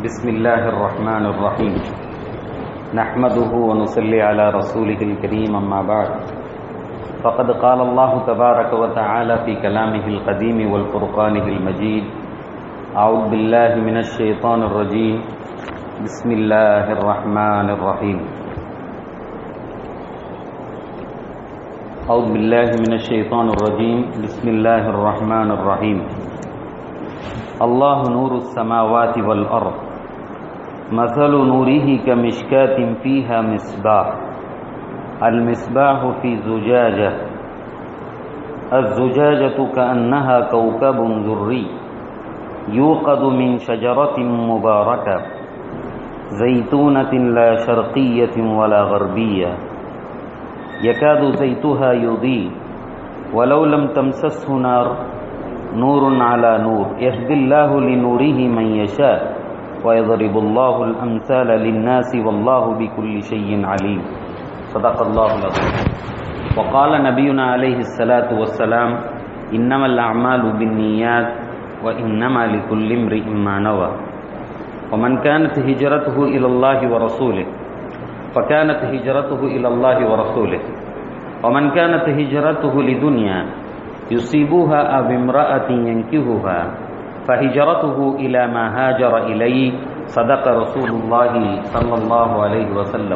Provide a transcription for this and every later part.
بسم الله الرحمن الرحيم نحمده ونصلي على رسوله الكريم أما بعد فقد قال الله تبارك وتعالى في كلامه القديم والفرقانه المجيد أعوذ بالله من الشيطان الرجيم بسم الله الرحمن الرحيم أعوذ بالله من الشيطان الرجيم بسم الله الرحمن الرحيم الله نور السماوات والأرض مثل نوره كمشكاة فيها مصباح المصباح في زجاجة الزجاجة كأنها كوكب ذري يوقد من شجرة مباركة زيتونة لا شرقية ولا غربية يكاد زيتها يضيء ولو لم تمسسه نار نور على نور يهدي الله لنوره من يشاء ويضرب الله الأمثال للناس والله بكل شيء عليم صدق الله العظيم وقال نبينا عليه الصلاة والسلام إنما الأعمال بالنيات وإنما لكل امرئ ما نوى ومن كانت هجرته إلى الله ورسوله فكانت هجرته إلى الله ورسوله ومن كانت هجرته لدنيا يصيبها أو امرأة ينكهها فهجرته إلى ما هاجر إليه صدق رسول الله صلى الله عليه وسلم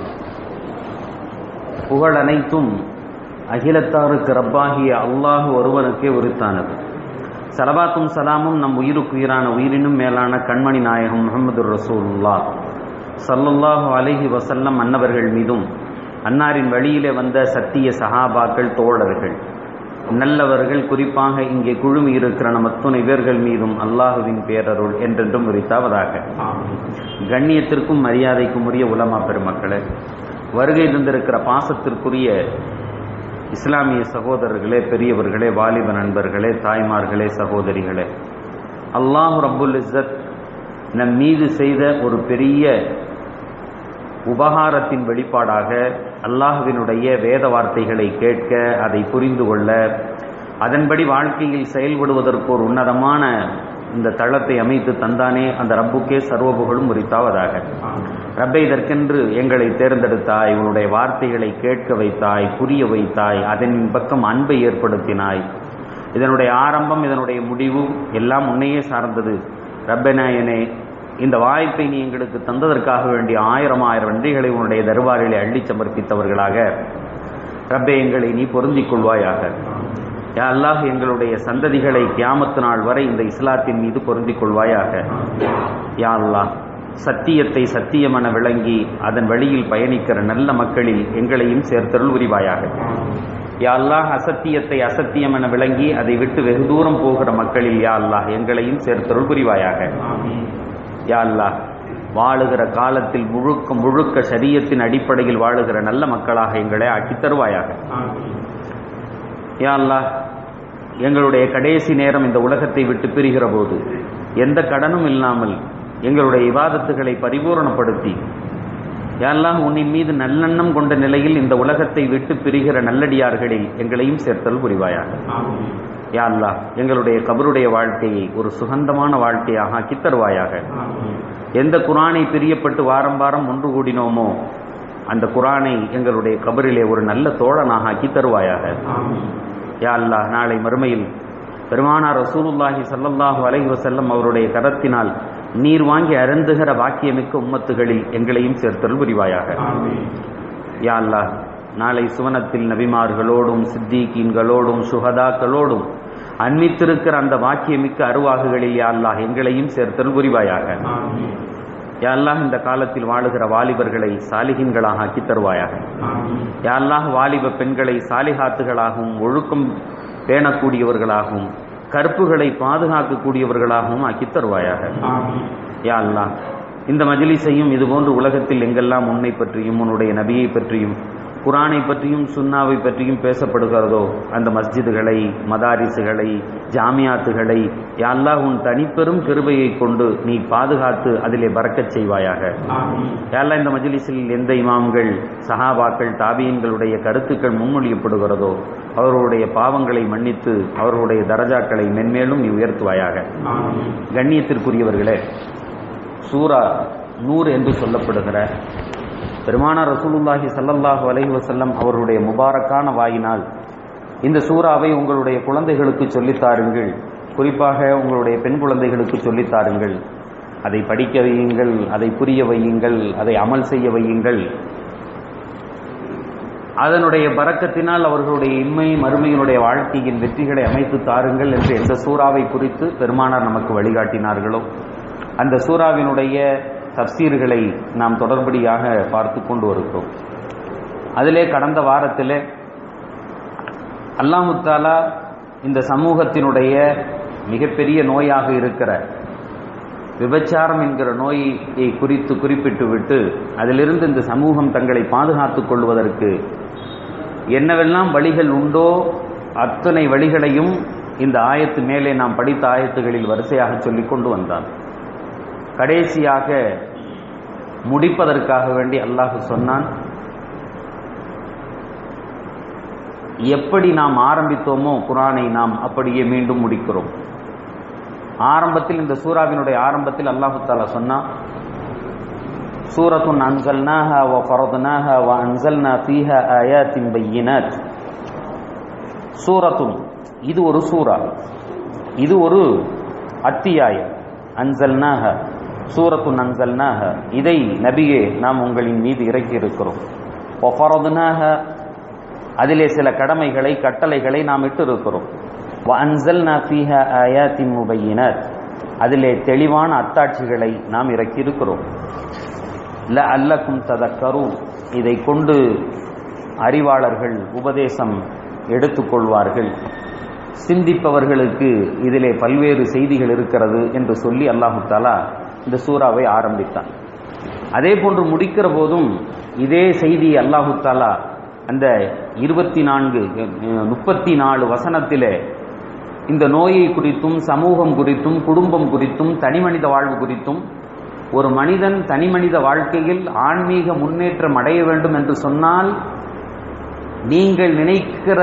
புகழ் அனைத்தும் அகிலத்தாருக்கு ரப்பாகிய அல்லாஹ் ஒருவனுக்கே உரித்தானது சலபாத்தும் சலாமும் நம் உயிருக்குயிரான உயிரினும் மேலான கண்மணி நாயகம் முகமது ரசூல்லா சல்லுல்லாஹு அலஹி வசல்லம் அன்னவர்கள் மீதும் அன்னாரின் வழியிலே வந்த சத்திய சஹாபாக்கள் தோழர்கள் நல்லவர்கள் குறிப்பாக இங்கே குழுமி இருக்கிற நம் அத்துணை பேர்கள் மீதும் அல்லாஹுவின் பேரருள் என்றென்றும் உரித்தாவதாக கண்ணியத்திற்கும் மரியாதைக்கும் உரிய உலமா பெருமக்களே வருகை தந்திருக்கிற பாசத்திற்குரிய இஸ்லாமிய சகோதரர்களே பெரியவர்களே வாலிப நண்பர்களே தாய்மார்களே சகோதரிகளே அல்லாஹு ரப்புல் இஸ்ஸத் நம் மீது செய்த ஒரு பெரிய உபகாரத்தின் வெளிப்பாடாக அல்லாஹுவினுடைய வேத வார்த்தைகளை கேட்க அதை புரிந்து கொள்ள அதன்படி வாழ்க்கையில் செயல்படுவதற்கு ஒரு உன்னதமான இந்த தளத்தை அமைத்து தந்தானே அந்த ரப்புக்கே சர்வபுகளும் உரித்தாவதாக ரப்பை இதற்கென்று எங்களை தேர்ந்தெடுத்தாய் உன்னுடைய வார்த்தைகளை கேட்க வைத்தாய் புரிய வைத்தாய் அதன் பக்கம் அன்பை ஏற்படுத்தினாய் இதனுடைய ஆரம்பம் இதனுடைய முடிவு எல்லாம் உன்னையே சார்ந்தது ரப்பநாயனே இந்த வாய்ப்பை நீ எங்களுக்கு தந்ததற்காக வேண்டிய ஆயிரம் ஆயிரம் நன்றிகளை உன்னுடைய தர்பாரிலே அள்ளி சமர்ப்பித்தவர்களாக ரப்பே எங்களை நீ பொருந்திக் கொள்வாயாக யா அல்லாஹ் எங்களுடைய சந்ததிகளை கியாமத்து நாள் வரை இந்த இஸ்லாத்தின் மீது பொருந்திக் கொள்வாயாக யா அல்லாஹ் சத்தியத்தை சத்தியமென விளங்கி அதன் வழியில் பயணிக்கிற நல்ல மக்களில் எங்களையும் சேர்த்தருள் உரிவாயாக யா அல்லாஹ் அசத்தியத்தை அசத்தியம் என விளங்கி அதை விட்டு வெகு தூரம் போகிற மக்களில் யா அல்லாஹ் எங்களையும் சேர்த்தருள் புரிவாயாக யா அல்லாஹ் வாழுகிற காலத்தில் முழுக்க முழுக்க சரியத்தின் அடிப்படையில் வாழுகிற நல்ல மக்களாக எங்களை ஆக்கித் தருவாயாக யா அல்லாஹ் எங்களுடைய கடைசி நேரம் இந்த உலகத்தை விட்டு பிரிகிற போது எந்த கடனும் இல்லாமல் எங்களுடைய விவாதத்துகளை பரிபூரணப்படுத்தி யாரெல்லாம் உன்னின் மீது நல்லெண்ணம் கொண்ட நிலையில் இந்த உலகத்தை விட்டு பிரிகிற நல்லடியார்களில் எங்களையும் சேர்த்தல் புரிவாயாக யா அல்லா எங்களுடைய கபருடைய வாழ்க்கையை ஒரு சுகந்தமான வாழ்க்கையாக ஆக்கி தருவாயாக எந்த குரானை பிரியப்பட்டு வாரம் வாரம் ஒன்று கூடினோமோ அந்த குரானை எங்களுடைய கபரிலே ஒரு நல்ல தோழனாக ஆக்கி தருவாயாக யா அல்லா நாளை மறுமையில் பெருமானார் ரசூலுல்லாஹி சல்லல்லாஹு அலைஹி வசல்லம் அவருடைய கரத்தினால் நீர் வாங்கி அருந்துகிற வாக்கியமிக்க உம்மத்துகளில் எங்களையும் சேர்த்தல் புரிவாயாக யா அல்லா நாளை சுவனத்தில் நபிமார்களோடும் சித்திகீன்களோடும் சுகதாக்களோடும் அன்மித்திருக்கிற அந்த வாக்கியமிக்க அருவாகுகளில் யா அல்லாஹ் எங்களையும் சேர்த்தல் புரிவாயாக யா அல்லாஹ் இந்த காலத்தில் வாழுகிற வாலிபர்களை சாலிகின்களாக ஆக்கி தருவாயாக யா அல்லாஹ் வாலிப பெண்களை சாலிகாத்துகளாகவும் ஒழுக்கம் பேணக்கூடியவர்களாகவும் கற்புகளை பாதுகாக்கக்கூடியவர்களாகவும் ஆக்கி தருவாயாக யா அல்லாஹ் இந்த மஜிலிசையும் இதுபோன்று உலகத்தில் எங்கெல்லாம் உன்னை பற்றியும் உன்னுடைய நபியை பற்றியும் குரானை பற்றியும் சுன்னாவை பற்றியும் பேசப்படுகிறதோ அந்த மஸ்ஜிதுகளை மதாரிசுகளை ஜாமியாத்துகளை யாழ்லா உன் தனிப்பெரும் கிருபையை கொண்டு நீ பாதுகாத்து அதிலே பறக்கச் செய்வாயாக யாழ்லா இந்த மஜிலிஸில் எந்த இமாம்கள் சஹாபாக்கள் தாபியன்களுடைய கருத்துக்கள் முன்மொழியப்படுகிறதோ அவர்களுடைய பாவங்களை மன்னித்து அவர்களுடைய தரஜாக்களை மென்மேலும் நீ உயர்த்துவாயாக கண்ணியத்திற்குரியவர்களே சூரா நூறு என்று சொல்லப்படுகிற பெருமானார் ரசூலுல்லாஹி ஸல்லல்லாஹு அலைஹி வஸல்லம் அவருடைய முபாரக்கான வாயினால் இந்த சூறாவை உங்களுடைய குழந்தைகளுக்கு சொல்லித் தாருங்கள் குறிப்பாக உங்களுடைய பெண் குழந்தைகளுக்கு சொல்லித் தாருங்கள் அதை படிக்க வையுங்கள் அதை புரிய வையுங்கள் அதை அமல் செய்ய வையுங்கள் அதனுடைய பறக்கத்தினால் அவர்களுடைய இன்மை மறுமையினுடைய வாழ்க்கையின் வெற்றிகளை அமைத்து தாருங்கள் என்று எந்த சூறாவை குறித்து பெருமானார் நமக்கு வழிகாட்டினார்களோ அந்த சூறாவினுடைய தப்சீர்களை நாம் தொடர்படியாக பார்த்து கொண்டு வருகிறோம் அதிலே கடந்த வாரத்திலே அல்லாமுத்தாலா இந்த சமூகத்தினுடைய மிகப்பெரிய நோயாக இருக்கிற விபச்சாரம் என்கிற நோயை குறித்து குறிப்பிட்டு விட்டு அதிலிருந்து இந்த சமூகம் தங்களை பாதுகாத்துக் கொள்வதற்கு என்னவெல்லாம் வழிகள் உண்டோ அத்தனை வழிகளையும் இந்த ஆயத்து மேலே நாம் படித்த ஆயத்துகளில் வரிசையாக சொல்லிக் கொண்டு வந்தான் கடைசியாக முடிப்பதற்காக வேண்டி அல்லாஹ் சொன்னான் எப்படி நாம் ஆரம்பித்தோமோ குரானை நாம் அப்படியே மீண்டும் முடிக்கிறோம் ஆரம்பத்தில் இந்த சூறாவினுடைய ஆரம்பத்தில் அல்லாஹு தாலா சொன்னா சூரத்துன் அன்சல்னாஹா வ ஃபரத்னாஹா வ அன்சல்னா ஃபீஹா ஆயாத்தின் பையினாத் சூரத்துன் இது ஒரு சூரா இது ஒரு அத்தியாயம் அன்சல்னாஹா சூரத்துன் அன்சல்னாஹா இதை நபியே நாம் உங்களின் மீது இறக்கி இருக்கிறோம் வ ஃபரத்னாஹா அதிலே சில கடமைகளை கட்டளைகளை நாம் இட்டு இருக்கிறோம் அன்சல்னா ஃபீஹா ஆயாத்தின் முபையினத் அதிலே தெளிவான அத்தாட்சிகளை நாம் இறக்கி இருக்கிறோம் ல அல்லக்கும் ததக்கரும் இதை கொண்டு அறிவாளர்கள் உபதேசம் எடுத்துக்கொள்வார்கள் சிந்திப்பவர்களுக்கு இதிலே பல்வேறு செய்திகள் இருக்கிறது என்று சொல்லி அல்லாஹு தாலா இந்த சூறாவை ஆரம்பித்தான் அதே போன்று முடிக்கிற போதும் இதே செய்தி அல்லாஹு தாலா அந்த இருபத்தி நான்கு முப்பத்தி நாலு வசனத்திலே இந்த நோயை குறித்தும் சமூகம் குறித்தும் குடும்பம் குறித்தும் தனிமனித வாழ்வு குறித்தும் ஒரு மனிதன் தனிமனித வாழ்க்கையில் ஆன்மீக முன்னேற்றம் அடைய வேண்டும் என்று சொன்னால் நீங்கள் நினைக்கிற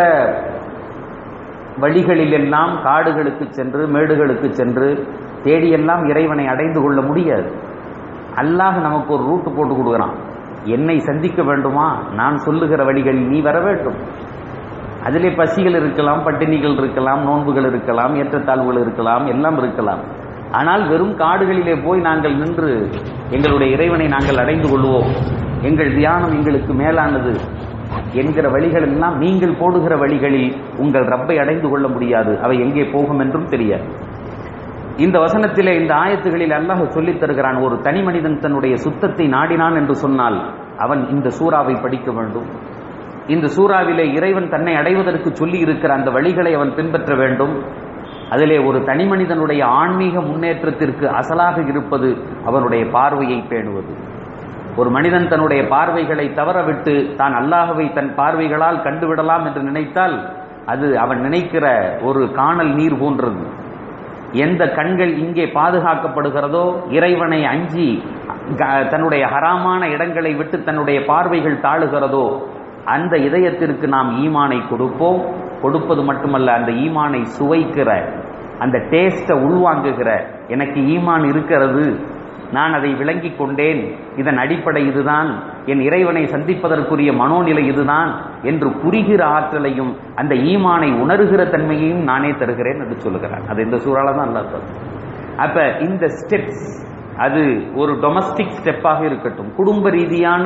வழிகளிலெல்லாம் காடுகளுக்கு சென்று மேடுகளுக்கு சென்று தேடியெல்லாம் இறைவனை அடைந்து கொள்ள முடியாது அல்லாஹ் நமக்கு ஒரு ரூட்டு போட்டு கொடுக்குறான் என்னை சந்திக்க வேண்டுமா நான் சொல்லுகிற வழிகளில் நீ வர வேண்டும் அதிலே பசிகள் இருக்கலாம் பட்டினிகள் இருக்கலாம் நோன்புகள் இருக்கலாம் ஏற்றத்தாழ்வுகள் இருக்கலாம் எல்லாம் இருக்கலாம் ஆனால் வெறும் காடுகளிலே போய் நாங்கள் நின்று எங்களுடைய இறைவனை நாங்கள் அடைந்து கொள்வோம் எங்கள் தியானம் எங்களுக்கு மேலானது என்கிற வழிகள் எல்லாம் நீங்கள் போடுகிற வழிகளில் உங்கள் ரப்பை அடைந்து கொள்ள முடியாது அவை எங்கே போகும் என்றும் தெரியாது இந்த வசனத்திலே இந்த ஆயத்துகளில் அல்லாஹ் சொல்லித் தருகிறான் ஒரு தனி மனிதன் தன்னுடைய சுத்தத்தை நாடினான் என்று சொன்னால் அவன் இந்த சூறாவை படிக்க வேண்டும் இந்த சூறாவிலே இறைவன் தன்னை அடைவதற்கு சொல்லி இருக்கிற அந்த வழிகளை அவன் பின்பற்ற வேண்டும் அதிலே ஒரு தனி மனிதனுடைய ஆன்மீக முன்னேற்றத்திற்கு அசலாக இருப்பது அவனுடைய பார்வையை பேணுவது ஒரு மனிதன் தன்னுடைய பார்வைகளை தவறவிட்டு தான் அல்லாஹவை தன் பார்வைகளால் கண்டுவிடலாம் என்று நினைத்தால் அது அவன் நினைக்கிற ஒரு காணல் நீர் போன்றது எந்த கண்கள் இங்கே பாதுகாக்கப்படுகிறதோ இறைவனை அஞ்சி தன்னுடைய ஹராமான இடங்களை விட்டு தன்னுடைய பார்வைகள் தாழுகிறதோ அந்த இதயத்திற்கு நாம் ஈமானை கொடுப்போம் கொடுப்பது மட்டுமல்ல அந்த ஈமானை சுவைக்கிற அந்த டேஸ்ட்டை உள்வாங்குகிற எனக்கு ஈமான் இருக்கிறது நான் அதை விளங்கி கொண்டேன் இதன் அடிப்படை இதுதான் என் இறைவனை சந்திப்பதற்குரிய மனோநிலை இதுதான் என்று புரிகிற ஆற்றலையும் அந்த ஈமானை உணர்கிற தன்மையையும் நானே தருகிறேன் என்று சொல்லுகிறான் அது இந்த சூழல தான் அல்ல அப்ப இந்த ஸ்டெப்ஸ் அது ஒரு டொமஸ்டிக் ஸ்டெப்பாக இருக்கட்டும் குடும்ப ரீதியான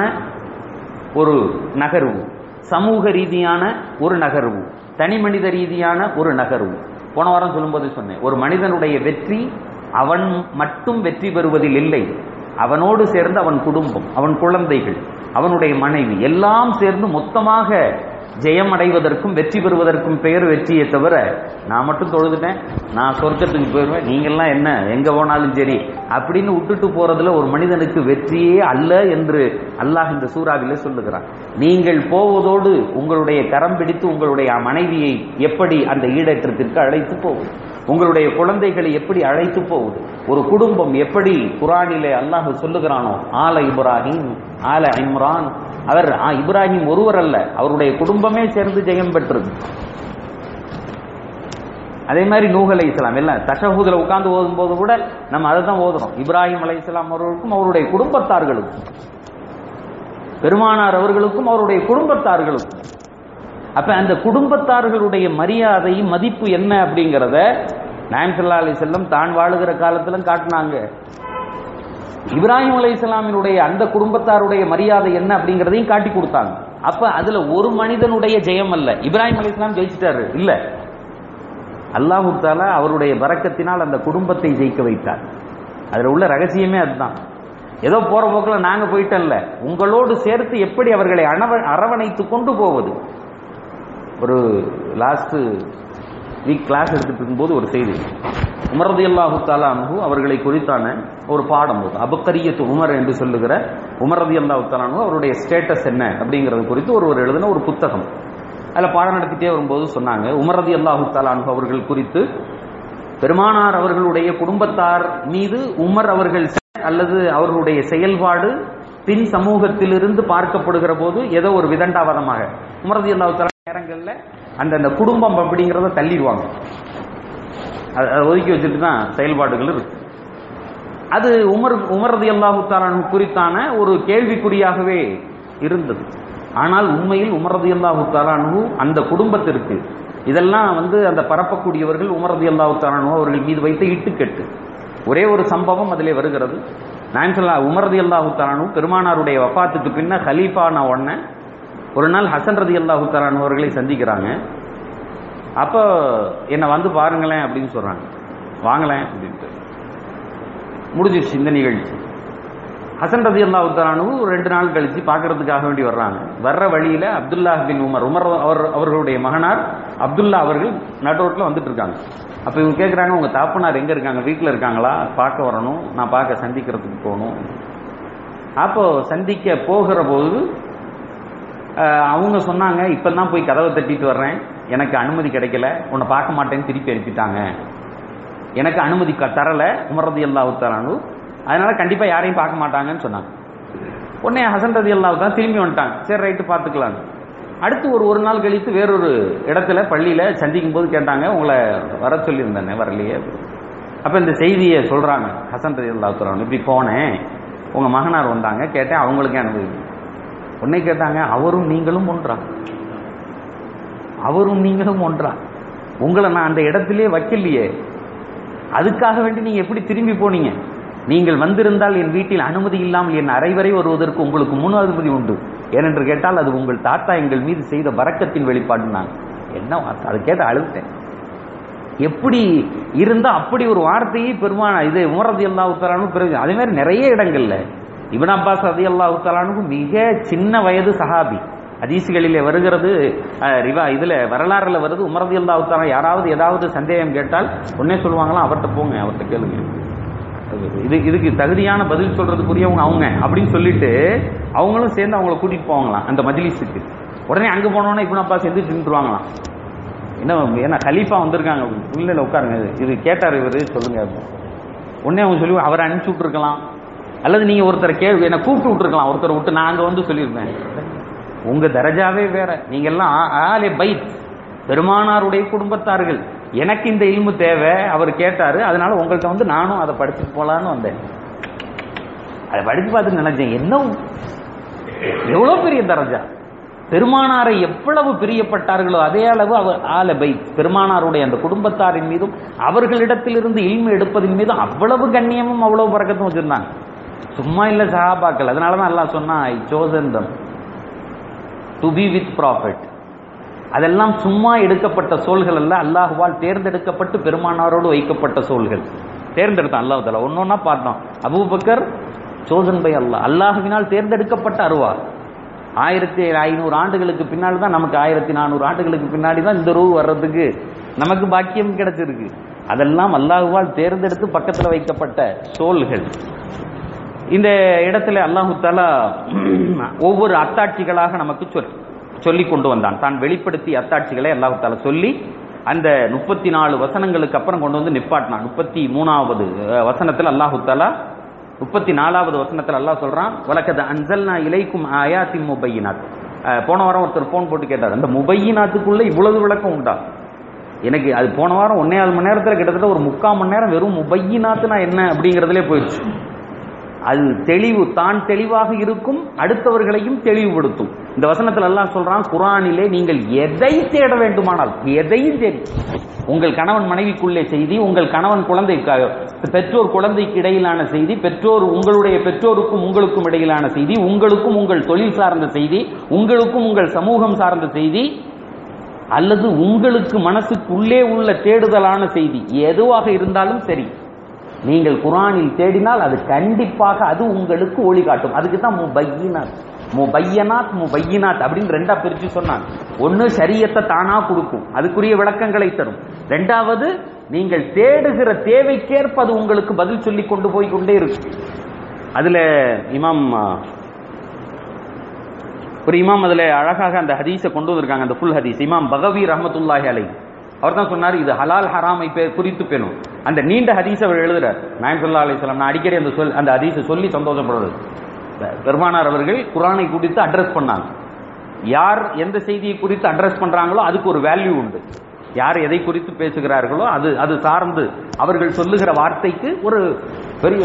ஒரு நகர்வு சமூக ரீதியான ஒரு நகர்வு தனி மனித ரீதியான ஒரு நகர்வு போன வாரம் சொல்லும்போது சொன்னேன் ஒரு மனிதனுடைய வெற்றி அவன் மட்டும் வெற்றி பெறுவதில் இல்லை அவனோடு சேர்ந்து அவன் குடும்பம் அவன் குழந்தைகள் அவனுடைய மனைவி எல்லாம் சேர்ந்து மொத்தமாக ஜெயம் அடைவதற்கும் வெற்றி பெறுவதற்கும் பெயர் வெற்றியை தவிர நான் மட்டும் தொழுதுட்டேன் நான் சொர்க்கத்துக்கு போயிடுவேன் நீங்கள்லாம் என்ன எங்க போனாலும் சரி அப்படின்னு விட்டுட்டு போறதுல ஒரு மனிதனுக்கு வெற்றியே அல்ல என்று அல்லாஹ் இந்த சூறாவிலே சொல்லுகிறான் நீங்கள் போவதோடு உங்களுடைய கரம் பிடித்து உங்களுடைய மனைவியை எப்படி அந்த ஈடேற்றத்திற்கு அழைத்து போவது உங்களுடைய குழந்தைகளை எப்படி அழைத்து போவது ஒரு குடும்பம் எப்படி குரானிலே அல்லாஹ் சொல்லுகிறானோ ஆல இப்ராஹிம் ஆல இம்ரான் அவர் இப்ராஹிம் ஒருவர் அல்ல அவருடைய குடும்பமே சேர்ந்து ஜெயம் பெற்றது அதே மாதிரி நூஹ் அலை இஸ்லாம் எல்லாம் தஷஹூதுல உட்கார்ந்து ஓதும் போது கூட நம்ம அதை தான் ஓதுறோம் இப்ராஹிம் அலை இஸ்லாம் அவர்களுக்கும் அவருடைய குடும்பத்தார்களுக்கும் பெருமானார் அவர்களுக்கும் அவருடைய குடும்பத்தார்களுக்கும் அப்ப அந்த குடும்பத்தார்களுடைய மரியாதை மதிப்பு என்ன அப்படிங்கிறத நாயம் சல்லா அலி செல்லம் தான் வாழுகிற காலத்துல காட்டினாங்க இப்ராஹிம் அலை இஸ்லாமினுடைய அந்த குடும்பத்தாருடைய மரியாதை என்ன அப்படிங்கிறதையும் காட்டி கொடுத்தாங்க அப்ப அதுல ஒரு மனிதனுடைய ஜெயம் அல்ல இப்ராஹிம் அலை இஸ்லாம் ஜெயிச்சிட்டாரு இல்ல அல்லாஹு தாலா அவருடைய வரக்கத்தினால் அந்த குடும்பத்தை ஜெயிக்க வைத்தார் அதுல உள்ள ரகசியமே அதுதான் ஏதோ போற போக்கில் நாங்க போயிட்டோம்ல உங்களோடு சேர்த்து எப்படி அவர்களை அணவ அரவணைத்து கொண்டு போவது ஒரு லாஸ்ட் வீக் கிளாஸ் எடுத்துட்டு இருக்கும்போது ஒரு செய்தி உமரது அல்லாஹு தாலானு அவர்களை குறித்தான ஒரு பாடம் அது அபக்கரியத்து உமர் என்று சொல்லுகிற உமரது அல்லாஹு தாலானு அவருடைய ஸ்டேட்டஸ் என்ன அப்படிங்கிறது குறித்து ஒரு ஒரு எழுதின ஒரு புத்தகம் அதில் பாடம் நடத்திட்டே வரும்போது சொன்னாங்க உமரதி அல்லாஹு தாலானு அவர்கள் குறித்து பெருமானார் அவர்களுடைய குடும்பத்தார் மீது உமர் அவர்கள் அல்லது அவர்களுடைய செயல்பாடு பின் சமூகத்திலிருந்து பார்க்கப்படுகிற போது ஏதோ ஒரு விதண்டாவாதமாக உமரதி அல்லாஹு தாலா நேரங்களில் அந்த அந்த குடும்பம் அப்படிங்கிறத தள்ளிடுவாங்க அதை ஒதுக்கி வச்சுட்டு தான் செயல்பாடுகள் இருக்கு அது உமர் உமரது அல்லாஹு தாலானு குறித்தான ஒரு கேள்விக்குறியாகவே இருந்தது ஆனால் உண்மையில் உமரது அல்லாஹு தாலானு அந்த குடும்பத்திற்கு இதெல்லாம் வந்து அந்த பரப்பக்கூடியவர்கள் உமரது அல்லாஹு தாலானு அவர்கள் மீது வைத்த இட்டுக்கட்டு ஒரே ஒரு சம்பவம் அதிலே வருகிறது நான் சொல்ல உமரது அல்லாஹு தாலானு பெருமானாருடைய வஃபாத்துக்கு பின்ன ஹலீஃபான உடனே ஒரு நாள் ஹசன் ரதி அல்லாஹு தாலானு அவர்களை சந்திக்கிறாங்க அப்போ என்னை வந்து பாருங்களேன் அப்படின்னு சொல்றாங்க வாங்களேன் அப்படின்ட்டு முடிஞ்சிருச்சு இந்த நிகழ்ச்சி ஹசன் ரதி அல்லா உத்தரானு ஒரு ரெண்டு நாள் கழிச்சு பார்க்கறதுக்காக வேண்டி வர்றாங்க வர்ற வழியில அப்துல்லா பின் உமர் உமர் அவர் அவர்களுடைய மகனார் அப்துல்லா அவர்கள் நடுரோட்டில் வந்துட்டு இருக்காங்க அப்போ இவங்க கேட்குறாங்க உங்க தாப்பனார் எங்க இருக்காங்க வீட்டில் இருக்காங்களா பார்க்க வரணும் நான் பார்க்க சந்திக்கிறதுக்கு போகணும் அப்போ சந்திக்க போகிற போது அவங்க சொன்னாங்க இப்பதான் போய் கதவை தட்டிட்டு வர்றேன் எனக்கு அனுமதி கிடைக்கல உன்னை பார்க்க மாட்டேன்னு திருப்பி அனுப்பிட்டாங்க எனக்கு அனுமதி தரல உமரதி அல்லா உத்தரானு அதனால கண்டிப்பா யாரையும் பார்க்க மாட்டாங்கன்னு சொன்னாங்க உடனே ஹசன் ரதி அல்லாவு தான் திரும்பி வந்துட்டாங்க சரி ரைட்டு பார்த்துக்கலாம் அடுத்து ஒரு ஒரு நாள் கழித்து வேறொரு இடத்துல பள்ளியில சந்திக்கும் போது கேட்டாங்க உங்களை வர சொல்லியிருந்தேனே வரலையே அப்ப இந்த செய்தியை சொல்றாங்க ஹசன் ரதி அல்லா உத்தரானு இப்படி போனேன் உங்க மகனார் வந்தாங்க கேட்டேன் அவங்களுக்கே அனுமதி உடனே கேட்டாங்க அவரும் நீங்களும் ஒன்றா அவரும் நீங்களும் ஒன்றா உங்களை நான் அந்த இடத்திலே வைக்கலையே அதுக்காக வேண்டி நீங்க எப்படி திரும்பி போனீங்க நீங்கள் வந்திருந்தால் என் வீட்டில் அனுமதி இல்லாமல் என் அறை வரை வருவதற்கு உங்களுக்கு முன் அனுமதி உண்டு ஏனென்று கேட்டால் அது உங்கள் தாத்தா எங்கள் மீது செய்த வரக்கத்தின் வெளிப்பாடு நான் என்ன வார்த்தை அதை கேட்டு அழுத்தேன் எப்படி இருந்தா அப்படி ஒரு வார்த்தையை பெருமான இது உமரதி அல்லா உத்தரானு பிறகு அதே மாதிரி நிறைய இடங்கள்ல இவன் அப்பாஸ் ரதி அல்லா உத்தரானுக்கு மிக சின்ன வயது சஹாபி ஹதீசுகளிலே வருகிறது ரிவா இதுல வரலாறுல வருது உமரதி அல்லா உத்தரா யாராவது ஏதாவது சந்தேகம் கேட்டால் உடனே சொல்லுவாங்களாம் அவர்கிட்ட போங்க அவர்கிட்ட கேளுங்க இது இதுக்கு தகுதியான பதில் சொல்றதுக்குரியவங்க அவங்க அப்படின்னு சொல்லிட்டு அவங்களும் சேர்ந்து அவங்கள கூட்டிட்டு போவாங்களாம் அந்த மஜ்லிஸுக்கு உடனே அங்க போனோன்னா இப்ப அப்பா சேர்ந்து நின்றுவாங்களாம் என்ன ஏன்னா கலீஃபா வந்திருக்காங்க உள்ள உட்காருங்க இது கேட்டார் இவரு சொல்லுங்க உடனே அவங்க சொல்லி அவரை அனுப்பிச்சு விட்டுருக்கலாம் அல்லது நீங்க ஒருத்தரை கேள்வி என்ன கூப்பிட்டு விட்டுருக்கலாம் ஒருத்தரை விட்டு நான் அங்க வந்து சொல்லியிருப்பேன் உங்க தரஜாவே வேற நீங்க எல்லாம் ஆலே பைத் பெருமானாருடைய குடும்பத்தார்கள் எனக்கு இந்த இல்மு தேவை அவர் கேட்டாரு அதனால உங்கள்கிட்ட வந்து நானும் அதை படிச்சுட்டு போலான்னு வந்தேன் அதை படிச்சு பார்த்து நினைச்சேன் என்ன எவ்வளவு பெரிய தரஜா பெருமானாரை எவ்வளவு பிரியப்பட்டார்களோ அதே அளவு அவர் ஆல பை பெருமானாருடைய அந்த குடும்பத்தாரின் மீதும் அவர்களிடத்திலிருந்து இல்மு எடுப்பதின் மீதும் அவ்வளவு கண்ணியமும் அவ்வளவு பறக்கத்தும் வச்சிருந்தாங்க சும்மா இல்ல சஹாபாக்கள் அதனாலதான் எல்லாம் சொன்னா I chosen them to be with prophet அதெல்லாம் சும்மா எடுக்கப்பட்ட சோல்கள் அல்ல அல்லாஹுவால் தேர்ந்தெடுக்கப்பட்டு பெருமானாரோடு வைக்கப்பட்ட சோல்கள் தேர்ந்தெடுத்தான் அல்லாஹ் தாலா ஒன்னொன்னா பார்த்தோம் அபூபக்கர் சோசன் பை அல்லாஹ் அல்லாஹுவினால் தேர்ந்தெடுக்கப்பட்ட அருவா ஆயிரத்தி ஐநூறு ஆண்டுகளுக்கு பின்னாடி தான் நமக்கு ஆயிரத்தி நானூறு ஆண்டுகளுக்கு பின்னாடி தான் இந்த ரூ வர்றதுக்கு நமக்கு பாக்கியம் கிடைச்சிருக்கு அதெல்லாம் அல்லாஹுவால் தேர்ந்தெடுத்து பக்கத்தில் வைக்கப்பட்ட சோல்கள் இந்த இடத்துல அல்லாஹு தாலா ஒவ்வொரு அத்தாட்சிகளாக நமக்கு சொல் சொல்லி கொண்டு வந்தான் தான் வெளிப்படுத்தி அத்தாட்சிகளை அல்லாஹு தாலா சொல்லி அந்த முப்பத்தி நாலு வசனங்களுக்கு அப்புறம் கொண்டு வந்து நிப்பாட்டினான் முப்பத்தி மூணாவது வசனத்தில் அல்லாஹு தாலா முப்பத்தி நாலாவது வசனத்தில் அல்லாஹ் சொல்றான் வழக்கது அன்சல்னா இலைக்கும் ஆயாத்தின் முபையினாத் போன வாரம் ஒருத்தர் போன் போட்டு கேட்டார் அந்த முபையினாத்துக்குள்ள இவ்வளவு விளக்கம் உண்டா எனக்கு அது போன வாரம் ஒன்னே மணி நேரத்தில் கிட்டத்தட்ட ஒரு முக்கால் மணி நேரம் வெறும் முபையினாத்துனா என்ன அப்படிங்கிறதுலே போயிடுச்சு அது தெளிவு தான் தெளிவாக இருக்கும் அடுத்தவர்களையும் தெளிவுபடுத்தும் இந்த வசனத்துல எல்லாம் சொல்றான் குரானிலே நீங்கள் எதை தேட வேண்டுமானால் எதையும் தேடி உங்கள் கணவன் மனைவிக்குள்ளே செய்தி உங்கள் கணவன் குழந்தை பெற்றோர் குழந்தைக்கு இடையிலான செய்தி பெற்றோர் உங்களுடைய பெற்றோருக்கும் உங்களுக்கும் இடையிலான செய்தி உங்களுக்கும் உங்கள் தொழில் சார்ந்த செய்தி உங்களுக்கும் உங்கள் சமூகம் சார்ந்த செய்தி அல்லது உங்களுக்கு மனசுக்குள்ளே உள்ள தேடுதலான செய்தி எதுவாக இருந்தாலும் சரி நீங்கள் குரானில் தேடினால் அது கண்டிப்பாக அது உங்களுக்கு ஒளி காட்டும் அதுக்கு தான் முபையினாத் முபையனாத் முபையினாத் அப்படின்னு ரெண்டா பிரிச்சு சொன்னாங்க ஒன்னு சரியத்தை தானா கொடுக்கும் அதுக்குரிய விளக்கங்களை தரும் ரெண்டாவது நீங்கள் தேடுகிற தேவைக்கேற்ப அது உங்களுக்கு பதில் சொல்லி கொண்டு போய் கொண்டே இருக்கும் அதுல இமாம் ஒரு இமாம் அதுல அழகாக அந்த ஹதீஸை கொண்டு வந்திருக்காங்க அந்த ஃபுல் ஹதீஸ் இமாம் பகவி ரஹமத்துல்லாஹி அலை அவர் தான் சொன்னார் இது ஹலால் ஹராமை குறித்து பெணும் அந்த நீண்ட ஹதீஸ் அவர் எழுதுறார் நாயம் சொல்லா அலிஸ்லாம் நான் அடிக்கடி அந்த சொல் அந்த ஹதீஸை சொல்லி சந்தோஷப்படுறது பெருமானார் அவர்கள் குரானை குறித்து அட்ரஸ் பண்ணாங்க யார் எந்த செய்தியை குறித்து அட்ரஸ் பண்றாங்களோ அதுக்கு ஒரு வேல்யூ உண்டு யார் எதை குறித்து பேசுகிறார்களோ அது அது சார்ந்து அவர்கள் சொல்லுகிற வார்த்தைக்கு ஒரு பெரிய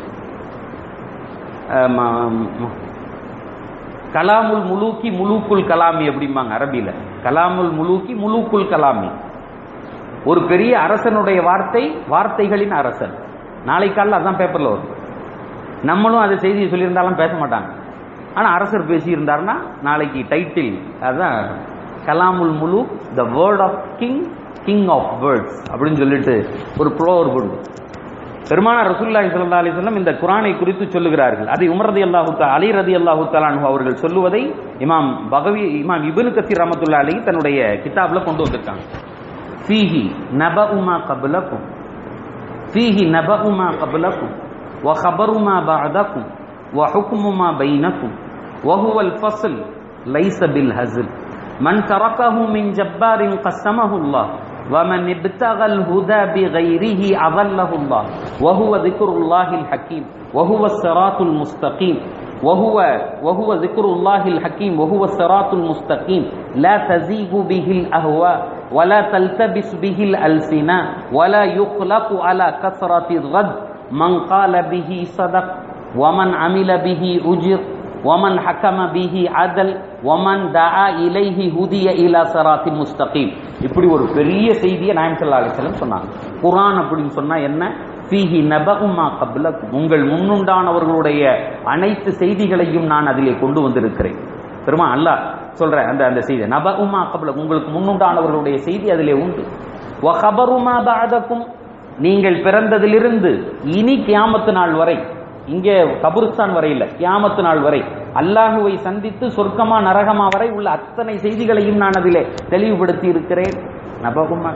கலாமுல் முலூக்கி முலூக்குல் கலாமி அப்படிம்பாங்க அரபியில கலாமுல் முலூக்கி முலூக்குல் கலாமி ஒரு பெரிய அரசனுடைய வார்த்தை வார்த்தைகளின் அரசன் நாளை காலையில் அதான் பேப்பர்ல வரும் நம்மளும் அதை செய்தியை சொல்லியிருந்தாலும் பேச மாட்டாங்க ஆனா அரசர் பேசியிருந்தாருன்னா நாளைக்கு டைட்டில் அதுதான் கலாமுல் முலு the word of king king of words அப்படின்னு சொல்லிட்டு ஒரு ப்ரோவர் போடுது பெருமான ரசூல்லாஹி ஸல்லல்லாஹு அலைஹி வஸல்லம் இந்த குரானை குறித்து சொல்லுகிறார்கள் அதை உமர் ரலியல்லாஹு தஆலா அலி ரலியல்லாஹு தஆலா அன்ஹு அவர்கள் சொல்லுவதை இமாம் பகவி இமாம் இப்னு கஸீர் ரஹ்மத்துல்லாஹி அலைஹி தன்னுடைய கிதாப்ல கொண்டு வந்திருக்காங்க ஃபீஹி நபஉ மா கப்லக்கும் ஃபீஹி நபஉ மா கப்லக்கும் வ خبرu ما بعدكم وحكم ما بينكم وهو الفصل ليس بالهزل من تركه من جبار قسمه الله ومن ابتغى الهدى بغيره أضله الله وهو ذكر الله الحكيم وهو الصراط المستقيم وهو وهو ذكر الله الحكيم وهو الصراط المستقيم لا تزيغ به الأهواء ولا تلتبس به الألسنة ولا يخلق على كثرة الرد من قال به صدق ومن عمل به أجر ومن حكم به عدل ومن دعا إليه هدي إلى صراط مستقيم இப்படி ஒரு பெரிய செய்தியை நாயம் சல்லா அலிஸ்லம் சொன்னாங்க குரான் அப்படின்னு சொன்னா என்ன ஃபீஹி நபகுமா கப்லக்கும் உங்கள் முன்னுண்டானவர்களுடைய அனைத்து செய்திகளையும் நான் அதிலே கொண்டு வந்திருக்கிறேன் பெருமா அல்லாஹ் சொல்ற அந்த அந்த செய்தி நபகுமா கப்ல உங்களுக்கு முன்னுண்டானவர்களுடைய செய்தி அதிலே உண்டு வஹபருமா பாதக்கும் நீங்கள் பிறந்ததிலிருந்து இனி கியாமத்து நாள் வரை இங்கே கபுருஸ்தான் வரை இல்ல கியாமத்து நாள் வரை அல்லாஹுவை சந்தித்து சொர்க்கமா நரகமா வரை உள்ள அத்தனை செய்திகளையும் நான் அதிலே தெளிவுபடுத்தி இருக்கிறேன் நபகுமா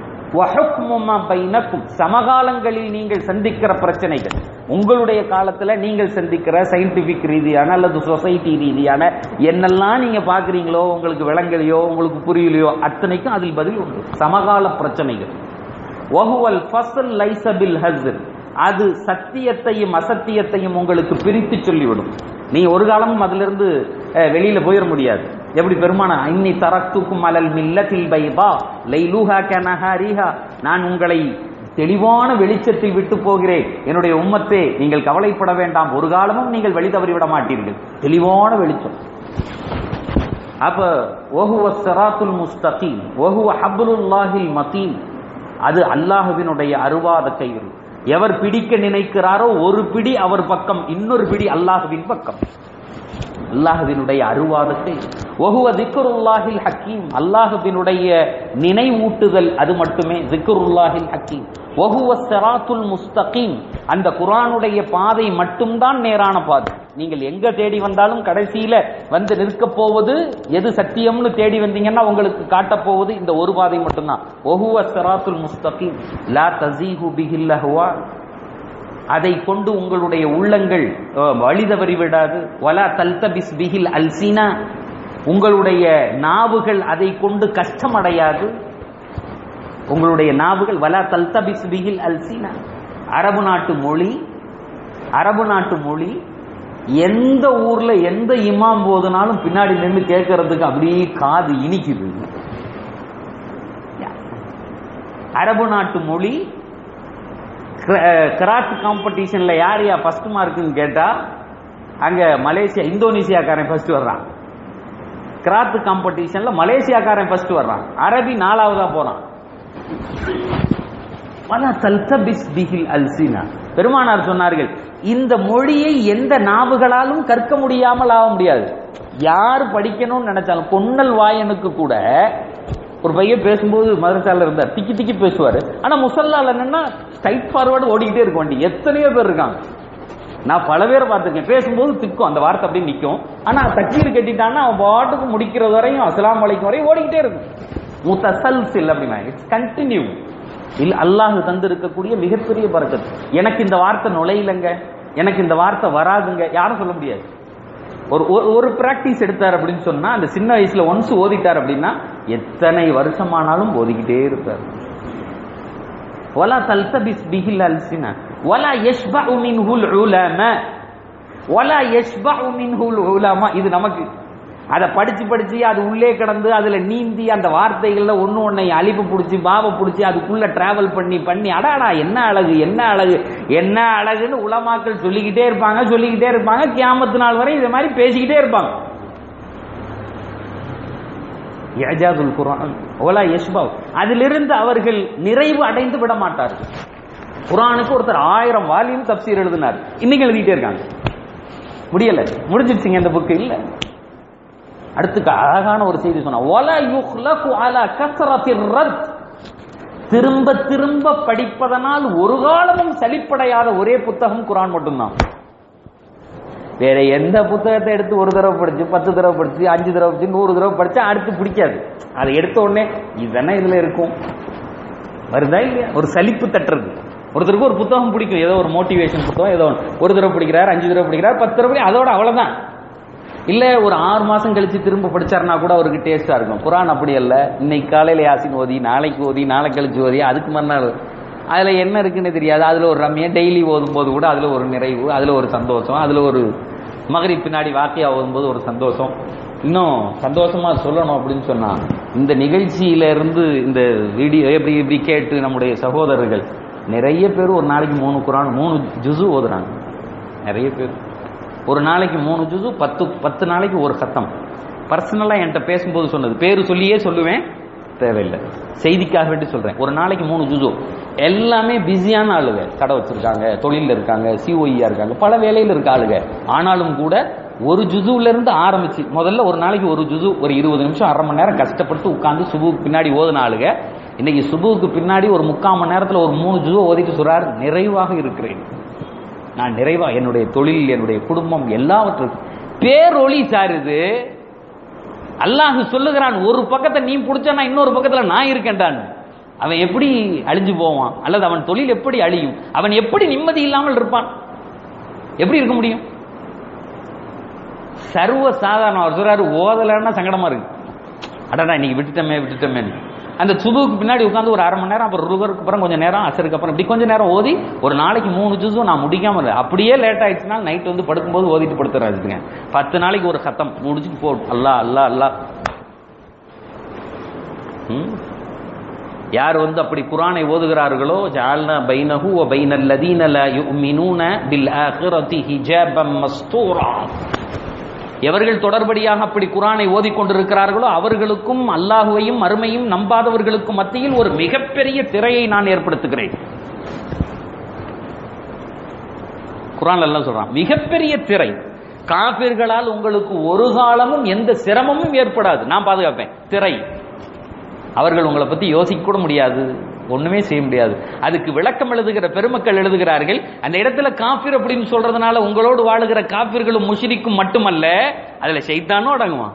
பைனக்கும் சமகாலங்களில் நீங்கள் சந்திக்கிற பிரச்சனைகள் உங்களுடைய காலத்துல நீங்கள் சந்திக்கிற சயின்டிபிக் ரீதியான அல்லது சொசைட்டி ரீதியான என்னெல்லாம் நீங்க பாக்குறீங்களோ உங்களுக்கு விளங்கலையோ உங்களுக்கு புரியலையோ அத்தனைக்கும் அதில் பதில் உண்டு சமகால பிரச்சனைகள் வஹுவல் ஃபஸ்ல் லைசபில் ஹஸ்ர் அது சத்தியத்தையும் அசத்தியத்தையும் உங்களுக்கு பிரித்து சொல்லிவிடும் நீ ஒரு காலமும் அதிலிருந்து வெளியில போயிட முடியாது எப்படி பெருமான இன்னி தரத்துக்கும் அலல் மில்லத்தில் பைபா லைலூஹா கனஹாரிஹா நான் உங்களை தெளிவான வெளிச்சத்தில் விட்டு போகிறேன் என்னுடைய உம்மத்தே நீங்கள் கவலைப்பட வேண்டாம் ஒரு காலமும் நீங்கள் வழி தவறிவிட மாட்டீர்கள் தெளிவான வெளிச்சம் அப்ப ஓஹுவ சராத்துல் முஸ்தகீம் ஓஹுவ ஹப்லுல்லாஹில் மதீன் அது அல்லாஹுவினுடைய அருவாத கயிறு எவர் பிடிக்க நினைக்கிறாரோ ஒரு பிடி அவர் பக்கம் இன்னொரு பிடி அல்லாஹுவின் பக்கம் அல்லாஹுவினுடைய அருவாதத்தை ஒகுவ திக்கருல்லாஹில் ஹக்கீம் அல்லாஹுவினுடைய நினைவூட்டுதல் அது மட்டுமே திக்கருல்லாஹில் ஹக்கீம் ஒகுவ செராத்துல் முஸ்தகீம் அந்த குரானுடைய பாதை மட்டும்தான் நேரான பாதை நீங்கள் எங்க தேடி வந்தாலும் கடைசியில வந்து நிற்க போவது எது சத்தியம்னு தேடி வந்தீங்கன்னா உங்களுக்கு காட்ட போவது இந்த ஒரு பாதை மட்டும்தான் ஒகுவ செராத்துல் முஸ்தகீம் லா தசீஹு பிஹில்லஹுவா அதை கொண்டு உங்களுடைய உள்ளங்கள் வழி தவறி விடாது வலா தல்தபிஸ் பிஹில் அல்சினா உங்களுடைய நாவுகள் அதை கொண்டு கஷ்டமடையாது உங்களுடைய நாவுகள் வலா தல்தபிஸ் பிஹில் அல்சினா அரபு நாட்டு மொழி அரபு நாட்டு மொழி எந்த ஊர்ல எந்த இமாம் போதுனாலும் பின்னாடி நின்று கேட்கறதுக்கு அப்படியே காது இனிக்குது அரபு நாட்டு மொழி கிராஃப்ட் காம்படிஷன்ல யார் யா ஃபர்ஸ்ட் மார்க்குன்னு கேட்டா அங்க மலேசியா இந்தோனேசியாக்காரன் ஃபர்ஸ்ட் வர்றான் கிராத் காம்படிஷன்ல மலேசியாக்காரன் ஃபர்ஸ்ட் வர்றான் அரபி நாலாவதா போறான் வலா தல்தபிஸ் பிஹில் அல்சினா பெருமானார் சொன்னார்கள் இந்த மொழியை எந்த நாவுகளாலும் கற்க முடியாமல் ஆக முடியாது யார் படிக்கணும்னு நினைச்சாலும் பொன்னல் வாயனுக்கு கூட ஒரு பையன் பேசும்போது மதரசால இருந்தார் திக்கி திக்கி பேசுவாரு ஆனா முசல்லால என்னன்னா ஸ்ட்ரைட் ஃபார்வர்டு ஓடிக்கிட்டே இருக்க வண்டி எத்தனையோ பேர் இருக்காங்க நான் பல பேரை பார்த்திருக்கேன் பேசும்போது திக்கும் அந்த வார்த்தை அப்படியே நிற்கும் ஆனா தக்கீர் கட்டிட்டான்னா அவன் பாட்டுக்கு முடிக்கிறது வரையும் அஸ்லாம் வலைக்கும் வரையும் ஓடிக்கிட்டே இருக்கும் முத்தசல்சில் அப்படின்னா இட்ஸ் கண்டினியூ இல்ல அல்லாஹ் தந்து இருக்கக்கூடிய மிகப்பெரிய பறக்கத்து எனக்கு இந்த வார்த்தை நுழையிலங்க எனக்கு இந்த வார்த்தை வராதுங்க யாரும் சொல்ல முடியாது ஒரு ஒரு- ஒரு பிராக்டிஸ் எடுத்தார் அப்படின்னு சொன்னா அந்த சின்ன வயசுல ஒன்ஸ் ஓதிட்டார் அப்படின்னா எத்தனை வருஷமானாலும் ஓதிக்கிட்டே இருப்பார் ولا تلتبس به الألسنة ولا يشبع منه العلماء ولا يشبع منه العلماء இது நமக்கு அதை படிச்சு படிச்சு அது உள்ளே கிடந்து அதுல நீந்தி அந்த வார்த்தைகள்ல ஒண்ணு ஒன்னை அழிப்பு பிடிச்சி பாவ பிடிச்சி அதுக்குள்ள டிராவல் பண்ணி பண்ணி அடாடா என்ன அழகு என்ன அழகு என்ன அழகுன்னு உலமாக்கள் சொல்லிக்கிட்டே இருப்பாங்க சொல்லிக்கிட்டே இருப்பாங்க கியாமத்து நாள் வரை இதே மாதிரி பேசிக்கிட்டே இருப்பாங்க இஜாதுல் குர்ஆன் ஒலா யஷ்பாவ் அதிலிருந்து அவர்கள் நிறைவு அடைந்து விட மாட்டார்கள் குர்ஆனுக்கு ஒருத்தர் ஆயிரம் வால்யூம் தப்சீர் எழுதினார் இன்னைக்கு எழுதிட்டே இருக்காங்க முடியல முடிஞ்சிருச்சுங்க இந்த புக்கு இல்ல அடுத்துக்கு அழகான ஒரு செய்தி சொன்னா ஒலா யுஹ்லகு அலா கஸ்ரத்திர் ரத் திரும்ப திரும்ப படிப்பதனால் ஒரு காலமும் சலிப்படையாத ஒரே புத்தகம் குர்ஆன் மட்டும்தான் வேற எந்த புத்தகத்தை எடுத்து ஒரு தடவை படிச்சு பத்து தடவை படிச்சு அஞ்சு தடவை படிச்சு நூறு தடவை படிச்சா அடுத்து பிடிக்காது அதை எடுத்த உடனே இதுதானே இதுல இருக்கும் வருதா இல்லையா ஒரு சலிப்பு தட்டுறது ஒருத்தருக்கு ஒரு புத்தகம் பிடிக்கும் ஏதோ ஒரு மோட்டிவேஷன் புத்தகம் ஏதோ ஒண்ணு. ஒரு தடவை படிக்கிறார் அஞ்சு தடவை படிக்கிறார் பத்து தடவை படி- அதோட அவ்வளவுதான் இல்ல ஒரு ஆறு மாசம் கழிச்சு திரும்ப படிச்சாருன்னா கூட அவருக்கு டேஸ்டா இருக்கும் குரான் அப்படி அல்ல இன்னைக்கு காலையில யாசின் ஓதி நாளைக்கு ஓதி நாளை கழிச்சு ஓதி அதுக்கு மறுநாள் அதுல என்ன இருக்குன்னு தெரியாது அதுல ஒரு ரம்யம் டெய்லி ஓதும் போது கூட அதுல ஒரு நிறைவு அதுல ஒரு சந்தோஷம் அதுல ஒரு மகரி பின்னாடி வாக்கியா ஓதும்போது ஒரு சந்தோஷம் இன்னும் சந்தோஷமா சொல்லணும் அப்படின்னு சொன்னா இந்த நிகழ்ச்சியில இருந்து இந்த வீடியோ எப்படி இப்படி கேட்டு நம்முடைய சகோதரர்கள் நிறைய பேர் ஒரு நாளைக்கு மூணு குரான் மூணு ஜுசு ஓதுறாங்க நிறைய பேர் ஒரு நாளைக்கு மூணு ஜுசு பத்து பத்து நாளைக்கு ஒரு சத்தம் பர்சனலா என்கிட்ட பேசும்போது சொன்னது பேரு சொல்லியே சொல்லுவேன் தேவையில்லை செய்திக்காக வேண்டி சொல்றேன் ஒரு நாளைக்கு மூணு ஜுசு எல்லாமே பிஸியான ஆளுங்க கடை வச்சிருக்காங்க தொழில இருக்காங்க சிஓஇயா இருக்காங்க பல வேலையில இருக்க ஆளுங்க ஆனாலும் கூட ஒரு ஜுசுல இருந்து ஆரம்பிச்சு முதல்ல ஒரு நாளைக்கு ஒரு ஜுசு ஒரு இருபது நிமிஷம் அரை மணி நேரம் கஷ்டப்பட்டு உட்கார்ந்து சுபுக்கு பின்னாடி ஓதுன ஆளுங்க இன்னைக்கு சுபுவுக்கு பின்னாடி ஒரு முக்கால் மணி நேரத்துல ஒரு மூணு ஜுசு ஓதிட்டு சொல்றார் நிறைவாக இருக்கிறேன் நான் நிறைவா என்னுடைய தொழில் என்னுடைய குடும்பம் எல்லாவற்றுக்கும் பேரொளி சாருது அல்லாஹ் சொல்லுகிறான் ஒரு பக்கத்தை நீ புடிச்சா இன்னொரு பக்கத்துல நான் இருக்கேன்டான் அவன் எப்படி அழிஞ்சு போவான் அல்லது அவன் தொழில் எப்படி அழியும் அவன் எப்படி நிம்மதி இல்லாமல் இருப்பான் எப்படி இருக்க முடியும் சர்வ சாதாரண அவர் சொல்றாரு ஓதலைன்னா சங்கடமா இருக்கு அடடா இன்னைக்கு விட்டுட்டோமே விட்டுட்டோமே அந்த சுபுக்கு பின்னாடி உட்காந்து ஒரு அரை மணி நேரம் அப்புறம் ருகருக்கு அப்புறம் கொஞ்சம் நேரம் அசருக்கு அப்புறம் இப்படி கொஞ்சம் நேரம் ஓதி ஒரு நாளைக்கு மூணு ஜூஸும் நான் முடிக்காம இல்லை அப்படியே லேட் ஆயிடுச்சுன்னா நைட் வந்து படுக்கும்போது ஓதிட்டு படுத்துறாச்சுங்க பத்து நாளைக்கு ஒரு சத்தம் முடிச்சுட்டு போ அல்லா அல்லா அல்லா ம்? யார் வந்து அப்படி குரானை ஓதுகிறார்களோ ஜால்னா பைனஹு வ பைனல் லதீன லா யுமினூன பில் ஆখিরাতি ஹிஜாபம் மஸ்தூரா எவர்கள் தொடர்படியாக அப்படி குரானை ஓதிக்கொண்டிருக்கிறார்களோ அவர்களுக்கும் அல்லாஹுவையும் அருமையும் நம்பாதவர்களுக்கும் மத்தியில் ஒரு மிகப்பெரிய திரையை நான் ஏற்படுத்துகிறேன் குரான் எல்லாம் சொல்றான் மிகப்பெரிய திரை காபிர்களால் உங்களுக்கு ஒரு காலமும் எந்த சிரமமும் ஏற்படாது நான் பாதுகாப்பேன் திரை அவர்கள் உங்களை பத்தி யோசிக்க கூட முடியாது ஒண்ணுமே செய்ய முடியாது அதுக்கு விளக்கம் எழுதுகிற பெருமக்கள் எழுதுகிறார்கள் அந்த இடத்துல காஃபிர் அப்படின்னு சொல்றதுனால உங்களோடு வாழுகிற காபிர்களும் முஷிரிக்கும் மட்டுமல்ல அதுல ஷைத்தானும் அடங்குவான்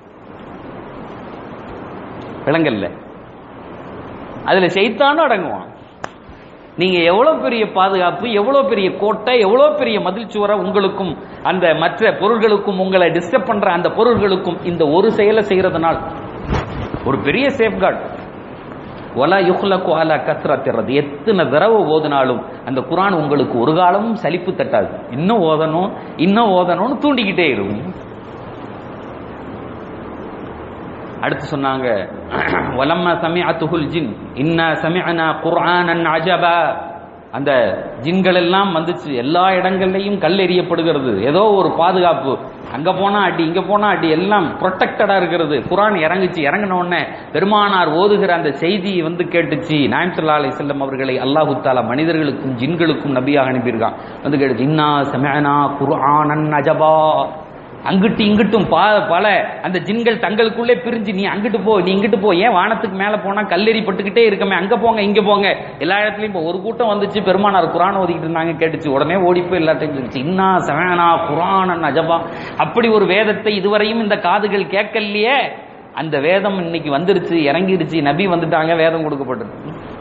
விளங்கல்ல அதுல ஷைத்தானும் அடங்குவான் நீங்க எவ்வளவு பெரிய பாதுகாப்பு எவ்வளவு பெரிய கோட்டை எவ்வளவு பெரிய மதில் சுவரை உங்களுக்கும் அந்த மற்ற பொருள்களுக்கும் உங்களை டிஸ்டர்ப் பண்ற அந்த பொருள்களுக்கும் இந்த ஒரு செயலை செய்யறதுனால் ஒரு பெரிய சேஃப்கார்டு ஒலா யுஹ்லகு அலா கத்ரத்திறது எத்தனை தடவை ஓதினாலும் அந்த குரான் உங்களுக்கு ஒரு காலமும் சலிப்பு தட்டாது இன்னும் ஓதணும் இன்னும் ஓதணும்னு தூண்டிக்கிட்டே இருக்கும் அடுத்து சொன்னாங்க வலம்ம சமிஅத்துஹுல் ஜின் இன்னா சமிஅனா குர்ஆனன் அஜபா அந்த ஜின்கள் எல்லாம் வந்துச்சு எல்லா இடங்கள்லையும் கல் எறியப்படுகிறது ஏதோ ஒரு பாதுகாப்பு அங்க போனா அடி இங்க போனா அடி எல்லாம் ப்ரொடெக்டடா இருக்கிறது குரான் இறங்குச்சு இறங்கின உடனே பெருமானார் ஓதுகிற அந்த செய்தி வந்து கேட்டுச்சு நாயம்சல்லா அலி செல்லம் அவர்களை அல்லாஹு தாலா மனிதர்களுக்கும் ஜின்களுக்கும் நபியாக அனுப்பியிருக்கான் வந்து கேட்டுச்சு இன்னா சமயனா குர்ஆனன் அஜபா அங்கிட்டு இங்கிட்டும் பா பல அந்த ஜின்கள் தங்களுக்குள்ளே பிரிஞ்சு நீ அங்கிட்டு போ நீ இங்கிட்டு போ ஏன் வானத்துக்கு மேல போனா கல்லெறி பட்டுக்கிட்டே இருக்கமே அங்க போங்க இங்க போங்க எல்லா இடத்துலயும் இப்போ ஒரு கூட்டம் வந்துச்சு பெருமானார் குரான் ஓதிக்கிட்டு இருந்தாங்க கேட்டுச்சு உடனே ஓடி போய் எல்லாத்தையும் சொல்லிச்சு இன்னா சமயனா குரானன் அஜபா அப்படி ஒரு வேதத்தை இதுவரையும் இந்த காதுகள் கேட்கலையே அந்த வேதம் இன்னைக்கு வந்துருச்சு இறங்கிருச்சு நபி வந்துட்டாங்க வேதம் கொடுக்கப்பட்டது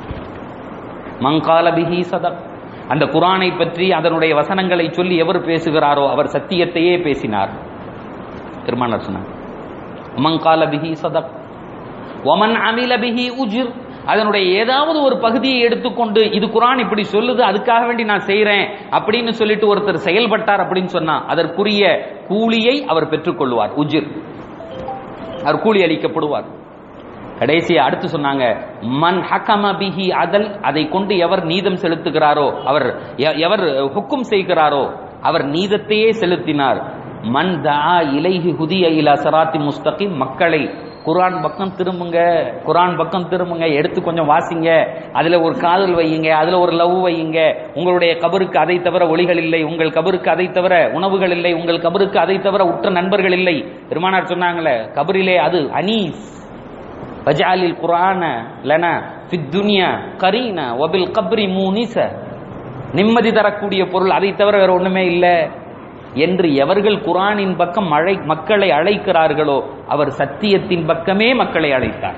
மங்கால பிஹி சதக் அந்த குரானை பற்றி அதனுடைய வசனங்களை சொல்லி எவர் பேசுகிறாரோ அவர் சத்தியத்தையே பேசினார் பெருமானார் சொன்னார் மங்கால பிஹி சதக் ஒமன் அமில பிஹி உஜிர் அதனுடைய ஏதாவது ஒரு பகுதியை எடுத்துக்கொண்டு இது குரான் இப்படி சொல்லுது அதுக்காக வேண்டி நான் செய்றேன் அப்படின்னு சொல்லிட்டு ஒருத்தர் செயல்பட்டார் அப்படின்னு சொன்னா அதற்குரிய கூலியை அவர் பெற்றுக்கொள்வார் உஜிர் அவர் கூலி அளிக்கப்படுவார் கடைசியா அடுத்து சொன்னாங்க மன் ஹக்கம பிஹி அதல் அதை கொண்டு எவர் நீதம் செலுத்துகிறாரோ அவர் எ- எவர் ஹுக்கும் செய்கிறாரோ அவர் நீதத்தையே செலுத்தினார் மன் தா இலைஹி ஹுதிய இலா சராத்தி முஸ்தகிம் மக்களை குர்ஆன் பக்கம் திரும்புங்க குர்ஆன் பக்கம் திரும்புங்க எடுத்து கொஞ்சம் வாசிங்க அதுல ஒரு காதல் வையுங்க அதுல ஒரு லவ் வையுங்க உங்களுடைய கபருக்கு அதை தவிர ஒளிகள் இல்லை உங்கள் கபருக்கு அதை தவிர உணவுகள் இல்லை உங்கள் கபருக்கு அதை தவிர உற்ற நண்பர்கள் இல்லை பெருமானார் சொன்னாங்களே கபரிலே அது அனீஸ் வஜாலில் குரான லன ஃபித் துனியா கரீன வபில் கப்ரி மூனிச நிம்மதி தரக்கூடிய பொருள் அதை தவிர வேற ஒண்ணுமே இல்லை என்று எவர்கள் குரானின் பக்கம் அழை மக்களை அழைக்கிறார்களோ அவர் சத்தியத்தின் பக்கமே மக்களை அழைத்தார்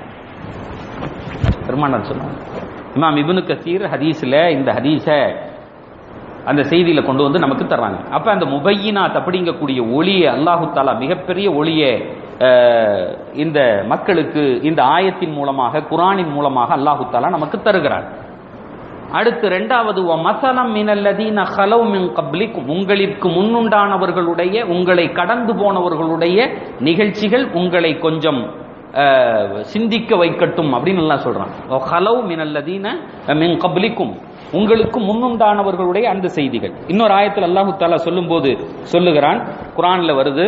பெருமானார் சொன்னார் இமாம் இப்னு கசீர் ஹதீஸ்ல இந்த ஹதீஸ அந்த செய்தியில கொண்டு வந்து நமக்கு தர்றாங்க அப்ப அந்த முபையினாத் அப்படிங்கக்கூடிய ஒளியை அல்லாஹு தாலா மிகப்பெரிய ஒளியை அஹ், இந்த மக்களுக்கு இந்த ஆயத்தின் மூலமாக குரானின் மூலமாக அல்லாஹு தாலா நமக்கு தருகிறார் அடுத்து இரண்டாவது மசலம் மினல்லதீன ஹலவ் மின் கப்லிக்கும் உங்களுக்கு முன்னுண்டானவர்களுடைய உங்களை கடந்து போனவர்களுடைய நிகழ்ச்சிகள் உங்களை கொஞ்சம் அஹ், சிந்திக்க வைக்கட்டும் அப்படின்னு எல்லாம் சொல்றான் ஹலவ் மினல்லதீன மின் கப்லிக்கும் உங்களுக்கு முன்னுண்டானவர்களுடைய அந்த செய்திகள் இன்னொரு ஆயத்தில் அல்லாஹு தாலா சொல்லும்போது சொல்லுகிறான் குரான்ல வருது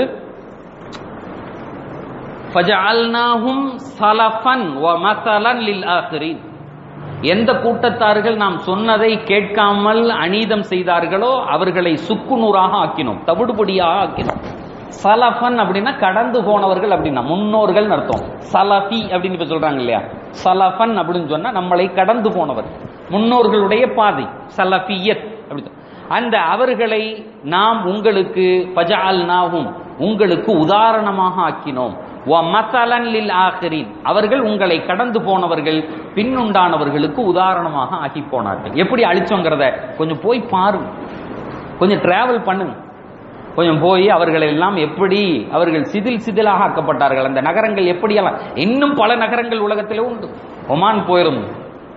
ஃபஜஅல்னாஹும் சலஃபன் வ மஸலன் லில் ஆখিরিன் எந்த கூட்டத்தார்கள் நாம் சொன்னதை கேட்காமல் அநீதம் செய்தார்களோ அவர்களை சுக்குநூறாக ஆக்கினோம் தவிடுபடியாக ஆக்கினோம் சலஃபன் அப்படின்னா கடந்து போனவர்கள் அப்படின்னா முன்னோர்கள் அர்த்தம் சலஃபி அப்படின்னு இப்ப சொல்றாங்க இல்லையா சலஃபன் அப்படின்னு சொன்னா நம்மளை கடந்து போனவர் முன்னோர்களுடைய பாதை சலஃபியத் அப்படி சொல்~ அந்த அவர்களை நாம் உங்களுக்கு பஜால்னாவும் உங்களுக்கு உதாரணமாக ஆக்கினோம் வ மசலன் லில் ஆகிரின் அவர்கள் உங்களை கடந்து போனவர்கள் பின்னுண்டானவர்களுக்கு உதாரணமாக ஆகி போனார்கள் எப்படி அழிச்சோங்கிறத கொஞ்சம் போய் பாருங்க கொஞ்சம் டிராவல் பண்ணுங்க கொஞ்சம் போய் அவர்கள் எல்லாம் எப்படி அவர்கள் சிதில் சிதிலாக ஆக்கப்பட்டார்கள் அந்த நகரங்கள் எப்படியெல்லாம் இன்னும் பல நகரங்கள் உலகத்திலே உண்டு ஒமான் போயிருந்தோம்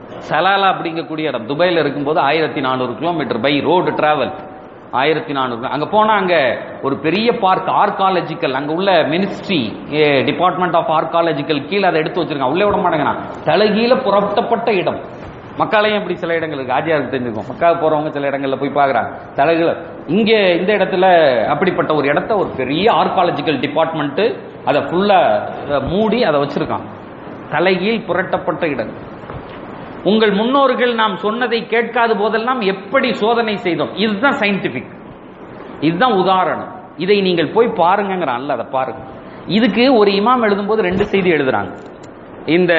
சலாலா அப்படிங்கக்கூடிய இடம் துபாயில் இருக்கும்போது ஆயிரத்தி நானூறு கிலோமீட்டர் பை ரோடு டிராவல் ஆயிரத்தி நானூறு அங்க போனா அங்க ஒரு பெரிய பார்க் ஆர்காலஜிக்கல் அங்க உள்ள மினிஸ்ட்ரி டிபார்ட்மெண்ட் ஆஃப் ஆர்காலஜிக்கல் கீழே அதை எடுத்து வச்சிருக்கான் உள்ளே விட மாட்டேங்கிறான் தலைகீழ புறப்பட்டப்பட்ட இடம் மக்காலையும் இப்படி சில இடங்கள் இருக்கு ஆஜியாருக்கு தெரிஞ்சுக்கும் மக்கா போறவங்க சில இடங்கள்ல போய் பாக்குறாங்க தலைகீழ இங்க இந்த இடத்துல அப்படிப்பட்ட ஒரு இடத்த ஒரு பெரிய ஆர்காலஜிக்கல் டிபார்ட்மெண்ட் அதை ஃபுல்லா மூடி அதை வச்சிருக்கான் தலைகீழ் புரட்டப்பட்ட இடம் உங்கள் முன்னோர்கள் நாம் சொன்னதை கேட்காத போதெல்லாம் எப்படி சோதனை செய்தோம் இதுதான் சயின்டிபிக் இதுதான் உதாரணம் இதை நீங்கள் போய் பாருங்கிறான் அல்ல அதை பாருங்க இதுக்கு ஒரு இமாம் எழுதும்போது ரெண்டு செய்தி எழுதுறாங்க இந்த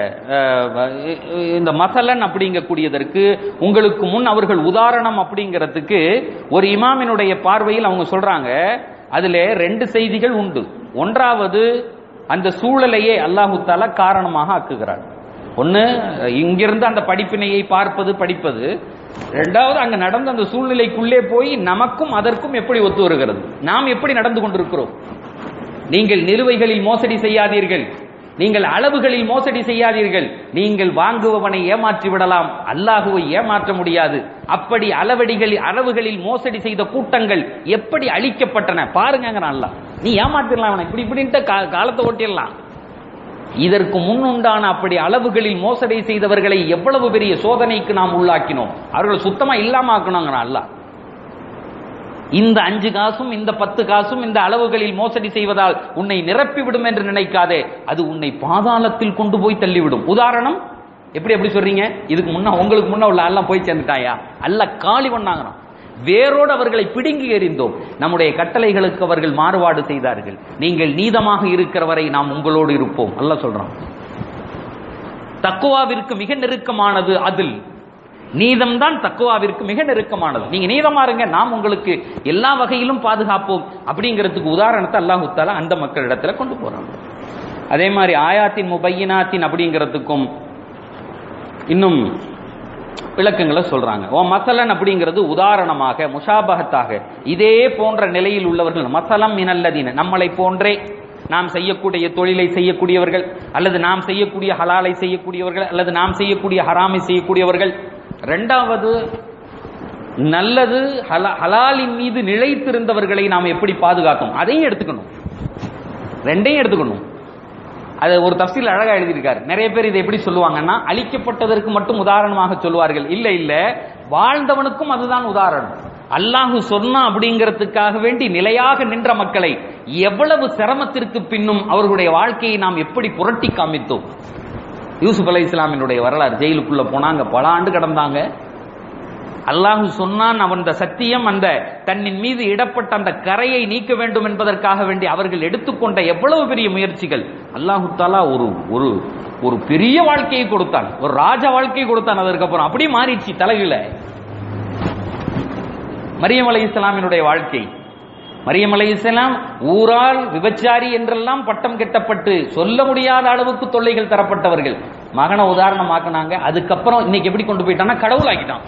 அஹ், இந்த மசலன் அப்படிங்கக்கூடியதற்கு உங்களுக்கு முன் அவர்கள் உதாரணம் அப்படிங்கிறதுக்கு ஒரு இமாமினுடைய பார்வையில் அவங்க சொல்றாங்க அதுல ரெண்டு செய்திகள் உண்டு ஒன்றாவது அந்த சூழலையே அல்லாஹு தாலா காரணமாக ஆக்குகிறார் ஒன்னு இங்கிருந்து அந்த படிப்பினையை பார்ப்பது படிப்பது ரெண்டாவது அங்க நடந்த அந்த சூழ்நிலைக்குள்ளே போய் நமக்கும் அதற்கும் எப்படி ஒத்து வருகிறது நாம் எப்படி நடந்து கொண்டிருக்கிறோம் நீங்கள் நிலுவைகளில் மோசடி செய்யாதீர்கள் நீங்கள் அளவுகளில் மோசடி செய்யாதீர்கள் நீங்கள் வாங்குபவனை ஏமாற்றி விடலாம் அல்லாஹுவை ஏமாற்ற முடியாது அப்படி அளவடிகளில் அளவுகளில் மோசடி செய்த கூட்டங்கள் எப்படி அழிக்கப்பட்டன பாருங்க அல்லாஹ் நீ ஏமாத்திடலாம் அவனை இப்படி இப்படின்ட்டு கா- காலத்தை ஓட்டிடலாம் இதற்கு முன் உண்டான அப்படி அளவுகளில் மோசடி செய்தவர்களை எவ்வளவு பெரிய சோதனைக்கு நாம் உள்ளாக்கினோம் அவர்கள் சுத்தமா இல்லாம ஆக்கணுங்கிறான் அல்லாஹ் இந்த அஞ்சு காசும் இந்த பத்து காசும் இந்த அளவுகளில் மோசடி செய்வதால் உன்னை நிரப்பிவிடும் என்று நினைக்காதே அது உன்னை பாதாளத்தில் கொண்டு போய் தள்ளிவிடும் உதாரணம் எப்படி எப்படி சொல்றீங்க இதுக்கு முன்ன உங்களுக்கு முன்ன உள்ள எல்லாம் போய் சேர்ந்துட்டாயா அல்ல காலி பண்ணாங்கறான் வேரோடு அவர்களை பிடுங்கி எறிந்தோம் நம்முடைய கட்டளைகளுக்கு அவர்கள் மாறுபாடு செய்தார்கள் நீங்கள் நீதமாக இருக்கிற வரை நாம் உங்களோடு இருப்போம் அல்ல சொல்றான் தக்குவாவிற்கு மிக நெருக்கமானது அதில் நீதம்தான் தக்குவாவிற்கு மிக நெருக்கமானது நீங்க நீதமா இருங்க நாம் உங்களுக்கு எல்லா வகையிலும் பாதுகாப்போம் அப்படிங்கிறதுக்கு உதாரணத்தை அல்லாஹு தாலா அந்த மக்களிடத்துல கொண்டு போறாங்க அதே மாதிரி ஆயாத்தின் முபையினாத்தின் அப்படிங்கிறதுக்கும் இன்னும் விளக்கங்களை சொல்றாங்க ஓ மசலன் அப்படிங்கிறது உதாரணமாக முஷாபகத்தாக இதே போன்ற நிலையில் உள்ளவர்கள் மசலம் மினல்லதீன நம்மளை போன்றே நாம் செய்யக்கூடிய தொழிலை செய்யக்கூடியவர்கள் அல்லது நாம் செய்யக்கூடிய ஹலாலை செய்யக்கூடியவர்கள் அல்லது நாம் செய்யக்கூடிய ஹராமை செய்யக்கூடியவர்கள் ரெண்டாவது நல்லது ஹலா- ஹலாலின் மீது நிலைத்திருந்தவர்களை நாம் எப்படி பாதுகாத்தோம் அதையும் எடுத்துக்கணும் ரெண்டையும் எடுத்துக்கணும் அது ஒரு தப்சீல் அழகா எழுதியிருக்காரு நிறைய பேர் இதை எப்படி சொல்லுவாங்கன்னா அழிக்கப்பட்டதற்கு மட்டும் உதாரணமாக சொல்லுவார்கள் இல்ல இல்ல வாழ்ந்தவனுக்கும் அதுதான் உதாரணம் அல்லாஹு சொன்னா அப்படிங்கிறதுக்காக வேண்டி நிலையாக நின்ற மக்களை எவ்வளவு சிரமத்திற்கு பின்னும் அவர்களுடைய வாழ்க்கையை நாம் எப்படி புரட்டி காமித்தோம் யூசுப் அலை இஸ்லாமினுடைய வரலாறு ஜெயிலுக்குள்ள போனாங்க பல ஆண்டு கடந்தாங்க அல்லாஹு சொன்னான் அவன் அந்த சத்தியம் அந்த தன்னின் மீது இடப்பட்ட அந்த கரையை நீக்க வேண்டும் என்பதற்காக வேண்டி அவர்கள் எடுத்துக்கொண்ட எவ்வளவு பெரிய முயற்சிகள் அல்லாஹு தாலா ஒரு ஒரு ஒரு பெரிய வாழ்க்கையை கொடுத்தான் ஒரு ராஜ வாழ்க்கையை கொடுத்தான் அதற்கப்புறம் அப்படியே மாறிடுச்சு தலையில மரியம் அலை இஸ்லாமினுடைய வாழ்க்கை மரியம் அலை இஸ்லாம் ஊரால் விபச்சாரி என்றெல்லாம் பட்டம் கெட்டப்பட்டு சொல்ல முடியாத அளவுக்கு தொல்லைகள் தரப்பட்டவர்கள் மகனை உதாரணமாக்குனாங்க அதுக்கப்புறம் இன்னைக்கு எப்படி கொண்டு போயிட்டான்னா கடவுள் ஆக்கிட்டான்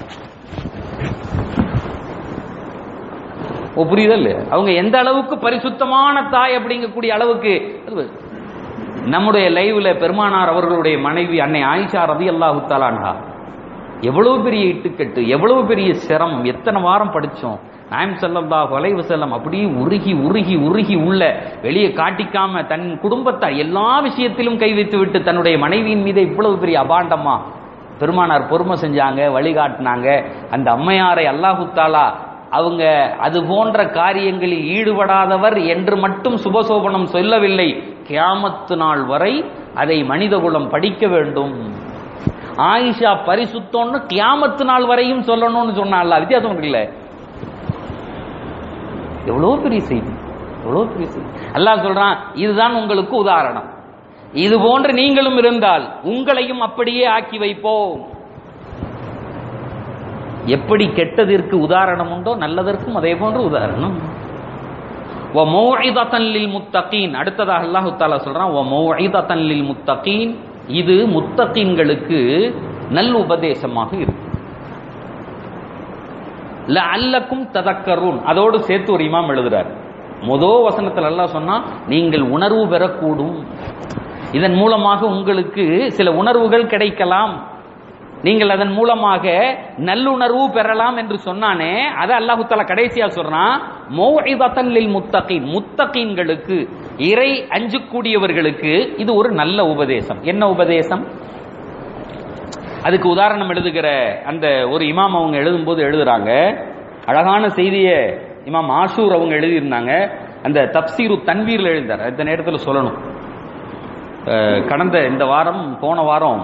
ஓ புரியுதா இல்லையா அவங்க எந்த அளவுக்கு பரிசுத்தமான தாய் அப்படிங்கக்கூடிய அளவுக்கு அது நம்முடைய லைவ்ல பெருமானார் அவர்களுடைய மனைவி அன்னை ஆயிஷா ரதி அல்லாஹு தாலான்ஹா எவ்வளவு பெரிய இட்டுக்கட்டு எவ்வளவு பெரிய சிரமம் எத்தனை வாரம் படிச்சோம் நாயம் ஸல்லல்லாஹு அலைஹி வஸல்லம் அப்படியே உருகி உருகி உருகி உள்ள வெளியே காட்டிக்காம தன் குடும்பத்தார் எல்லா விஷயத்திலும் கை வைத்து விட்டு தன்னுடைய மனைவியின் மீது இவ்வளவு பெரிய அபாண்டமா பெருமானார் பொறுமை செஞ்சாங்க வழிகாட்டினாங்க அந்த அம்மையாரை அல்லாஹு தாலா அவங்க அது போன்ற காரியங்களில் ஈடுபடாதவர் என்று மட்டும் சுபசோபனம் சொல்லவில்லை கியாமத்து நாள் வரை அதை மனிதகுலம் படிக்க வேண்டும் ஆயிஷா பரிசுத்தம்னு கியாமத்து நாள் வரையும் சொல்லணும்னு சொன்னால வித்தியாசம் இருக்குல்ல எவ்வளவு பெரிய செய்தி எவ்வளவு பெரிய செய்தி அல்லாஹ் சொல்றான் இதுதான் உங்களுக்கு உதாரணம் இது போன்று நீங்களும் இருந்தால் உங்களையும் அப்படியே ஆக்கி வைப்போம் எப்படி கெட்டதற்கு உதாரணம் உண்டோ நல்லதற்கும் அதே போன்று உதாரணம் வ மௌஇதத்தன் லில் முத்தகீன் அடுத்ததாக அல்லாஹ் தஆலா சொல்றான் வ மௌஇதத்தன் லில் முத்தகீன் இது முத்தகீன்களுக்கு நல் உபதேசமாக இருக்கு லஅல்லக்கும் ததக்கரூன் அதோடு சேர்த்து ஒரு இமாம் எழுதுறார் முதோ வசனத்தில் அல்லாஹ் சொன்னா நீங்கள் உணர்வு பெறக்கூடும் இதன் மூலமாக உங்களுக்கு சில உணர்வுகள் கிடைக்கலாம் நீங்கள் அதன் மூலமாக நல்லுணர்வு பெறலாம் என்று சொன்னானே அதை அல்லாஹு தஆலா கடைசியா சொல்றான் மௌஇதத்தன் லில் முத்தகீன் முத்தகீன்களுக்கு இறை அஞ்சக்கூடியவர்களுக்கு இது ஒரு நல்ல உபதேசம் என்ன உபதேசம் அதுக்கு உதாரணம் எழுதுகிற அந்த ஒரு இமாம் அவங்க எழுதும்போது எழுதுறாங்க அழகான செய்தியை இமாம் ஆஷூர் அவங்க எழுதியிருந்தாங்க அந்த தப்சீரு தன்வீர்ல எழுந்தார் இந்த நேரத்தில் சொல்லணும் அஹ், கடந்த இந்த வாரம் போன வாரம்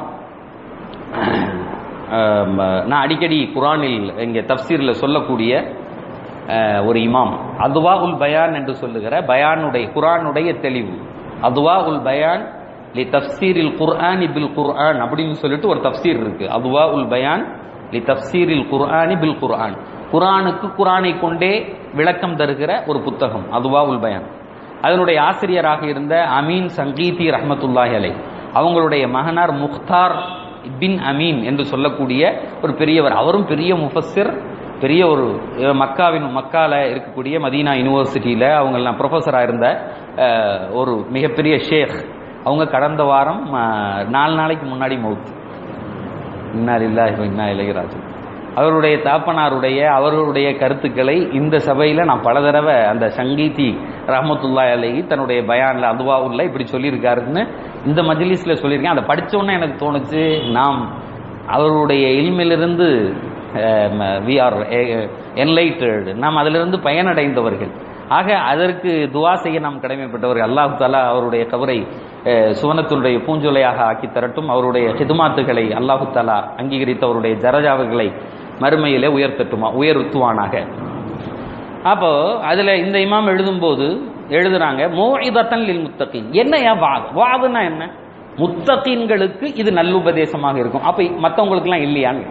அஹ், நான் அடிக்கடி குரானில் இங்கே தப்சீரில் சொல்லக்கூடிய அஹ், ஒரு இமாம் அதுவா உல் பயான் என்று சொல்லுகிற பயானுடைய குரானுடைய தெளிவு அதுவா உல் பயான் லி தப்சீரில் குர்ஆனி பில் குர்ஆன் அப்படின்னு சொல்லிட்டு ஒரு தப்சீர் இருக்கு அதுவா உல் பயான் லி தப்சீரில் குர்ஆனி பில் குர்ஆன் குரானுக்கு குரானை கொண்டே விளக்கம் தருகிற ஒரு புத்தகம் அதுவா உல் பயான் அதனுடைய ஆசிரியராக இருந்த அமீன் சங்கீதி ரஹ்மத்துல்லாஹி அலை அவங்களுடைய மகனார் முக்தார் பின் அமீன் என்று சொல்லக்கூடிய ஒரு பெரியவர் அவரும் பெரிய முஃபஸ்ஸிர் பெரிய ஒரு அஹ், மக்காவின் மக்கால இருக்கக்கூடிய மதீனா யூனிவர்சிட்டியில அவங்க எல்லாம் ப்ரொஃபஸராக இருந்த அஹ், ஒரு மிகப்பெரிய ஷேக் அவங்க கடந்த வாரம் அஹ், நாலு நாளைக்கு முன்னாடி மவுத் இன்னா லில்லாஹி வ இன்னா இலைஹி ராஜிஊன் அவருடைய தாப்பனாருடைய அவர்களுடைய கருத்துக்களை இந்த சபையில நான் பல தடவை அந்த சங்கீதி ரஹமத்துல்லா அலைஹி தன்னுடைய பயான்ல அதுவா உள்ள இப்படி சொல்லியிருக்காருன்னு இந்த மஜ்லிஸ்ல சொல்லியிருக்கேன் அதை படிச்ச உடனே எனக்கு தோணுச்சு நாம் அவருடைய இல்மிலிருந்து வி ஆர் என்லைட்டட் நாம் அதிலிருந்து பயனடைந்தவர்கள் ஆக அதற்கு துவா செய்ய நாம் கடமைப்பட்டவர்கள் அல்லாஹ் தாலா அவருடைய கபரை அஹ், சுவனத்தினுடைய பூஞ்சோலையாக ஆக்கி தரட்டும் அவருடைய ஹிதுமாத்துகளை அல்லாஹு தாலா அங்கீகரித்த அவருடைய ஜரஜாவுகளை மறுமையிலே உயர்த்தட்டுமா உயர்த்துவானாக அப்போ அதுல இந்த இமாம் எழுதும்போது எழுதுறாங்க மோஇதத்தன் லில் முத்தகீன் என்னையா வாது வாதுன்னா என்ன முத்தகீன்களுக்கு இது நல்லுபதேசமாக இருக்கும் அப்ப மத்தவங்களுக்குலாம் இல்லையான்னு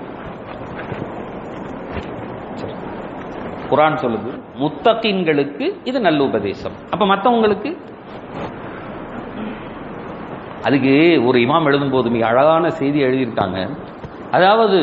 குரான் சொல்லுது முத்தகீன்களுக்கு இது நல்ல உபதேசம் அப்ப மத்தவங்களுக்கு அதுக்கு ஒரு இமாம் எழுதும்போது மிக அழகான செய்தி எழுதியிருக்காங்க அதாவது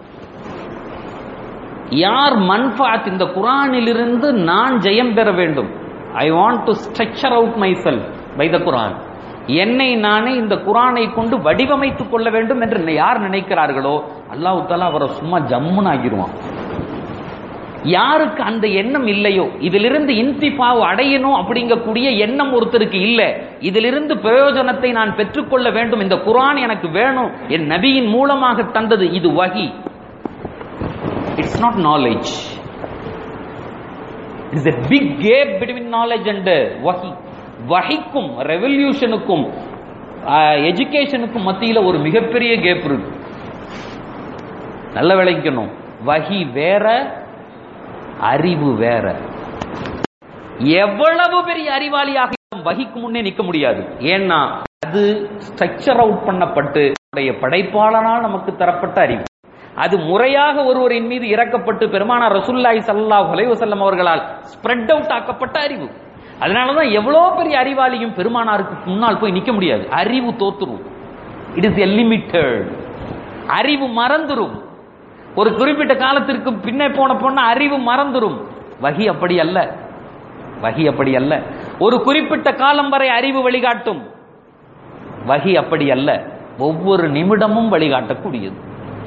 யார் மன்ஃபாத் இந்த குரானிலிருந்து நான் ஜெயம் பெற வேண்டும் I want to structure out my self by the Quran என்னை நானே இந்த குரானை கொண்டு வடிவமைத்துக் கொள்ள வேண்டும் என்று யார் நினைக்கிறார்களோ அல்லாஹ் தாலா அவரை சும்மா ஜம்முன்னு ஆக்கிடுவான் யாருக்கு அந்த எண்ணம் இல்லையோ இதிலிருந்து இன்திபாவு அடையணும் அப்படிங்கக்கூடிய எண்ணம் ஒருத்தருக்கு இல்ல இதிலிருந்து பிரயோஜனத்தை நான் பெற்றுக்கொள்ள வேண்டும் இந்த குரான் எனக்கு வேணும் என் நபியின் மூலமாக தந்தது இது வகி it's not knowledge it's a big gap between knowledge and வஹி வஹிக்கும் ரெவல்யூஷனுக்கும் எஜுகேஷனுக்கும் மத்தியில ஒரு மிகப்பெரிய கேப் இருக்கு நல்ல விளைக்கணும் வஹி வேற அறிவு வேற எவ்வளவு பெரிய அறிவாளியாக வகிக்கு முன்னே நிக்க முடியாது ஏன்னா அது ஸ்ட்ரக்சர் அவுட் பண்ணப்பட்டு நம்முடைய படைப்பாளனால் நமக்கு தரப்பட்ட அறிவு அது முறையாக ஒருவரின் மீது இறக்கப்பட்டு பெருமானார் ரசூல்லாய் ஸல்லல்லாஹு அலைஹி வஸல்லம் அவர்களால் ஸ்ப்ரெட் அவுட் ஆக்கப்பட்ட அறிவு அதனாலதான் எவ்வளவு பெரிய அறிவாளியும் பெருமானாருக்கு முன்னால் போய் நிக்க முடியாது அறிவு தோத்துரும் இட் இஸ் எ லிமிட்டட் அறிவு மறந்துரும் ஒரு குறிப்பிட்ட காலத்திற்கு பின்னே போன போன அறிவு மறந்துரும் வகி அப்படி அல்ல வகி அப்படி அல்ல ஒரு குறிப்பிட்ட காலம் வரை அறிவு வழிகாட்டும் வகி அப்படி அல்ல ஒவ்வொரு நிமிடமும் வழிகாட்டக்கூடியது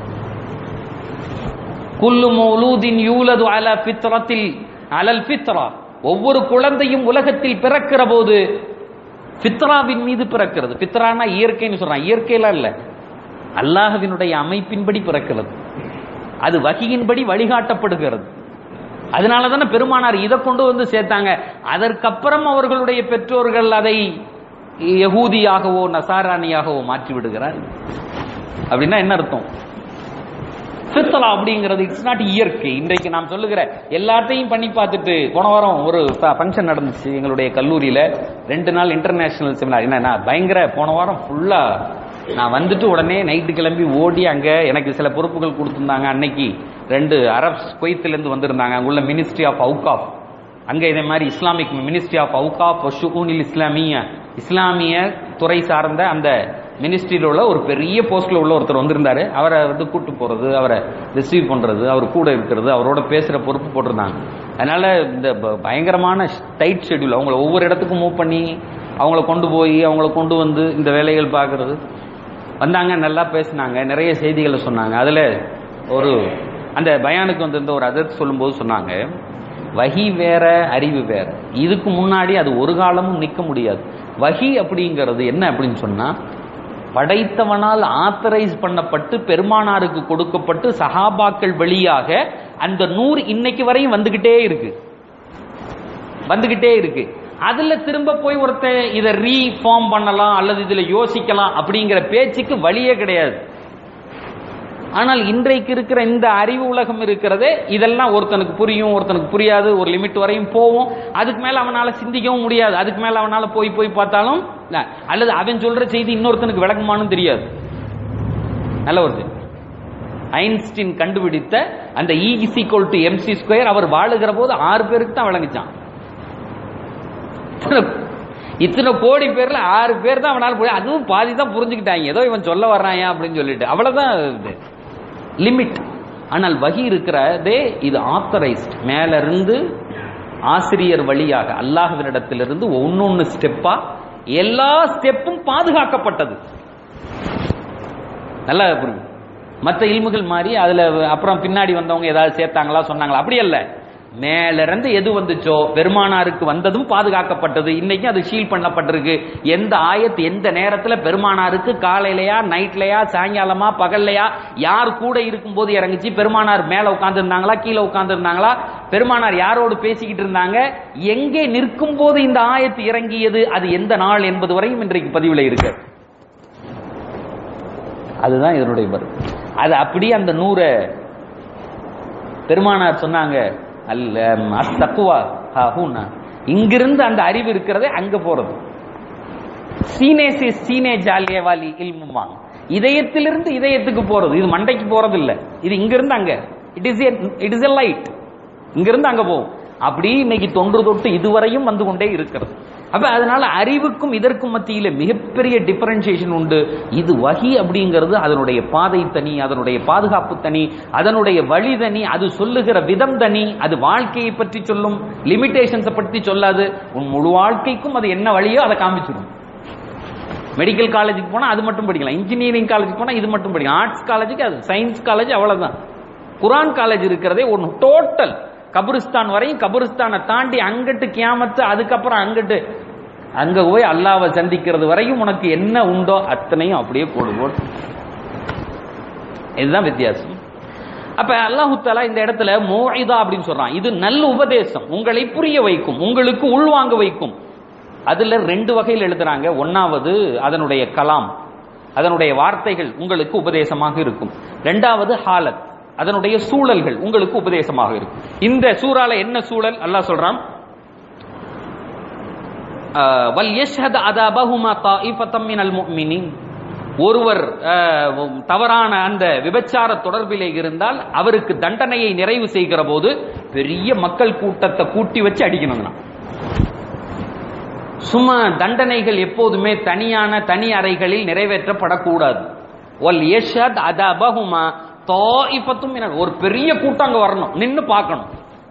குல்லு மௌலூதின் யூலது அல ஃபித்ரத்தில் அலல் ஃபித்ரா ஒவ்வொரு குழந்தையும் உலகத்தில் பிறக்கிற போது ஃபித்ராவின் மீது பிறக்கிறது ஃபித்ரானா இயற்கைன்னு சொல்றான் இயற்கையில இல்ல அல்லாஹ்வினுடைய அமைப்பின்படி பிறக்கிறது அது வகியின்படி வழிகாட்டப்படுகிறது அதனால தானே பெருமானார் இதை கொண்டு வந்து சேர்த்தாங்க அதற்கப்புறம் அவர்களுடைய பெற்றோர்கள் அதை யகூதியாகவோ நசாராணியாகவோ மாற்றி விடுகிறார் அப்படின்னா என்ன அர்த்தம் ஃபித்ரா அப்படிங்கிறது இட்ஸ் நாட் இயற்கை இன்றைக்கு நாம் சொல்லுகிற எல்லாத்தையும் பண்ணி பார்த்துட்டு போன வாரம் ஒரு ஃபங்க்ஷன் நடந்துச்சு எங்களுடைய கல்லூரியில ரெண்டு நாள் இன்டர்நேஷனல் செமினார் என்னன்னா பயங்கர போன வாரம் ஃபுல்லா நான் வந்துட்டு உடனே நைட்டு கிளம்பி ஓடி அங்க எனக்கு சில பொறுப்புகள் கொடுத்திருந்தாங்க அன்னைக்கு ரெண்டு அரப்ஸ் குவைத்திலிருந்து வந்திருந்தாங்க அங்குள்ள மினிஸ்ட்ரி ஆஃப் அவுகாஃப் அங்க இதே மாதிரி இஸ்லாமிக் மினிஸ்ட்ரி ஆஃப் அவுகாஃப் ஷுகூனில் இஸ்லாமிய இஸ்லாமிய துறை சார்ந்த அந்த மினிஸ்ட்ரியில் உள்ள ஒரு பெரிய போஸ்ட்ல உள்ள ஒருத்தர் வந்திருந்தாரு அவரை வந்து கூட்டு போறது அவரை ரிசீவ் பண்றது அவர் கூட இருக்கிறது அவரோட பேசுற பொறுப்பு போட்டிருந்தாங்க அதனால இந்த ப- பயங்கரமான டைட் ஷெட்யூல் அவங்கள ஒவ்வொரு இடத்துக்கும் மூவ் பண்ணி அவங்கள கொண்டு போய் அவங்கள கொண்டு வந்து இந்த வேலைகள் பார்க்கறது வந்தாங்க நல்லா பேசினாங்க நிறைய செய்திகளை சொன்னாங்க அதுல ஒரு அந்த பயானுக்கு வந்திருந்த ஒரு அதற்கு சொல்லும்போது சொன்னாங்க வஹி வேற அறிவு வேற இதுக்கு முன்னாடி அது ஒரு காலமும் நிற்க முடியாது வஹி அப்படிங்கிறது என்ன அப்படின்னு சொன்னா படைத்தவனால் ஆத்தரைஸ் பண்ணப்பட்டு பெருமானாருக்கு கொடுக்கப்பட்டு சஹாபாக்கள் வழியாக அந்த நூறு இன்னைக்கு வரையும் வந்துகிட்டே இருக்கு வந்துகிட்டே இருக்கு அதுல திரும்ப போய் ஒருத்தன் இதை ரீஃபார்ம் பண்ணலாம் அல்லது இதுல யோசிக்கலாம் அப்படிங்கிற பேச்சுக்கு வழியே கிடையாது ஆனால் இன்றைக்கு இருக்கிற இந்த அறிவு உலகம் இருக்கிறதே இதெல்லாம் ஒருத்தனுக்கு புரியும் ஒருத்தனுக்கு புரியாது ஒரு லிமிட் வரையும் போகும் அதுக்கு மேல அவனால சிந்திக்கவும் முடியாது அதுக்கு மேல அவனால போய் போய் பார்த்தாலும் இல்ல, அல்லது அவன் சொல்ற செய்தி இன்னொருத்தனுக்கு விளங்குமானும் தெரியாது நல்ல ஒரு செய்தி. ஐன்ஸ்டீன் கண்டுபிடித்த அந்த E is equal to MC square அவர் வாழுகிற போது ஆறு பேருக்கு தான் விளங்குச்சான் இத்தனை- இத்தனை கோடி பேர்ல ஆறு பேர் தான் அவனால போய் அதுவும் பாதி தான் புரிஞ்சுக்கிட்டாங்க ஏதோ இவன் சொல்ல வர்றான் அப்படின்னு சொல்லிட்டு அவ்வளவுதான் லிமிட் ஆனால் வகி இருக்கிறதே இது ஆத்தரைஸ்ட் மேல இருந்து ஆசிரியர் வழியாக அல்லாஹ்வினிடத்திலிருந்து ஒன்னொன்னு ஸ்டெப்பா எல்லா ஸ்டெப்பும் பாதுகாக்கப்பட்டது நல்லா புரியும் மற்ற இல்முகள் மாதிரி அதுல அப்புறம் பின்னாடி வந்தவங்க ஏதாவது சேர்த்தாங்களா சொன்னாங்களா அப்படி அல்ல மேல இருந்து எது வந்துச்சோ பெருமானாருக்கு வந்ததும் பாதுகாக்கப்பட்டது இன்னைக்கு அது ஷீல் பண்ணப்பட்டிருக்கு எந்த ஆயத்து எந்த நேரத்துல பெருமானாருக்கு காலையிலயா நைட்லயா சாயங்காலமா பகல்லையா யார் கூட இருக்கும்போது இறங்குச்சு பெருமானார் மேல உட்கார்ந்து இருந்தாங்களா கீழே உட்கார்ந்து இருந்தாங்களா பெருமானார் யாரோடு பேசிக்கிட்டு இருந்தாங்க எங்கே நிற்கும் போது இந்த ஆயத்து இறங்கியது அது எந்த நாள் என்பது வரையும் இன்றைக்கு பதிவுல இருக்கு அதுதான் இதனுடைய வரும் அது அப்படியே அந்த நூறை பெருமானார் சொன்னாங்க அல்ல அத்தக்குவா ஹூனா இங்கிருந்து அந்த அறிவு இருக்கிறதே அங்க போறது சீனே சி சீனே ஜாலிய வாலி இல்முமாங்க இதயத்திலிருந்து இதயத்துக்கு போறது இது மண்டைக்கு போறது இல்ல இது இங்கிருந்து அங்க it is it is a light இங்கிருந்து அங்க போகும் அப்படி இன்னைக்கு தொன்று தொட்டு இதுவரையும் வந்து கொண்டே இருக்கிறது அப்ப அதனால அறிவுக்கும் இதற்கும் மத்தியில மிகப்பெரிய டிஃபரன்சியேஷன் உண்டு இது வகி அப்படிங்கிறது அதனுடைய பாதை தனி அதனுடைய பாதுகாப்பு தனி அதனுடைய வழி தனி அது சொல்லுகிற விதம் தனி அது வாழ்க்கையை பற்றி சொல்லும் லிமிடேஷன்ஸை பற்றி சொல்லாது உன் முழு வாழ்க்கைக்கும் அது என்ன வழியோ அதை காமிச்சிடும் மெடிக்கல் காலேஜுக்கு போனா அது மட்டும் படிக்கலாம் இன்ஜினியரிங் காலேஜுக்கு போனா இது மட்டும் படிக்கலாம் ஆர்ட்ஸ் காலேஜுக்கு அது சயின்ஸ் காலேஜ் அவ்வளவுதான் குரான் காலேஜ் இருக்கிறதே ஒன்று டோட்டல் கபரிஸ்தான் வரையும் கபரிஸ்தானை தாண்டி அங்கிட்டு கியாமத்து அதுக்கப்புறம் அங்கிட்டு அங்க போய் அல்லாவை சந்திக்கிறது வரையும் உனக்கு என்ன உண்டோ அத்தனையும் அப்படியே போடு போடு இதுதான் வித்தியாசம் அப்ப அல்லாஹு தாலா இந்த இடத்துல மோயிதா அப்படின்னு சொல்றான் இது நல்ல உபதேசம் உங்களை புரிய வைக்கும் உங்களுக்கு உள்வாங்க வைக்கும் அதுல ரெண்டு வகையில் எழுதுறாங்க ஒன்னாவது அதனுடைய கலாம் அதனுடைய வார்த்தைகள் உங்களுக்கு உபதேசமாக இருக்கும் ரெண்டாவது ஹாலத் அதனுடைய சூழல்கள் உங்களுக்கு உபதேசமாக இருக்கும் இந்த சூறால என்ன சூழல் அல்லாஹ் சொல்றான் ஆஹ், வல் யஷ்ஹத் அதாபஹுமா தாயிஃபத்தம் மினல் முஃமினீன் ஒருவர் ஆஹ், தவறான அந்த விபச்சார தொடர்பிலே இருந்தால் அவருக்கு தண்டனையை நிறைவு செய்கிற போது பெரிய மக்கள் கூட்டத்தை கூட்டி வச்சு அடிக்கணுங்கண்ணா சும்மா தண்டனைகள் எப்போதுமே தனியான தனி அறைகளில் நிறைவேற்றப்படக்கூடாது ஒல் யஷத் அதபஹுமா தாயிஃபத்தும் மினல் ஒரு பெரிய கூட்டம் அங்க வரணும் நின்னு பார்க்கணும்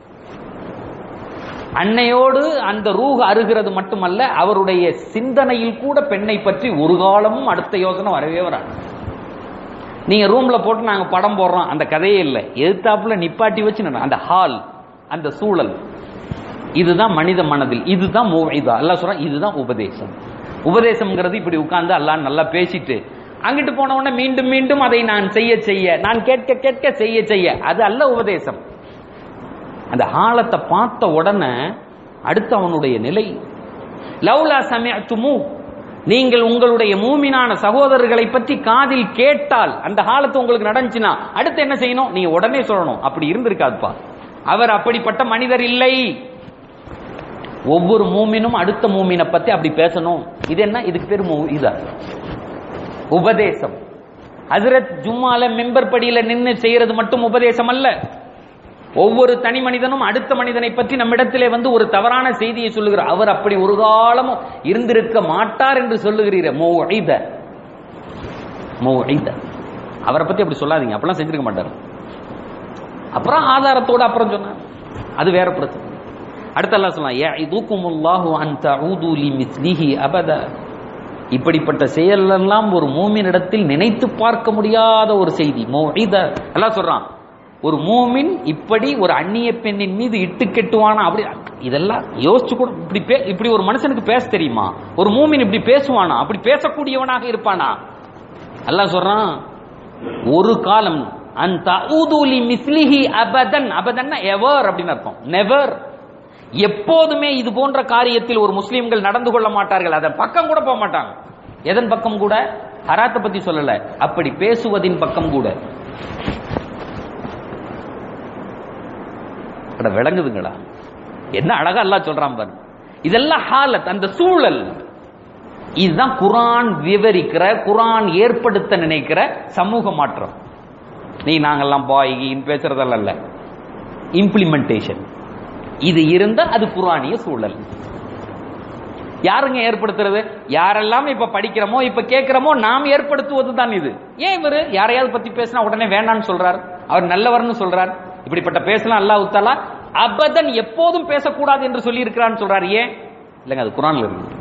அன்னையோடு அந்த ரூஹ் அருகிறது மட்டுமல்ல அவருடைய சிந்தனையில் கூட பெண்ணை பற்றி ஒரு காலமும் அடுத்த யோசனை வரவே வராது நீங்க ரூம்ல போட்டு நாங்க படம் போடுறோம் அந்த கதையே இல்லை எதிர்த்தாப்புல நிப்பாட்டி வச்சு நின்னு- அந்த ஹால் அந்த சூழல் இதுதான் மனித மனதில் இதுதான் மூவைதா அல்லாஹ் சொல்றான் இதுதான் உபதேசம் உபதேசம்ங்கிறது இப்படி உட்கார்ந்து அல்லாஹ் நல்லா பேசிட்டு அங்கிட்டு போன உடனே மீண்டும் மீண்டும் அதை நான் செய்ய செய்ய நான் கேட்க கேட்க செய்ய செய்ய அது அல்ல உபதேசம் அந்த ஆழத்தை பார்த்த உடனே அடுத்து அவனுடைய நிலை லவ்லா சமயத்துமு நீங்கள் உங்களுடைய மூமினான சகோதரர்களை பற்றி காதில் கேட்டால் அந்த காலத்து உங்களுக்கு நடந்துச்சுன்னா அடுத்து என்ன செய்யணும் நீங்க உடனே சொல்லணும் அப்படி இருந்திருக்காதுப்பா அவர் அப்படிப்பட்ட மனிதர் இல்லை ஒவ்வொரு மூமினும் அடுத்த மூமினை பத்தி அப்படி பேசணும் இது என்ன இதுக்கு பேர் மூ இதா உபதேசம் ஹசரத் ஜும்மால மெம்பர் படியில நின்னு செய்யறது மட்டும் உபதேசம் அல்ல ஒவ்வொரு தனி மனிதனும் அடுத்த மனிதனை பற்றி நம்மிடத்திலே வந்து ஒரு தவறான செய்தியை சொல்லுகிறார் அவர் அப்படி ஒரு காலமும் இருந்திருக்க மாட்டார் என்று சொல்லுகிறீர மோஐத மோஐத அவரை பத்தி அப்படி சொல்லாதீங்க அப்பெல்லாம் செஞ்சிருக்க மாட்டார் அப்புறம் ஆதாரத்தோட அப்புறம் சொன்னார் அது வேற பிரச்சனை அடுத்த அல்லாஹ் சொல்லலாம் யா இதுக்குமுல்லாஹு அன் தஊது லிமிஸ்லிஹி அபத இப்படிப்பட்ட செயலெல்லாம் ஒரு மூமினிடத்தில் நினைத்து பார்க்க முடியாத ஒரு செய்தி மோஇத அல்லாஹ் சொல்றான் ஒரு மூமின் இப்படி ஒரு அந்நிய பெண்ணின் மீது இட்டு கெட்டுவானா அப்படி இதெல்லாம் யோசிச்சு கூட இப்படி பே- இப்படி ஒரு மனுஷனுக்கு பேச தெரியுமா ஒரு மூமின் இப்படி பேசுவானா அப்படி பேசக்கூடியவனாக இருப்பானா அல்லாஹ் சொல்றான் ஒரு காலம் அந்த ஊதுலி மிஸ்லிஹி அபதன் அபதன்னா எவர் அப்படின்னு அர்த்தம் நெவர் எப்போதுமே இது போன்ற காரியத்தில் ஒரு முஸ்லிம்கள் நடந்து கொள்ள மாட்டார்கள் அதன் பக்கம் கூட போக மாட்டாங்க எதன் பக்கம் கூட ஹராத்தை பத்தி சொல்லல அப்படி பேசுவதின் பக்கம் கூட அட விளங்குதுங்களா என்ன அழகா அல்லாஹ் சொல்றான் பாரு இதெல்லாம் ஹாலத் அந்த சூழல் இதுதான் குரான் விவரிக்கிற குரான் ஏற்படுத்த நினைக்கிற சமூக மாற்றம் நீ நாங்கெல்லாம் பாய் பேசுறதெல்லாம் இல்ல இம்ப்ளிமெண்டேஷன் இது இருந்தா அது குரானிய சூழல் யாருங்க ஏற்படுத்துறது யாரெல்லாம் இப்ப படிக்கிறோமோ இப்ப கேட்கிறோமோ நாம் ஏற்படுத்துவது தான் இது ஏன் இவரு யாரையாவது பத்தி பேசினா உடனே வேண்டாம்னு சொல்றார் அவர் நல்லவர்னு சொல்றார் இப்படிப்பட்ட பேசலாம் அல்லாஹ் உத்தாலா அபதன் எப்போதும் பேசக்கூடாது என்று சொல்லி இருக்கிறான்னு சொல்றாரு ஏன் இல்லைங்க அது குரான்ல இருக்கு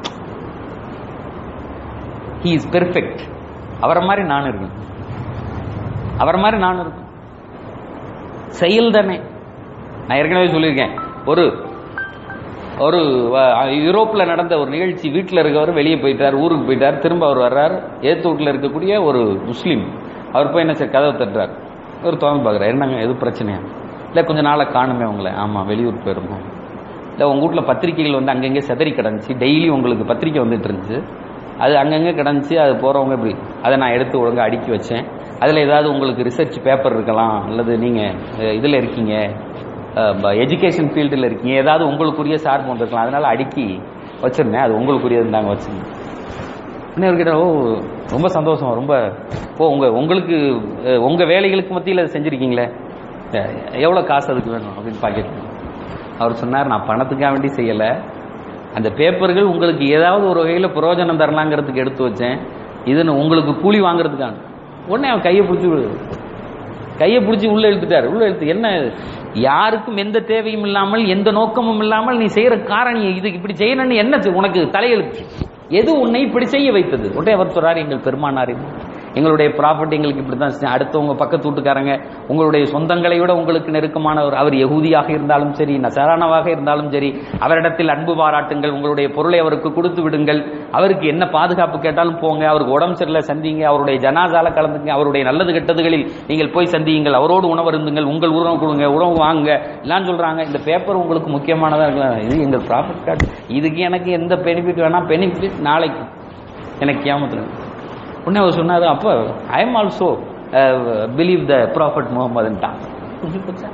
ஹி இஸ் பெர்ஃபெக்ட் அவரை மாதிரி நான் இருக்கணும் அவரை மாதிரி நான் இருக்கணும் செயல் தானே நான் ஏற்கனவே சொல்லியிருக்கேன் ஒரு ஒரு அஹ், யூரோப்ல நடந்த ஒரு நிகழ்ச்சி வீட்டில் இருக்கவர் வெளியே போயிட்டார் ஊருக்கு போயிட்டார் திரும்ப அவர் வர்றார் ஏத்து வீட்டில் இருக்கக்கூடிய ஒரு முஸ்லீம் அவர் போய் என்ன சார் கதவை தட்டுறார் ஒரு துவங்க பார்க்குறாரு என்னங்க எது பிரச்சனையா இல்லை கொஞ்ச நாளை காணுமே உங்களை ஆமாம் வெளியூர் போயிருந்தோம் இல்லை உங்கள் வீட்டில் பத்திரிக்கைகள் வந்து அங்கங்கே செதறி கிடந்துச்சு டெய்லி உங்களுக்கு பத்திரிக்கை வந்துட்டு இருந்துச்சு அது அங்கங்கே கிடந்துச்சு அது போகிறவங்க இப்படி அதை நான் எடுத்து ஒழுங்கா அடுக்கி வச்சேன் அதில் ஏதாவது உங்களுக்கு ரிசர்ச் பேப்பர் இருக்கலாம் அல்லது நீங்கள் இதில் இருக்கீங்க எஜுகேஷன் ஃபீல்டில் இருக்கீங்க ஏதாவது உங்களுக்குரிய சார்பு இருக்கலாம் அதனால அடுக்கி வச்சிருந்தேன் அது உங்களுக்குரியது நாங்கள் வச்சிருந்தேன் இன்னும் இவர்கிட்ட ஓ ரொம்ப சந்தோஷம் ரொம்ப ஓ உங்க உங்களுக்கு அஹ், உங்க வேலைகளுக்கு மத்தியில் அதை செஞ்சிருக்கீங்களே அஹ், எவ்வளவு காசு அதுக்கு வேணும் அப்படின்னு பாக்கெட் அவர் சொன்னார் நான் பணத்துக்காக வேண்டி செய்யல அந்த பேப்பர்கள் உங்களுக்கு ஏதாவது ஒரு வகையில் பிரயோஜனம் தரலாங்கிறதுக்கு எடுத்து வச்சேன் இது நான் உங்களுக்கு கூலி வாங்குறதுக்கான உடனே அவன் கையை பிடிச்சி விடு கையை பிடிச்சி உள்ள இழுத்துட்டார் உள்ள இழுத்து என்ன யாருக்கும் எந்த தேவையும் இல்லாமல் எந்த நோக்கமும் இல்லாமல் நீ செய்யற காரணி இது இப்படி செய்யணும்னு என்ன செய்- உனக்கு தலையெழுத்து எது உன்னை இப்படி செய்ய வைத்தது உடனே அவர் சொல்றாரு எங்கள் பெருமானார் எங்களுடைய ப்ராப்பர்ட்டி எங்களுக்கு இப்படி தான் செஞ்சு- அடுத்தவங்க பக்கத்து வீட்டுக்காரங்க உங்களுடைய சொந்தங்களை விட உங்களுக்கு நெருக்கமானவர் அவர் யகூதியாக இருந்தாலும் சரி நசரானவாக இருந்தாலும் சரி அவரிடத்தில் அன்பு பாராட்டுங்கள் உங்களுடைய பொருளை அவருக்கு கொடுத்து விடுங்கள் அவருக்கு என்ன பாதுகாப்பு கேட்டாலும் போங்க அவருக்கு உடம்பு சரியில்லை சந்திங்க அவருடைய ஜனாசால கலந்துங்க அவருடைய நல்லது கெட்டதுகளில் நீங்கள் போய் சந்தியுங்கள் அவரோடு உணவருந்துங்கள் உங்கள் உணவு கொடுங்க உணவு வாங்க எல்லாம் சொல்றாங்க இந்த பேப்பர் உங்களுக்கு முக்கியமானதா இருக்கலாம் இது எங்கள் ப்ராஃபிட் கார்டு இதுக்கு எனக்கு எந்த பெனிஃபிட் வேணா பெனிஃபிட் நாளைக்கு எனக்கு கேமத்துல உடனே அவர் சொன்னாரு அப்போ I am also believe the prophet முகமதுன்ட்டான் புரிஞ்சு போச்சா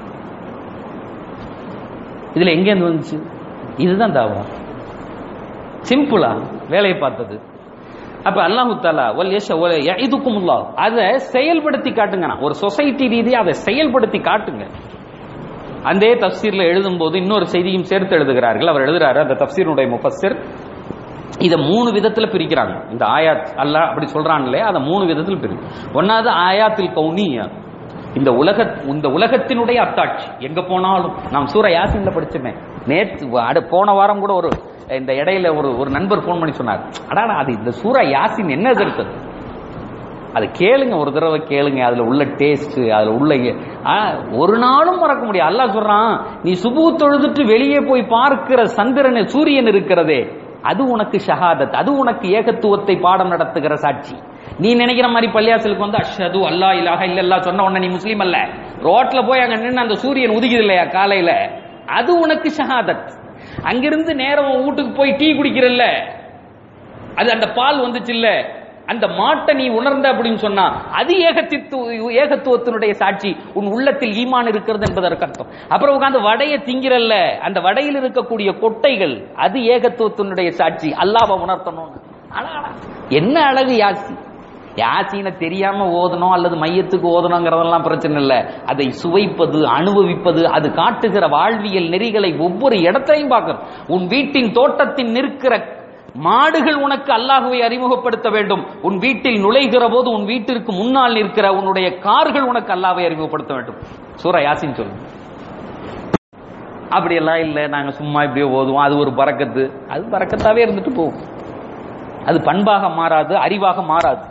இதுல எங்கேருந்து வந்துச்சு இதுதான் தாவா சிம்பிளா வேலையை பார்த்தது அப்ப அல்லாஹு தாலா ஒல் எஷ ஒல் இதுக்கும் அதை செயல்படுத்தி காட்டுங்க ஒரு சொசைட்டி ரீதியா அதை செயல்படுத்தி காட்டுங்க அந்த தப்சீர்ல எழுதும் போது இன்னொரு செய்தியும் சேர்த்து எழுதுகிறார்கள் அவர் எழுதுறாரு அந்த தப்சீருடைய முஃபஸ்ஸிர் இதை மூணு விதத்துல பிரிக்கிறாங்க இந்த ஆயாத் அல்லாஹ் அப்படி சொல்றாங்களே அதை மூணு விதத்துல பிரிக்கும் ஒன்னாவது ஆயாத்தில் கௌனியா இந்த உலக இந்த உலகத்தினுடைய அத்தாட்சி எங்க போனாலும் நாம் சூர யாசின்ல படிச்சோமே நேற்று அடு- போன வாரம் கூட ஒரு இந்த இடையில ஒரு ஒரு நண்பர் ஃபோன் பண்ணி சொன்னார் அடாடா அது இந்த சூர யாசின் என்ன எதிர்த்தது அது கேளுங்க ஒரு தடவை கேளுங்க அதுல உள்ள டேஸ்ட் அதுல உள்ள எ- ஆ, ஒரு நாளும் மறக்க முடியாது அல்லாஹ் சொல்றான் நீ சுபு தொழுதுட்டு வெளியே போய் பார்க்கிற சந்திரன் சூரியன் இருக்கிறதே அது உனக்கு ஷஹாதத் அது உனக்கு ஏகத்துவத்தை பாடம் நடத்துகிற சாட்சி நீ நினைக்கிற மாதிரி பள்ளியாசலுக்கு வந்து அஷ்ஹது அல்லா இலாஹ இல்லல்லா சொன்ன உடனே நீ முஸ்லீம் அல்ல ரோட்ல போய் அங்க நின்று அந்த சூரியன் உதிக்குது இல்லையா காலையில அது உனக்கு ஷஹாதத் அங்கிருந்து நேரம் உன் வீட்டுக்கு போய் டீ குடிக்கிறல்ல அது அந்த பால் வந்துச்சு இல்ல அந்த மாட்டை நீ உணர்ந்த அப்படின்னு சொன்னா அது ஏகத்தித்து ஏகத்துவத்தினுடைய சாட்சி உன் உள்ளத்தில் ஈமான் இருக்கிறது என்பதற்கு அர்த்தம் அப்புறம் உட்கார்ந்து வடையை திங்கிறல்ல அந்த வடையில் இருக்கக்கூடிய கொட்டைகள் அது ஏகத்துவத்தினுடைய சாட்சி அல்லாஹ்வை உணர்த்தணும் என்ன அழகு யாசி யாசீனை தெரியாம ஓதணும் அல்லது மையத்துக்கு ஓதணுங்கிறதெல்லாம் பிரச்சனை இல்லை அதை சுவைப்பது அனுபவிப்பது அது காட்டுகிற வாழ்வியல் நெறிகளை ஒவ்வொரு இடத்தையும் பார்க்கணும் உன் வீட்டின் தோட்டத்தில் நிற்கிற மாடுகள் உனக்கு அல்லாஹுவை அறிமுகப்படுத்த வேண்டும் உன் வீட்டில் நுழைகிற போது உன் வீட்டிற்கு முன்னால் நிற்கிற உன்னுடைய கார்கள் உனக்கு அல்லாஹ்வை அறிமுகப்படுத்த வேண்டும் சூரா யாசின் சொல்லு அப்படியெல்லாம் இல்லை நாங்க சும்மா இப்படியே ஓதுவோம் அது ஒரு பறக்கத்து அது பறக்கத்தாவே இருந்துட்டு போகும் அது பண்பாக மாறாது அறிவாக மாறாது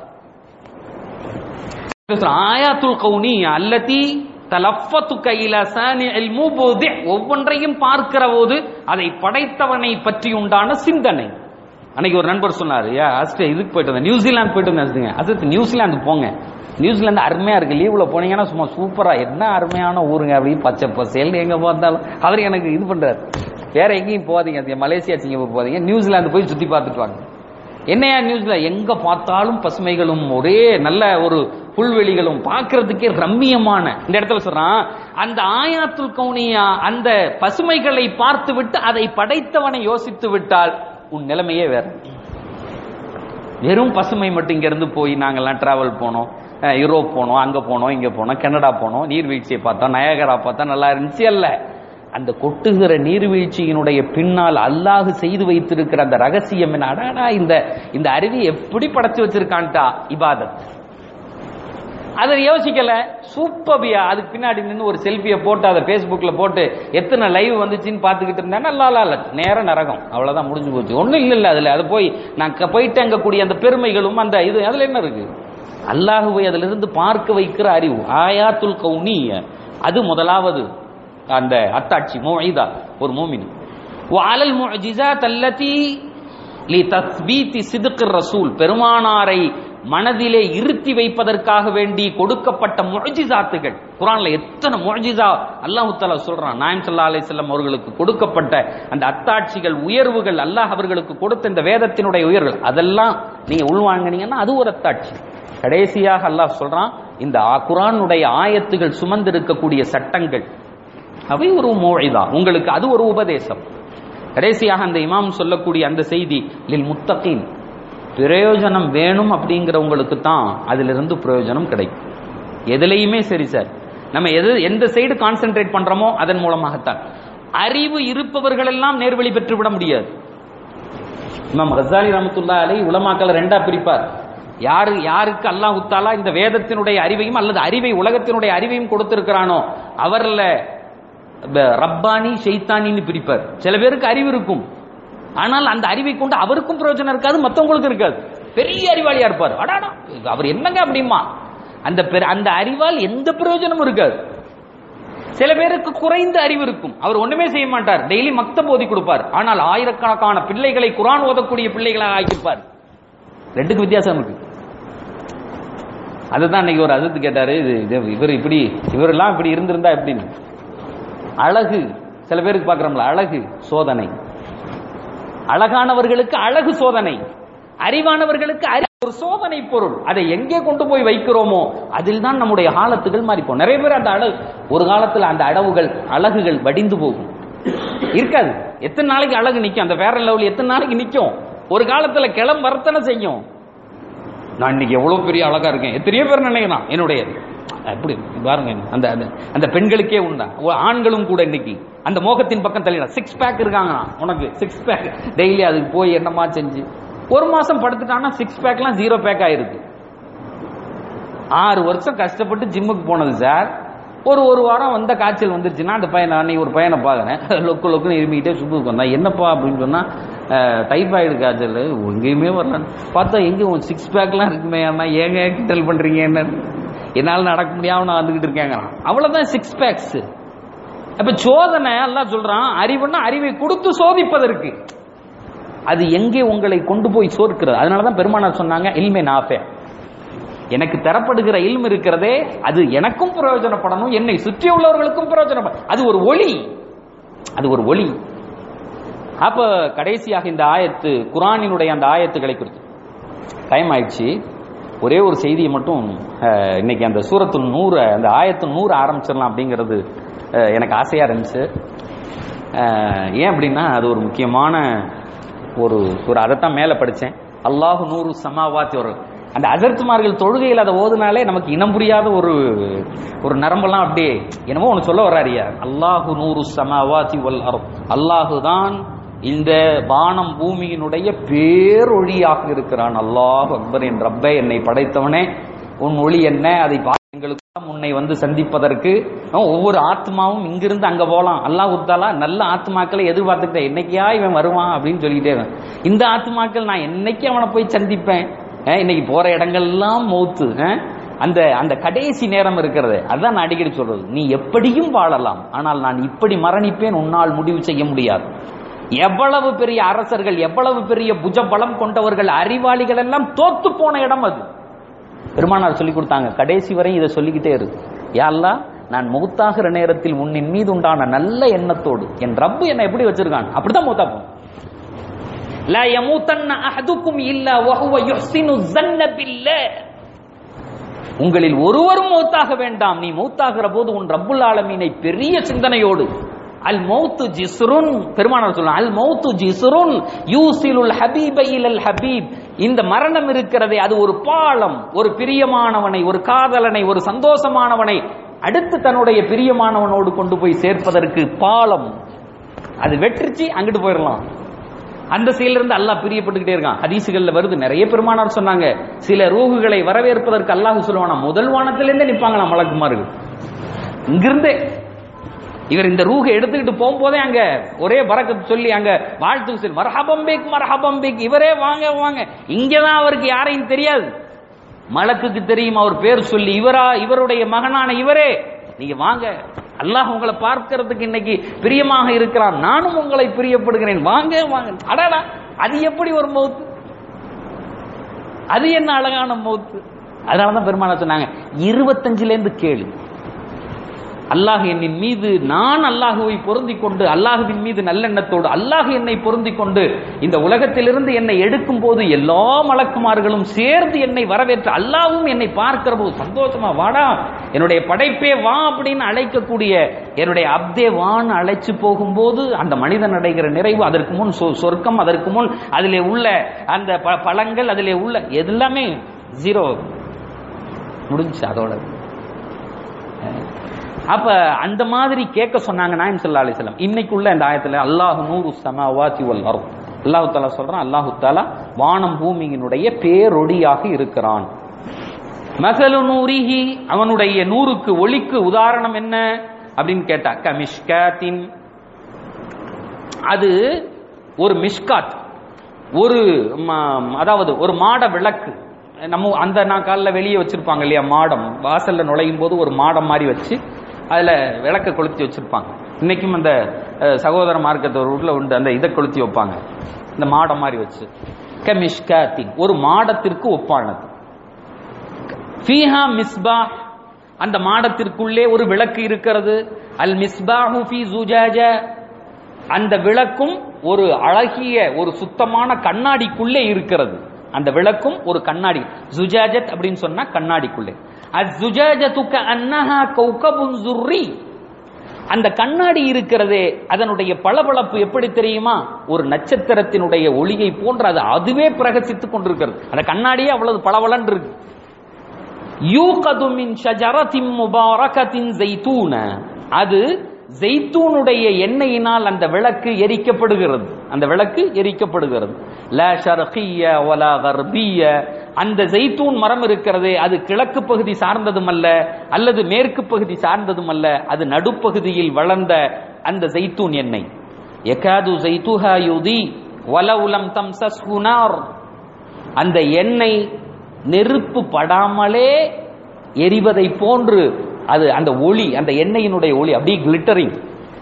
ஆயாத்துல் கவுனி அல்லதி தலஃபத்து கையில சானில் மூபோதி ஒவ்வொன்றையும் பார்க்கிற போது அதை படைத்தவனை பற்றி உண்டான சிந்தனை அன்னைக்கு ஒரு நண்பர் சொன்னாரு ஏ ஆஸ்திரேலியா இதுக்கு போயிட்டு வந்தேன் நியூசிலாந்து போயிட்டு வந்தேன் அது நியூசிலாந்து போங்க நியூசிலாந்து அருமையா இருக்கு லீவ்ல போனீங்கன்னா சும்மா சூப்பரா என்ன அருமையான ஊருங்க அப்படி பச்சை பசேல் எங்க பார்த்தாலும் அவர் எனக்கு இது பண்றாரு வேற எங்கேயும் போகாதீங்க அது மலேசியா சிங்கப்பூர் போகாதீங்க நியூசிலாந்து போய் சுத்தி பார்த்துட்டு வாங்க என்னையா நியூஸ்ல எங்க பார்த்தாலும் பசுமைகளும் ஒரே நல்ல ஒரு புல்வெளிகளும் பார்க்கிறதுக்கே ரம்மியமான இந்த இடத்துல சொல்றான் அந்த ஆயாத்துல் கவுனியா அந்த பசுமைகளை பார்த்து விட்டு அதை படைத்தவனை யோசித்து விட்டால் உன் நிலைமையே வேற வெறும் பசுமை மட்டும் இங்க இருந்து போய் நாங்கெல்லாம் டிராவல் போனோம் அஹ் யூரோப் போனோம் அங்க போனோம் இங்க போனோம் கனடா போனோம் நீர்வீழ்ச்சியை பார்த்தோம் நயகரா பார்த்தோம் நல்லா இருந்துச்சு அல்ல அந்த கொட்டுகிற நீர்வீழ்ச்சியினுடைய பின்னால் அல்லாஹ் செய்து வைத்திருக்கிற அந்த ரகசியம் என்ன அடாடா இந்த இந்த அருவி எப்படி படைச்சு வச்சிருக்கான்ட்டா இபாதத் அதை யோசிக்கல சூப்பபியா அதுக்கு பின்னாடி நின்று ஒரு செல்ஃபியை போட்டு அதை ஃபேஸ்புக்கில் போட்டு எத்தனை லைவ் வந்துச்சுன்னு பார்த்துக்கிட்டு இருந்தேன் நல்லா இல்ல நேர நரகம் அவ்வளோதான் முடிஞ்சு போச்சு ஒன்றும் இல்லை இல்லை அதில் அது போய் நான் க- போயிட்டு அங்கக்கூடிய அந்த பெருமைகளும் அந்த இது அதில் என்ன இருக்கு அல்லாஹுவை அதிலிருந்து பார்க்க வைக்கிற அறிவு ஆயாத்துல் கவுனி அது முதலாவது அந்த அத்தாட்சி மோயிதா ஒரு மூமின் وعلى المعجزات التي لتثبيت صدق الرسول பெருமானாரை மனதிலே இருத்தி வைப்பதற்காக வேண்டி கொடுக்கப்பட்ட முஜிசாத்துகள் குரான்ல எத்தனை முஜிசா அல்லாஹு தாலா சொல்றான் நாயம் சல்லா அலிஸ்லாம் அவர்களுக்கு கொடுக்கப்பட்ட அந்த அத்தாட்சிகள் உயர்வுகள் அல்லாஹ் அவர்களுக்கு கொடுத்த இந்த வேதத்தினுடைய உயர்வுகள் அதெல்லாம் நீங்க உள்வாங்கினீங்கன்னா அது ஒரு அத்தாட்சி கடைசியாக அல்லாஹ் சொல்றான் இந்த ஆ- குரானுடைய ஆயத்துகள் சுமந்திருக்கக்கூடிய சட்டங்கள் அவை ஒரு மோழிதா உங்களுக்கு அது ஒரு உபதேசம் கடைசியாக அந்த இமாம் சொல்லக்கூடிய அந்த செய்தி லில் முத்தகீன் பிரயோஜனம் வேணும் அப்படிங்கிறவங்களுக்கு தான் அதிலிருந்து பிரயோஜனம் கிடைக்கும் எதுலையுமே சரி சார் நம்ம எது எந்த சைடு கான்சென்ட்ரேட் பண்றோமோ அதன் மூலமாகத்தான் அறிவு இருப்பவர்கள் எல்லாம் நேர்வழி பெற்று விட முடியாது இமாம் கசாலி ரஹமத்துல்லா அலை உலமாக்களை ரெண்டா பிரிப்பார் யாரு யாருக்கு அல்லாஹ் தாலா இந்த வேதத்தினுடைய அறிவையும் அல்லது அறிவை உலகத்தினுடைய அறிவையும் கொடுத்திருக்கிறானோ அவர்ல ப- ரப்பானி ஷைத்தானின்னு பிரிப்பார் சில பேருக்கு அறிவு இருக்கும் ஆனால் அந்த அறிவை கொண்டு அவருக்கும் பிரயோஜனம் இருக்காது மத்தவங்களுக்கு இருக்காது பெரிய அறிவாளியா இருப்பார் அடாடா அவர் என்னங்க அப்படிமா அந்த பெரு- அந்த அறிவால் எந்த பிரயோஜனமும் இருக்காது சில பேருக்கு குறைந்த அறிவு இருக்கும் அவர் ஒண்ணுமே செய்ய மாட்டார் டெய்லி மக்த போதி கொடுப்பார் ஆனால் ஆயிரக்கணக்கான பிள்ளைகளை குரான் ஓதக்கூடிய பிள்ளைகளாக ஆக்கிப்பார் ரெண்டுக்கு வித்தியாசம் இருக்கு அதுதான் இன்னைக்கு ஒரு அஜித் கேட்டாரு இது இது இவர் இப்படி இவரெல்லாம் இப்படி இருந்திருந்தா எப்படின்னு அழகு சில பேருக்கு பார்க்கறோம்ல அழகு சோதனை அழகானவர்களுக்கு அழகு சோதனை அறிவானவர்களுக்கு அறி ஒரு சோதனை பொருள் அதை எங்கே கொண்டு போய் வைக்கிறோமோ அதில் தான் நம்முடைய காலத்துகள் மாறிப்போம் நிறைய பேர் அந்த அழகு ஒரு காலத்துல அந்த அடவுகள் அழகுகள் வடிந்து போகும் இருக்காது எத்தனை நாளைக்கு அழகு நிக்கும் அந்த வேற லெவல் எத்தனை நாளைக்கு நிக்கும் ஒரு காலத்துல கிளம் வர்த்தனை செய்யும் நான் இன்னைக்கு எவ்வளவு பெரிய அழகா இருக்கேன் எத்தனையோ பேர் நினைக்கலாம் என்னுடைய அப்படி பாருங்க அந்த அந்த- அந்த பெண்களுக்கே உண்டா ஓ, ஆண்களும் கூட இன்னைக்கு அந்த மோகத்தின் பக்கம் தள்ளிடா சிக்ஸ் பேக் இருக்காங்க உனக்கு சிக்ஸ் பேக் டெய்லி அதுக்கு போய் என்னமா செஞ்சு ஒரு மாசம் படுத்துட்டான்னா சிக்ஸ் பேக்லாம் ஜீரோ பேக் ஆயிருக்கு ஆறு வருஷம் கஷ்டப்பட்டு ஜிம்முக்கு போனது சார் ஒரு ஒரு வாரம் வந்த காய்ச்சல் வந்துருச்சுன்னா அந்த பையன் அன்னைக்கு ஒரு பையனை பார்க்குறேன் லொக்கு லொக்குன்னு இருமிக்கிட்டே சுப்புக்கு வந்தான் என்னப்பா அப்படின்னு சொன்னா டைஃபாய்டு காய்ச்சல் எங்கேயுமே வரல பார்த்தா எங்க உன் சிக்ஸ் பேக்லாம் இருக்குமே அண்ணா ஏங்க கிண்டல் பண்றீங்க என்ன என்னால் நடக்க முடியாம நான் வந்துகிட்டு இருக்கேங்க அவ்வளவுதான் சிக்ஸ் பேக்ஸ் அப்ப சோதனை எல்லாம் சொல்றான் அறிவுன்னா அறிவை கொடுத்து சோதிப்பதற்கு அது எங்கே உங்களை கொண்டு போய் சோர்க்கிறது அதனாலதான் பெருமானார் சொன்னாங்க இல்மே நாஃபே எனக்கு தரப்படுகிற இல்ம் இருக்கிறதே அது எனக்கும் பிரயோஜனப்படணும் என்னை சுற்றி உள்ளவர்களுக்கும் பிரயோஜனப்படும் அது ஒரு ஒளி அது ஒரு ஒளி அப்ப கடைசியாக இந்த ஆயத்து குரானினுடைய அந்த ஆயத்துக்களை குறித்து டைம் ஆயிடுச்சு ஒரே ஒரு செய்தியை மட்டும் அஹ், இன்னைக்கு அந்த சூரத்து நூறு அந்த ஆயத்து நூறு ஆரம்பிச்சிடலாம் அப்படிங்கிறது அஹ், எனக்கு ஆசையா இருந்துச்சு அஹ், ஏன் அப்படின்னா அது ஒரு முக்கியமான ஒரு ஒரு அதைத்தான் மேலே படித்தேன் அல்லாஹு நூறு சமாவாத்தி ஒரு அந்த அஜர்த்துமார்கள் தொழுகையில் அதை ஓதுனாலே நமக்கு இனம் புரியாத ஒரு ஒரு நரம்பெல்லாம் அப்படியே என்னமோ ஒன்று சொல்ல வர்றாரியா அல்லாஹு நூறு சமாவாத்தி வல் அருள் அல்லாஹு தான் இந்த வானம் பூமியினுடைய பேரொழியாக இருக்கிறான் அல்லாஹ் அக்பர் என் ரப்பே என்னை படைத்தவனே உன் ஒளி என்ன அதை பா- எங்களுக்கு உன்னை வந்து சந்திப்பதற்கு அஹ், ஒவ்வொரு ஆத்மாவும் இங்கிருந்து அங்க போலாம் அல்லாஹ் உத்தாலா நல்ல ஆத்மாக்களை எதிர்பார்த்துக்கிட்டேன் என்னைக்கா இவன் வருவான் அப்படின்னு சொல்லிட்டே இருக்கான். இந்த ஆத்மாக்கள் நான் என்னைக்கு அவனை போய் சந்திப்பேன் அஹ், இன்னைக்கு போற இடங்கள்லாம் மௌத்து அஹ், அந்த அந்த கடைசி நேரம் இருக்கிறது அதான் நான் அடிக்கடி சொல்றது நீ எப்படியும் வாழலாம் ஆனால் நான் இப்படி மரணிப்பேன் உன்னால் முடிவு செய்ய முடியாது எவ்வளவு பெரிய அரசர்கள் எவ்வளவு பெரிய புஜ பலம் கொண்டவர்கள் அறிவாளிகள் எல்லாம் தோத்து போன இடம் அது பெருமானார் சொல்லி கொடுத்தாங்க கடைசி வரை இதை சொல்லிக்கிட்டே இரு யா அல்லாஹ் நான் மௌத்தாகிற நேரத்தில் உன்னின் மீது உண்டான நல்ல எண்ணத்தோடு என் ரப்பு என்னை எப்படி வச்சிருக்கான் அப்படிதான் மௌத்தா போகும் லா யமூத்தன்ன அஹதுக்கும் இல்லா வஹுவ யுஹ்சினு ஸன்ன பில்லாஹ் உங்களில் ஒருவரும் மௌத்தாக வேண்டாம் நீ மௌத்தாகிற போது உன் ரப்புல் ஆலமீனை பெரிய சிந்தனையோடு அல் மௌத்து ஜிஸ்ருன் பெருமானார் சொல்ல அல் மௌத்து ஜிஸ்ருன் யூசிலுல் ஹபீப இலல் ஹபீப் இந்த மரணம் இருக்கிறதே அது ஒரு பாலம் ஒரு பிரியமானவனை ஒரு காதலனை ஒரு சந்தோஷமானவனை அடுத்து தன்னுடைய பிரியமானவனோடு கொண்டு போய் சேர்ப்பதற்கு பாலம் அது வெற்றிச்சு அங்கிட்டு போயிடலாம் அந்த செயல இருந்து அல்லாஹ் பிரியப்பட்டுக்கிட்டே இருக்கான் ஹதீசுகள்ல வருது நிறைய பெருமானார் சொன்னாங்க சில ரூகுகளை வரவேற்பதற்கு அல்லாஹ் சொல்லுவானா முதல் வானத்திலிருந்தே நிப்பாங்களாம் மலக்குமார்கள் இங்கிருந்தே இவர் இந்த ரூகை எடுத்துக்கிட்டு போகும்போதே அங்க ஒரே பறக்கத்து சொல்லி அங்க வாழ்த்து சொல்லி மரஹபம் பேக் மரஹபம் பேக் இவரே வாங்க வாங்க இங்கதான் அவருக்கு யாரையும் தெரியாது மலக்குக்கு தெரியும் அவர் பேர் சொல்லி இவரா இவருடைய மகனான இவரே நீங்க வாங்க அல்லாஹ் உங்களை பார்க்கறதுக்கு இன்னைக்கு பிரியமாக இருக்கிறான் நானும் உங்களை பிரியப்படுகிறேன் வாங்க வாங்க அடாடா அது எப்படி ஒரு மௌத்து அது என்ன அழகான மௌத்து அதனாலதான் பெருமானா சொன்னாங்க இருபத்தஞ்சுல இருந்து கேளு அல்லாஹ் என்னின் மீது நான் அல்லாஹுவை பொருந்திக் கொண்டு அல்லாஹுவின் மீது நல்லெண்ணத்தோடு அல்லாஹ் என்னை பொருந்திக் கொண்டு இந்த உலகத்திலிருந்து என்னை எடுக்கும் போது எல்லா மலக்குமார்களும் சேர்ந்து என்னை வரவேற்று அல்லாஹ்வும் என்னை பார்க்கிற போது சந்தோஷமா வாடா என்னுடைய படைப்பே வா அப்படின்னு அழைக்கக்கூடிய என்னுடைய அப்தே வான்னு அழைச்சு போகும்போது அந்த மனிதன் அடைகிற நிறைவு அதற்கு முன் சொ- சொர்க்கம் அதற்கு முன் அதிலே உள்ள அந்த ப- பழங்கள் அதிலே உள்ள எல்லாமே ஜீரோ முடிஞ்சு அதோட அப்ப அந்த மாதிரி கேட்க சொன்னாங்க நாயம் ஸல்லல்லாஹு அலைஹி வஸல்லம் இன்னைக்குள்ள இந்த ஆயத்துல அல்லாஹ் நூறு சமாவாதி வல் அர்த் அல்லாஹ் தஆலா சொல்றான் அல்லாஹ் தஆலா வானம் பூமியினுடைய பேரொடியாக இருக்கிறான் மசலு நூரிஹி அவனுடைய நூறுக்கு ஒளிக்கு உதாரணம் என்ன அப்படின்னு கேட்டா கமிஷ்காத்தின் அது ஒரு மிஷ்காத் ஒரு ம- அதாவது ஒரு மாட விளக்கு நம்ம அந்த நான் காலில் வெளியே வச்சிருப்பாங்க இல்லையா மாடம் வாசல்ல நுழையும் போது ஒரு மாடம் மாதிரி வச்சு அதுல விளக்க கொளுத்தி வச்சிருப்பாங்க இன்னைக்கும் அந்த அஹ், சகோதர மார்க்கத்தோர் உண்டு அந்த இதை கொளுத்தி வைப்பாங்க இந்த மாடம் மாதிரி வச்சு கமிஷ்காத்தின் ஒரு மாடத்திற்கு ஒப்பானது ஃபீஹா மிஸ்பாஹ் அந்த மாடத்திற்குள்ளே ஒரு விளக்கு இருக்கிறது அல் மிஸ்பாஹு ஃபீ ஜுஜாஜ அந்த விளக்கும் ஒரு அழகிய ஒரு சுத்தமான கண்ணாடிக்குள்ளே இருக்கிறது அந்த விளக்கும் ஒரு கண்ணாடி ஜுஜாஜத் அப்படின்னு சொன்னா கண்ணாடிக்குள்ளே அஸ் ஜுஜாஜத்துக்க அன்னஹா கௌகபுன் ஜுர்ரி அந்த கண்ணாடி இருக்கிறதே அதனுடைய பளபளப்பு எப்படி தெரியுமா ஒரு நட்சத்திரத்தினுடைய ஒளியை போன்று அது அதுவே பிரகசித்துக் கொண்டிருக்கிறது அந்த கண்ணாடியே அவ்வளவு பளபளன்னு இருக்கு யூகது மின் ஷஜரத்தின் முபாரகத்தின் ஜெய்தூன அது ஜெய்தூனுடைய எண்ணெயினால் அந்த விளக்கு எரிக்கப்படுகிறது அந்த விளக்கு எரிக்கப்படுகிறது லா ஷர்கிய வலா கர்பிய அந்த ஜெய்தூன் மரம் இருக்கிறதே அது கிழக்கு பகுதி சார்ந்ததும் அல்ல அல்லது மேற்கு பகுதி சார்ந்ததும் அல்ல அது நடுப்பகுதியில் வளர்ந்த அந்த ஜெய்தூன் எண்ணெய் எகாது ஜெய்துஹா யுதி வலவுலம் தம்சஸ்ஹு நார் அந்த எண்ணெய் நெருப்பு படாமலே எரிவதை போன்று அது அந்த ஒளி அந்த எண்ணெயினுடைய ஒளி அப்படியே கிளிட்டரிங்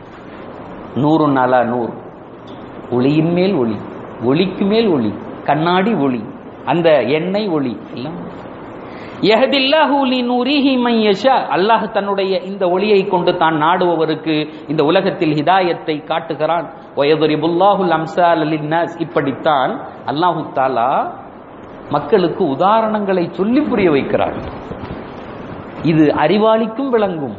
நூறு நாளா நூறு ஒளியின் மேல் ஒளி ஒளிக்கு மேல் ஒளி கண்ணாடி ஒளி அந்த எண்ணெய் ஒளி எல்லாம் யஹ்தில்லாஹு லிநூரிஹி மன் யஷா அல்லாஹ் தன்னுடைய இந்த ஒளியை கொண்டு தான் நாடுபவருக்கு இந்த உலகத்தில் ஹிதாயத்தை காட்டுகிறான் வயதுரிபுல்லாஹுல் அம்சால் லின்னாஸ் இப்படித்தான் அல்லாஹு தாலா மக்களுக்கு உதாரணங்களை சொல்லி புரிய வைக்கிறார் இது அறிவாளிக்கும் விளங்கும்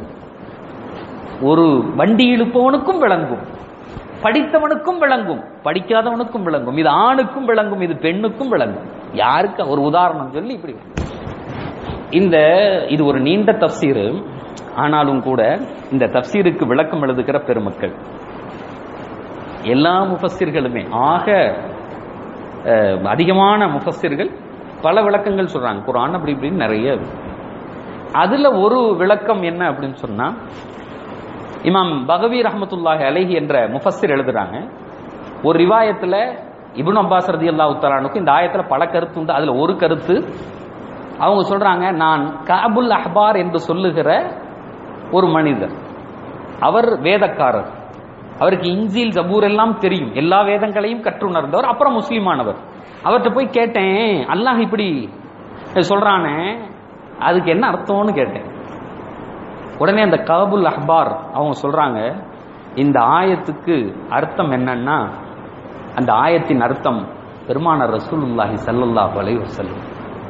ஒரு வண்டி இழுப்பவனுக்கும் விளங்கும் படித்தவனுக்கும் விளங்கும் படிக்காதவனுக்கும் விளங்கும் இது ஆணுக்கும் விளங்கும் இது பெண்ணுக்கும் விளங்கும் யாருக்கு ஒரு உதாரணம் சொல்லி இப்படி இந்த இது ஒரு நீண்ட தப்சீரு ஆனாலும் கூட இந்த தப்சீருக்கு விளக்கம் எழுதுகிற பெருமக்கள் எல்லா முஃபஸ்ஸிர்களுமே ஆக அஹ், அதிகமான முஃபஸ்ஸிர்கள் பல விளக்கங்கள் சொல்றாங்க குர்ஆன் அப்படி இப்படின்னு நிறைய இருக்கு. அதுல ஒரு விளக்கம் என்ன அப்படின்னு சொன்னா இமாம் பகவி ரஹமத்துல்லாஹி அலைஹி என்ற முஃபஸ்ஸிர் எழுதுறாங்க ஒரு ரிவாயத்துல இப்னு அப்பாஸ் ரதியல்லாஹு தஆலானுக்கு இந்த ஆயத்துல பல கருத்து உண்டு அதுல ஒரு கருத்து அவங்க சொல்றாங்க நான் காபுல் அஹ்பார் என்று சொல்லுகிற ஒரு மனிதர் அவர் வேதக்காரர் அவருக்கு இஞ்சில் ஜபூர் எல்லாம் தெரியும் எல்லா வேதங்களையும் கற்றுணர்ந்தவர் அப்புறம் முஸ்லீமானவர் அவர்கிட்ட போய் கேட்டேன் அல்லாஹ் இப்படி சொல்றானே அதுக்கு என்ன அர்த்தம்னு கேட்டேன் உடனே அந்த காபுல் அஹ்பார் அவங்க சொல்றாங்க இந்த ஆயத்துக்கு அர்த்தம் என்னன்னா அந்த ஆயத்தின் அர்த்தம் பெருமானார் ரசூலுல்லாஹி ஸல்லல்லாஹு அலைஹி வஸல்லம்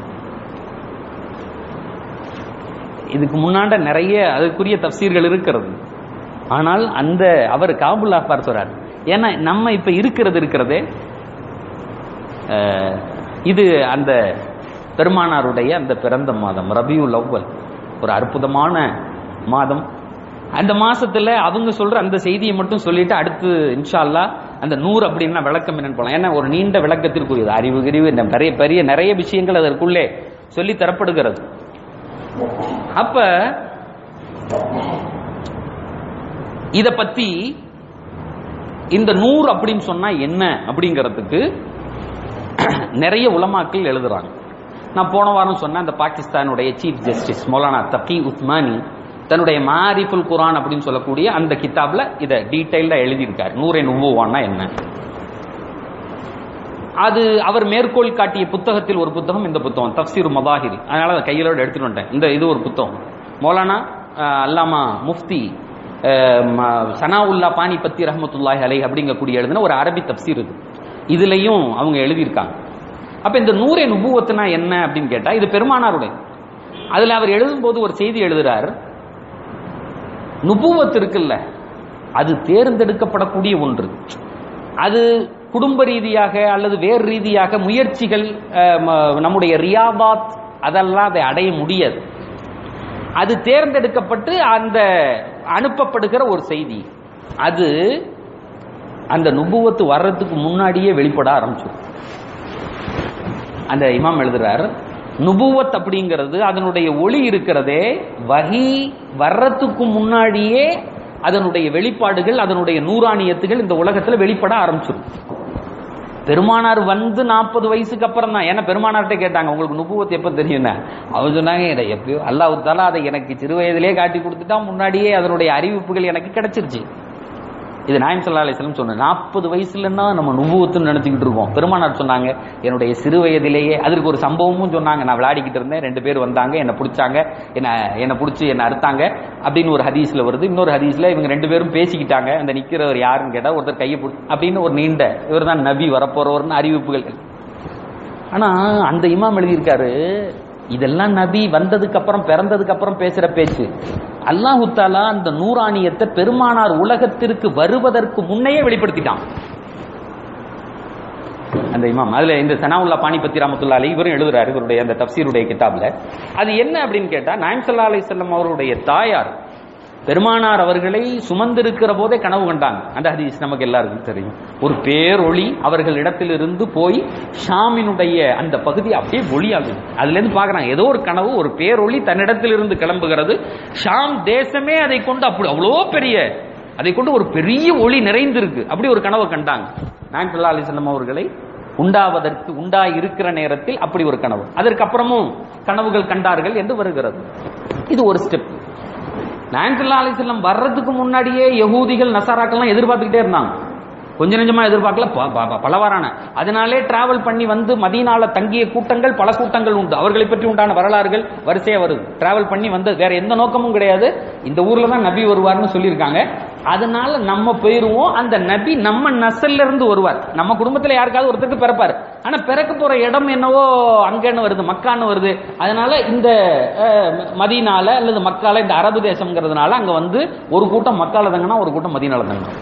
இதுக்கு முன்னாண்ட நிறைய அதுக்குரிய தப்சீர்கள் இருக்கிறது ஆனால் அந்த அவர் காபுல் அஹ்பார் சொல்றார் ஏன்னா நம்ம இப்ப இருக்கிறது இருக்கிறதே அஹ், இது அந்த பெருமானாருடைய அந்த பிறந்த மாதம் ரபியுல் அவ்வல் ஒரு அற்புதமான மாதம் அந்த மாசத்துல அவங்க சொல்ற அந்த செய்தியை மட்டும் சொல்லிட்டு அடுத்து இன்ஷா அல்லாஹ் அந்த நூறு அப்படின்னா விளக்கம் என்னன்னு போலாம் ஏன்னா ஒரு நீண்ட விளக்கத்திற்குரியது அறிவு கிரிவு இந்த நிறைய பெரிய நிறைய விஷயங்கள் அதற்குள்ளே சொல்லி தரப்படுகிறது அப்ப இத பத்தி இந்த நூறு அப்படின்னு சொன்னா என்ன அப்படிங்கிறதுக்கு நிறைய உலமாக்கள் எழுதுறாங்க நான் போன வாரம் சொன்ன அந்த பாகிஸ்தானுடைய சீஃப் ஜஸ்டிஸ் மௌலானா தக்கி உஸ்மானி தன்னுடைய மாரிஃபுல் குரான் அப்படின்னு சொல்லக்கூடிய அந்த கிதாப்ல இதை டீட்டெயில்டா எழுதியிருக்காரு நூரை நுபுவான்னா என்ன அது அவர் மேற்கோள் காட்டிய புத்தகத்தில் ஒரு புத்தகம் இந்த புத்தகம் தப்சீர் மதாஹிரி அதனால அதை கையிலோட எடுத்துட்டு வந்துட்டேன் இந்த இது ஒரு புத்தகம் மௌலானா அஹ், அல்லாமா முஃப்தி அஹ், ம- சனாவுல்லா பானிபத்தி ரஹமத்துல்லாஹி அலை அப்படிங்கக்கூடிய எழுதின ஒரு அரபி தப்சீர் இது இதுலயும் அவங்க எழுதியிருக்காங்க அப்ப இந்த நூரே நுபுவத்துனா என்ன அப்படின்னு கேட்டா இது பெருமானாருடைய அதுல அவர் எழுதும்போது ஒரு செய்தி எழுதுறார் நுபுவத் இருக்குல்ல அது தேர்ந்தெடுக்கப்படக்கூடிய ஒன்று அது குடும்ப ரீதியாக அல்லது வேறு ரீதியாக முயற்சிகள் அஹ், ம- நம்முடைய ரியாபாத் அதெல்லாம் அதை அடைய முடியாது அது தேர்ந்தெடுக்கப்பட்டு அந்த அனுப்பப்படுகிற ஒரு செய்தி அது அந்த நுபுவத்து வர்றதுக்கு முன்னாடியே வெளிப்பட ஆரம்பிச்சிடும் அந்த இமாம் எழுதுறார் நுபுவத் அப்படிங்கிறது அதனுடைய ஒளி இருக்கிறதே வகி வர்றதுக்கு முன்னாடியே அதனுடைய வெளிப்பாடுகள் அதனுடைய நூறாணியத்துகள் இந்த உலகத்துல வெளிப்பட ஆரம்பிச்சிடும் பெருமானார் வந்து நாற்பது வயசுக்கு அப்புறம் தான் ஏன்னா பெருமானார்ட்ட கேட்டாங்க உங்களுக்கு நுபுவத் எப்ப தெரியும் அவர் சொன்னாங்க "இதை எப்பயோ அல்லாஹ் தாலா அதை எனக்கு சிறு வயதிலே காட்டி கொடுத்துட்டா முன்னாடியே அதனுடைய அறிவிப்புகள் எனக்கு கிடைச்சிருச்சு இது நாயம் சல்லா அலிஸ்லம் சொன்ன நாற்பது வயசுலன்னா நம்ம நுபுவத்துன்னு நினைச்சுக்கிட்டு இருக்கோம் பெருமானார் சொன்னாங்க என்னுடைய சிறு வயதிலேயே அதற்கு ஒரு சம்பவமும் சொன்னாங்க நான் விளையாடிக்கிட்டு இருந்தேன் ரெண்டு பேர் வந்தாங்க என்னை பிடிச்சாங்க என்ன என்னை பிடிச்சி என்னை அறுத்தாங்க அப்படின்னு ஒரு ஹதீஸ்ல வருது இன்னொரு ஹதீஸ்ல இவங்க ரெண்டு பேரும் பேசிக்கிட்டாங்க அந்த நிக்கிறவர் யாருன்னு கேட்டா ஒருத்தர் கையை பிடி அப்படின்னு ஒரு நீண்ட இவர் தான் நபி வரப்போறவர்னு அறிவிப்புகள் ஆனா அந்த இமாம் எழுதியிருக்காரு இதெல்லாம் நபி வந்ததுக்கு அப்புறம் பிறந்ததுக்கு அப்புறம் பேசுற பேச்சு அல்லாஹு தாலா அந்த நூறாணியத்தை பெருமானார் உலகத்திற்கு வருவதற்கு முன்னையே வெளிப்படுத்திட்டான் அந்த இமாம் அதுல இந்த சனாவுல்லா பானிபத்தி ராமத்துல்லா அலி இவரும் எழுதுறாரு இவருடைய அந்த தப்சீருடைய கிதாப்ல அது என்ன அப்படின்னு கேட்டா நாயம் சல்லா அலிசல்லம் அவருடைய தாயார் பெருமானார் அவர்களை சுமந்திருக்கிற போதே கனவு கண்டாங்க அந்த ஹதீஸ் நமக்கு எல்லாருக்கும் தெரியும் ஒரு பேரொளி அவர்கள் இடத்திலிருந்து போய் ஷாமினுடைய அந்த பகுதி அப்படியே ஒளியாகுது அதுல இருந்து பாக்குறாங்க ஏதோ ஒரு கனவு ஒரு பேரொளி தன்னிடத்திலிருந்து கிளம்புகிறது ஷாம் தேசமே அதை கொண்டு அப்படி அவ்வளோ பெரிய அதை கொண்டு ஒரு பெரிய ஒளி நிறைந்திருக்கு அப்படி ஒரு கனவை கண்டாங்க நாயம் சல்லா அலிசல்லம் அவர்களை உண்டாவதற்கு உண்டா இருக்கிற நேரத்தில் அப்படி ஒரு கனவு அதற்கப்புறமும் கனவுகள் கண்டார்கள் என்று வருகிறது இது ஒரு ஸ்டெப் நாயன்சல்லா அலிசல்லம் வர்றதுக்கு முன்னாடியே யகூதிகள் நசாராக்கள்லாம் எதிர்பார்த்துக்கிட்டே இருந்தாங்க கொஞ்ச நெஞ்சமா எதிர்பார்க்கல ப- ப- ப- பலவாறான அதனாலே டிராவல் பண்ணி வந்து மதீனால தங்கிய கூட்டங்கள் பல கூட்டங்கள் உண்டு அவர்களை பற்றி உண்டான வரலாறுகள் வரிசையா வருது டிராவல் பண்ணி வந்து வேற எந்த நோக்கமும் கிடையாது இந்த ஊர்ல தான் நபி வருவார்னு சொல்லியிருக்காங்க அதனால நம்ம போயிருவோம் அந்த நபி நம்ம நசல்ல இருந்து வருவார் நம்ம குடும்பத்துல யாருக்காவது ஒருத்தருக்கு பிறப்பார் ஆனா பிறக்க போற இடம் என்னவோ அங்கன்னு வருது மக்கான்னு வருது அதனால இந்த அஹ், மதீனால அல்லது மக்கால இந்த அரபு தேசம்ங்கிறதுனால அங்க வந்து ஒரு கூட்டம் மக்கால தங்கினா ஒரு கூட்டம் மதீனால தங்கணும்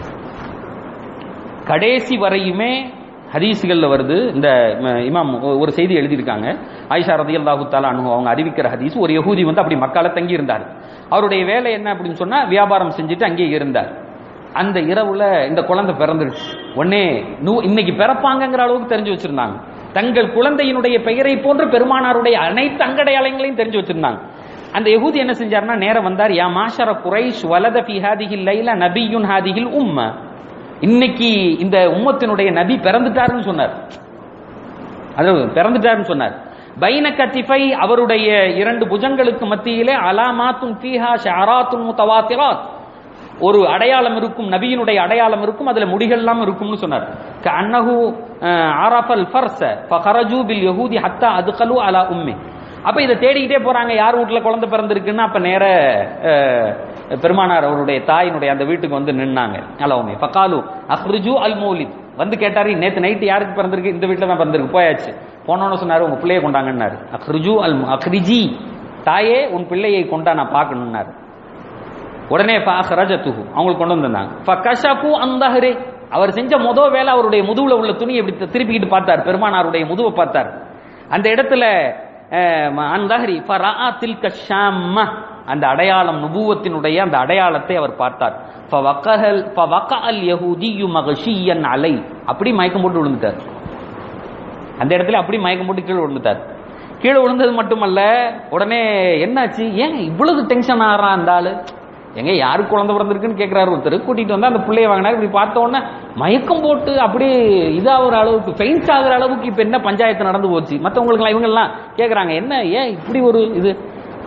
கடைசி வரையுமே ஹதீஸ்கள்ல வருது இந்த ம- இமாம் ஒ- ஒரு செய்தி எழுதியிருக்காங்க ஆயிஷா ரதியல்லாஹு தாலா அனு அவங்க அறிவிக்கிற ஹதீஸ் ஒரு யஹூதி வந்து அப்படி மக்கால தங்கி இருந்தார் அவருடைய வேலை என்ன அப்படின்னு சொன்னா வியாபாரம் செஞ்சுட்டு அங்கேயே இருந்தார் அந்த இரவுல இந்த குழந்தை பிறந்துருச்சு உடனே நூ- இன்னைக்கு பிறப்பாங்கங்கிற அளவுக்கு தெரிஞ்சு வச்சிருந்தாங்க தங்கள் குழந்தையினுடைய பெயரை போன்ற பெருமானாருடைய அனைத்து அங்கடையாளங்களையும் தெரிஞ்சு வச்சிருந்தாங்க அந்த யஹூதி என்ன செஞ்சாருன்னா நேரம் வந்தார் யா மாஷர குரைஷ் வலத ஃபி ஹாதிஹில் லைல நபியுன் ஹாதிஹில் உம்ம இன்னைக்கு இந்த உம்மத்தினுடைய நபி பிறந்துட்டாருன்னு சொன்னார் அது பிறந்துட்டாருன்னு சொன்னார் பைன கத்திஃபை அவருடைய இரண்டு புஜங்களுக்கு மத்தியிலே அலாமாத்தும் ஃபீஹா ஷஅராத்துன் முத்தவாத்திராத் ஒரு அடையாளம் இருக்கும் நபியினுடைய அடையாளம் இருக்கும் அதுல முடிகள்லாம் இருக்கும்னு சொன்னார் கஅன்னஹு அஹ், அரஃபல் ஃபர்ஸ ஃபகரஜு பில் யஹூதி ஹத்தா அதுகலு அலா உம்மி அப்ப இதை தேடிக்கிட்டே போறாங்க யார் வீட்டுல குழந்தை பிறந்திருக்குன்னு அப்ப நேர அஹ், பெருமானார் அவருடைய தாயினுடைய அந்த வீட்டுக்கு வந்து நின்னாங்க அலவுமே ஃபகாலு அஹ்ரிஜு அல் மௌலித் வந்து கேட்டாரு நேத்து நைட்டு யாருக்கு பிறந்திருக்கு இந்த வீட்டுல தான் பிறந்திருக்கு போயாச்சு போனோன்னு சொன்னாரு உங்க பிள்ளையை கொண்டாங்கன்னாரு அஹ்ரிஜு அல் அஹ்ரிஜி தாயே உன் பிள்ளையை கொண்டா நான் பார்க்கணும்னாரு உடனே ஃபஅஹ்ரஜத்துஹு அவங்களுக்கு கொண்டு வந்தாங்க ஃபகஷஃபு அந்தஹரே அவர் செஞ்ச முத வேலை அவருடைய முதுகுல உள்ள துணியை இப்படி திருப்பிக்கிட்டு பார்த்தார் பெருமானாருடைய முதுவை பார்த்தார் அந்த இடத்துல அந்தஹரி ஃபரஆ தில்க ஷாம்ம அந்த அடையாளம் நுபுவத்தினுடைய அந்த அடையாளத்தை அவர் பார்த்தார் ஃபவகஹல் ஃபவகஅல் யஹூதியு மகஷியன் அலை அப்படி மயக்கம் போட்டு விழுந்துட்டார் அந்த இடத்துல அப்படி மயக்கம் போட்டு கீழே விழுந்துட்டார் கீழே விழுந்தது மட்டுமல்ல உடனே என்னாச்சு ஏன் இவ்வளவு டென்ஷன் ஆகிறான் அந்த ஆளு எங்க யாருக்கு குழந்தை பிறந்திருக்குன்னு கேட்கிறாரு ஒருத்தர் கூட்டிட்டு வந்து அந்த பிள்ளைய வாங்கினார் இப்படி பார்த்த உடனே மயக்கம் போட்டு அப்படியே இதாகிற அளவுக்கு ஃபெயின்ஸ் ஆகுற அளவுக்கு இப்ப என்ன பஞ்சாயத்து நடந்து போச்சு மற்றவங்களுக்குலாம் இவங்கெல்லாம் கேட்குறாங்க என்ன ஏன் இப்படி ஒரு இது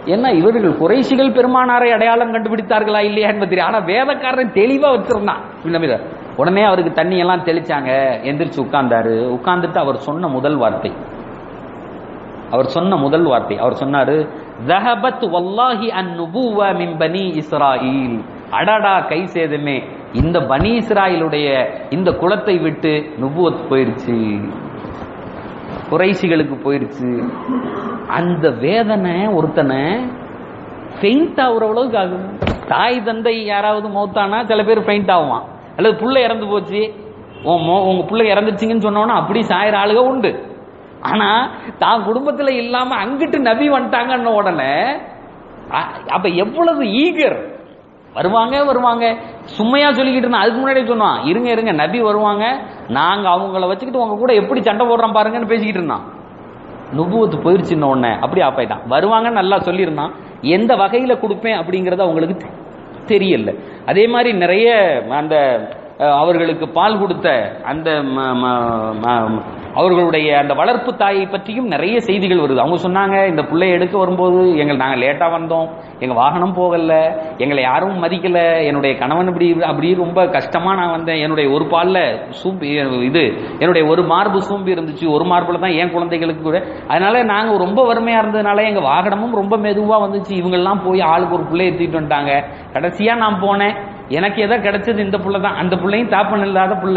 ஏன்னா இவர்கள் குறைசிகள் பெருமானாரை அடையாளம் கண்டுபிடித்தார்களா இல்லையா என்பது தெரியும் ஆனா வேதக்காரன் தெளிவா வச்சிருந்தான் இந்த மாதிரி. உடனே அவருக்கு தண்ணி எல்லாம் தெளிச்சாங்க எந்திரிச்சு உட்கார்ந்தாரு உட்கார்ந்துட்டு அவர் சொன்ன முதல் வார்த்தை அவர் சொன்ன முதல் வார்த்தை அவர் சொன்னாரு "தஹபத் வல்லாஹி அன் நுபுவ மின் பனி இஸ்ராயில் அடடா கை சேதமே இந்த பனி இஸ்ராயிலுடைய இந்த குலத்தை விட்டு நுபுவத் போயிருச்சு குறைசிகளுக்கு போயிருச்சு அந்த வேதனை ஒருத்தனை ஃபெயிண்ட் ஆகுற அளவுக்கு ஆகும் தாய் தந்தை யாராவது மௌத்தானா சில பேர் ஃபெயிண்ட் ஆகுவான் அல்லது புள்ள இறந்து போச்சு உன் மோ உங்க புள்ள இறந்துச்சுங்கன்னு சொன்னோன்னா அப்படி சாயிற ஆளுக உண்டு ஆனா தான் குடும்பத்துல இல்லாம அங்கிட்டு நபி வந்துட்டாங்கன்ன உடனே அ- அப்ப எவ்வளவு ஈகர் வருவாங்க வருவாங்க சும்மையா சொல்லிக்கிட்டு இருந்தான் அதுக்கு முன்னாடியே சொன்னான் இருங்க இருங்க நபி வருவாங்க நாங்க அவங்கள வச்சுக்கிட்டு உங்க கூட எப்படி சண்டை போடுறோம் பாருங்கன்னு பேசிக்கிட்டு இருந்தான் நுபுவத்து போயிருச்சுன்ன உடனே அப்படி ஆப்பாயிட்டான் வருவாங்கன்னு நல்லா சொல்லியிருந்தான் எந்த வகையில கொடுப்பேன் அப்படிங்கறது அவங்களுக்கு தெ- தெரியல அதே மாதிரி நிறைய அந்த அஹ், அவர்களுக்கு பால் கொடுத்த அந்த ம- ம- ம- அவர்களுடைய அந்த வளர்ப்பு தாயை பற்றியும் நிறைய செய்திகள் வருது அவங்க சொன்னாங்க இந்த பிள்ளைய எடுக்க வரும்போது எங்கள் நாங்கள் லேட்டா வந்தோம் எங்க வாகனம் போகல எங்களை யாரும் மதிக்கல என்னுடைய கணவன் இப்படி அப்படி ரொம்ப கஷ்டமா நான் வந்தேன் என்னுடைய ஒரு பால்ல சூம்பி இது என்னுடைய ஒரு மார்பு சூம்பி இருந்துச்சு ஒரு மார்புல தான் என் குழந்தைகளுக்கு கூட அதனால நாங்க ரொம்ப வறுமையா இருந்ததுனால எங்க வாகனமும் ரொம்ப மெதுவா வந்துச்சு இவங்கெல்லாம் போய் ஆளுக்கு ஒரு பிள்ளை ஏத்திட்டு வந்துட்டாங்க கடைசியா நான் போனேன் எனக்கு எதோ கிடைச்சது இந்த புள்ள தான் அந்த பிள்ளையும் தாப்பன் இல்லாத புள்ள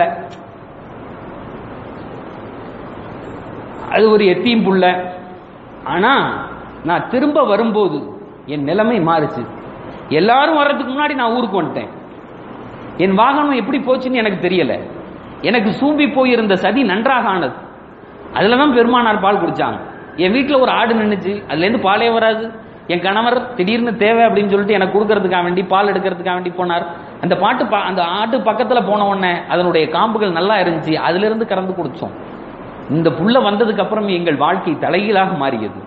அது ஒரு எத்தியும் புள்ள ஆனா நான் திரும்ப வரும்போது என் நிலைமை மாறுச்சு எல்லாரும் வர்றதுக்கு முன்னாடி நான் ஊருக்கு வந்துட்டேன் என் வாகனம் எப்படி போச்சுன்னு எனக்கு தெரியல எனக்கு சூம்பி போயிருந்த சதி நன்றாக ஆனது அதுல தான் பெருமானார் பால் குடிச்சாங்க என் வீட்டில் ஒரு ஆடு நின்னுச்சு அதுல இருந்து பாலே வராது என் கணவர் திடீர்னு தேவை அப்படின்னு சொல்லிட்டு எனக்கு கொடுக்கறதுக்காக வேண்டி பால் எடுக்கிறதுக்காக வேண்டி போனார் அந்த பாட்டு ப- அந்த ஆட்டு பக்கத்துல போன உடனே அதனுடைய காம்புகள் நல்லா இருந்துச்சு அதுல இருந்து கறந்து குடிச்சோம் இந்த புள்ள வந்ததுக்கு அப்புறம் எங்கள் வாழ்க்கை தலைகீழாக மாறியது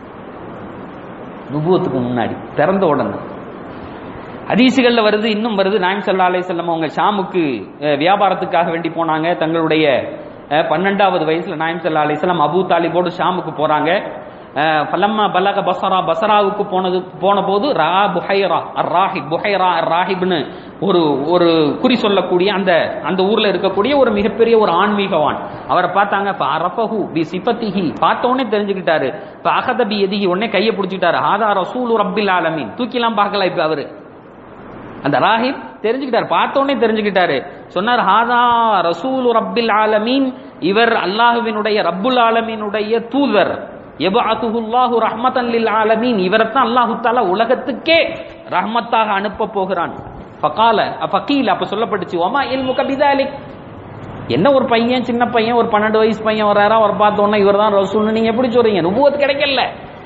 நுபுவத்துக்கு முன்னாடி பிறந்த உடனே ஹதீசுகள்ல வருது இன்னும் வருது நாயம் சல்லா அலை செல்லம் அவங்க ஷாமுக்கு அஹ், வியாபாரத்துக்காக வேண்டி போனாங்க தங்களுடைய அஹ், பன்னெண்டாவது வயசுல நாயம் சல்லா அலை செல்லம் அபு தாலிபோடு ஷாமுக்கு போறாங்க அஹ், ஃபலம்மா பலக பசரா பசராவுக்கு போனது போன போது ரா புஹைரா அர் ராஹிப் புஹைரா அர் ராஹிப்னு ஒரு ஒரு குறி சொல்லக்கூடிய அந்த அந்த ஊர்ல இருக்கக்கூடிய ஒரு மிகப்பெரிய ஒரு ஆன்மீகவான் அவரை பார்த்தாங்க இப்ப அரபஹு பி சிபத்திஹி பார்த்த உடனே தெரிஞ்சுக்கிட்டாரு இப்ப அகத பி எதிஹி உடனே கையை பிடிச்சிட்டாரு ஹாதா ரசூலு ரப்பில் ஆலமீன் தூக்கிலாம் பார்க்கல இப்ப அவரு அந்த ராஹிப் தெரிஞ்சுக்கிட்டாரு பார்த்த உடனே தெரிஞ்சுக்கிட்டாரு சொன்னார் ஹாதா ரசூலு ரப்பில் ஆலமீன் இவர் அல்லாஹுவினுடைய ரப்புல் ஆலமீனுடைய தூதர் எபாத்துல்லாஹு ரஹ்மத்தன் லில் ஆலமீன் இவரைத்தான் அல்லாஹு தாலா உலகத்துக்கே ரஹ்மத்தாக அனுப்ப போகிறான் ஃபகால ஃபகீல் அப்ப சொல்லப்பட்டுச்சு ஒமா இல் முகபிதாலிக் என்ன ஒரு பையன் சின்ன பையன் ஒரு பன்னெண்டு வயசு பையன் வர்றாரா அவர் பார்த்தோன்னா இவர் தான் ரசூல்னு நீங்க எப்படி சொல்றீங்க நுபுவத் கிடைக்கல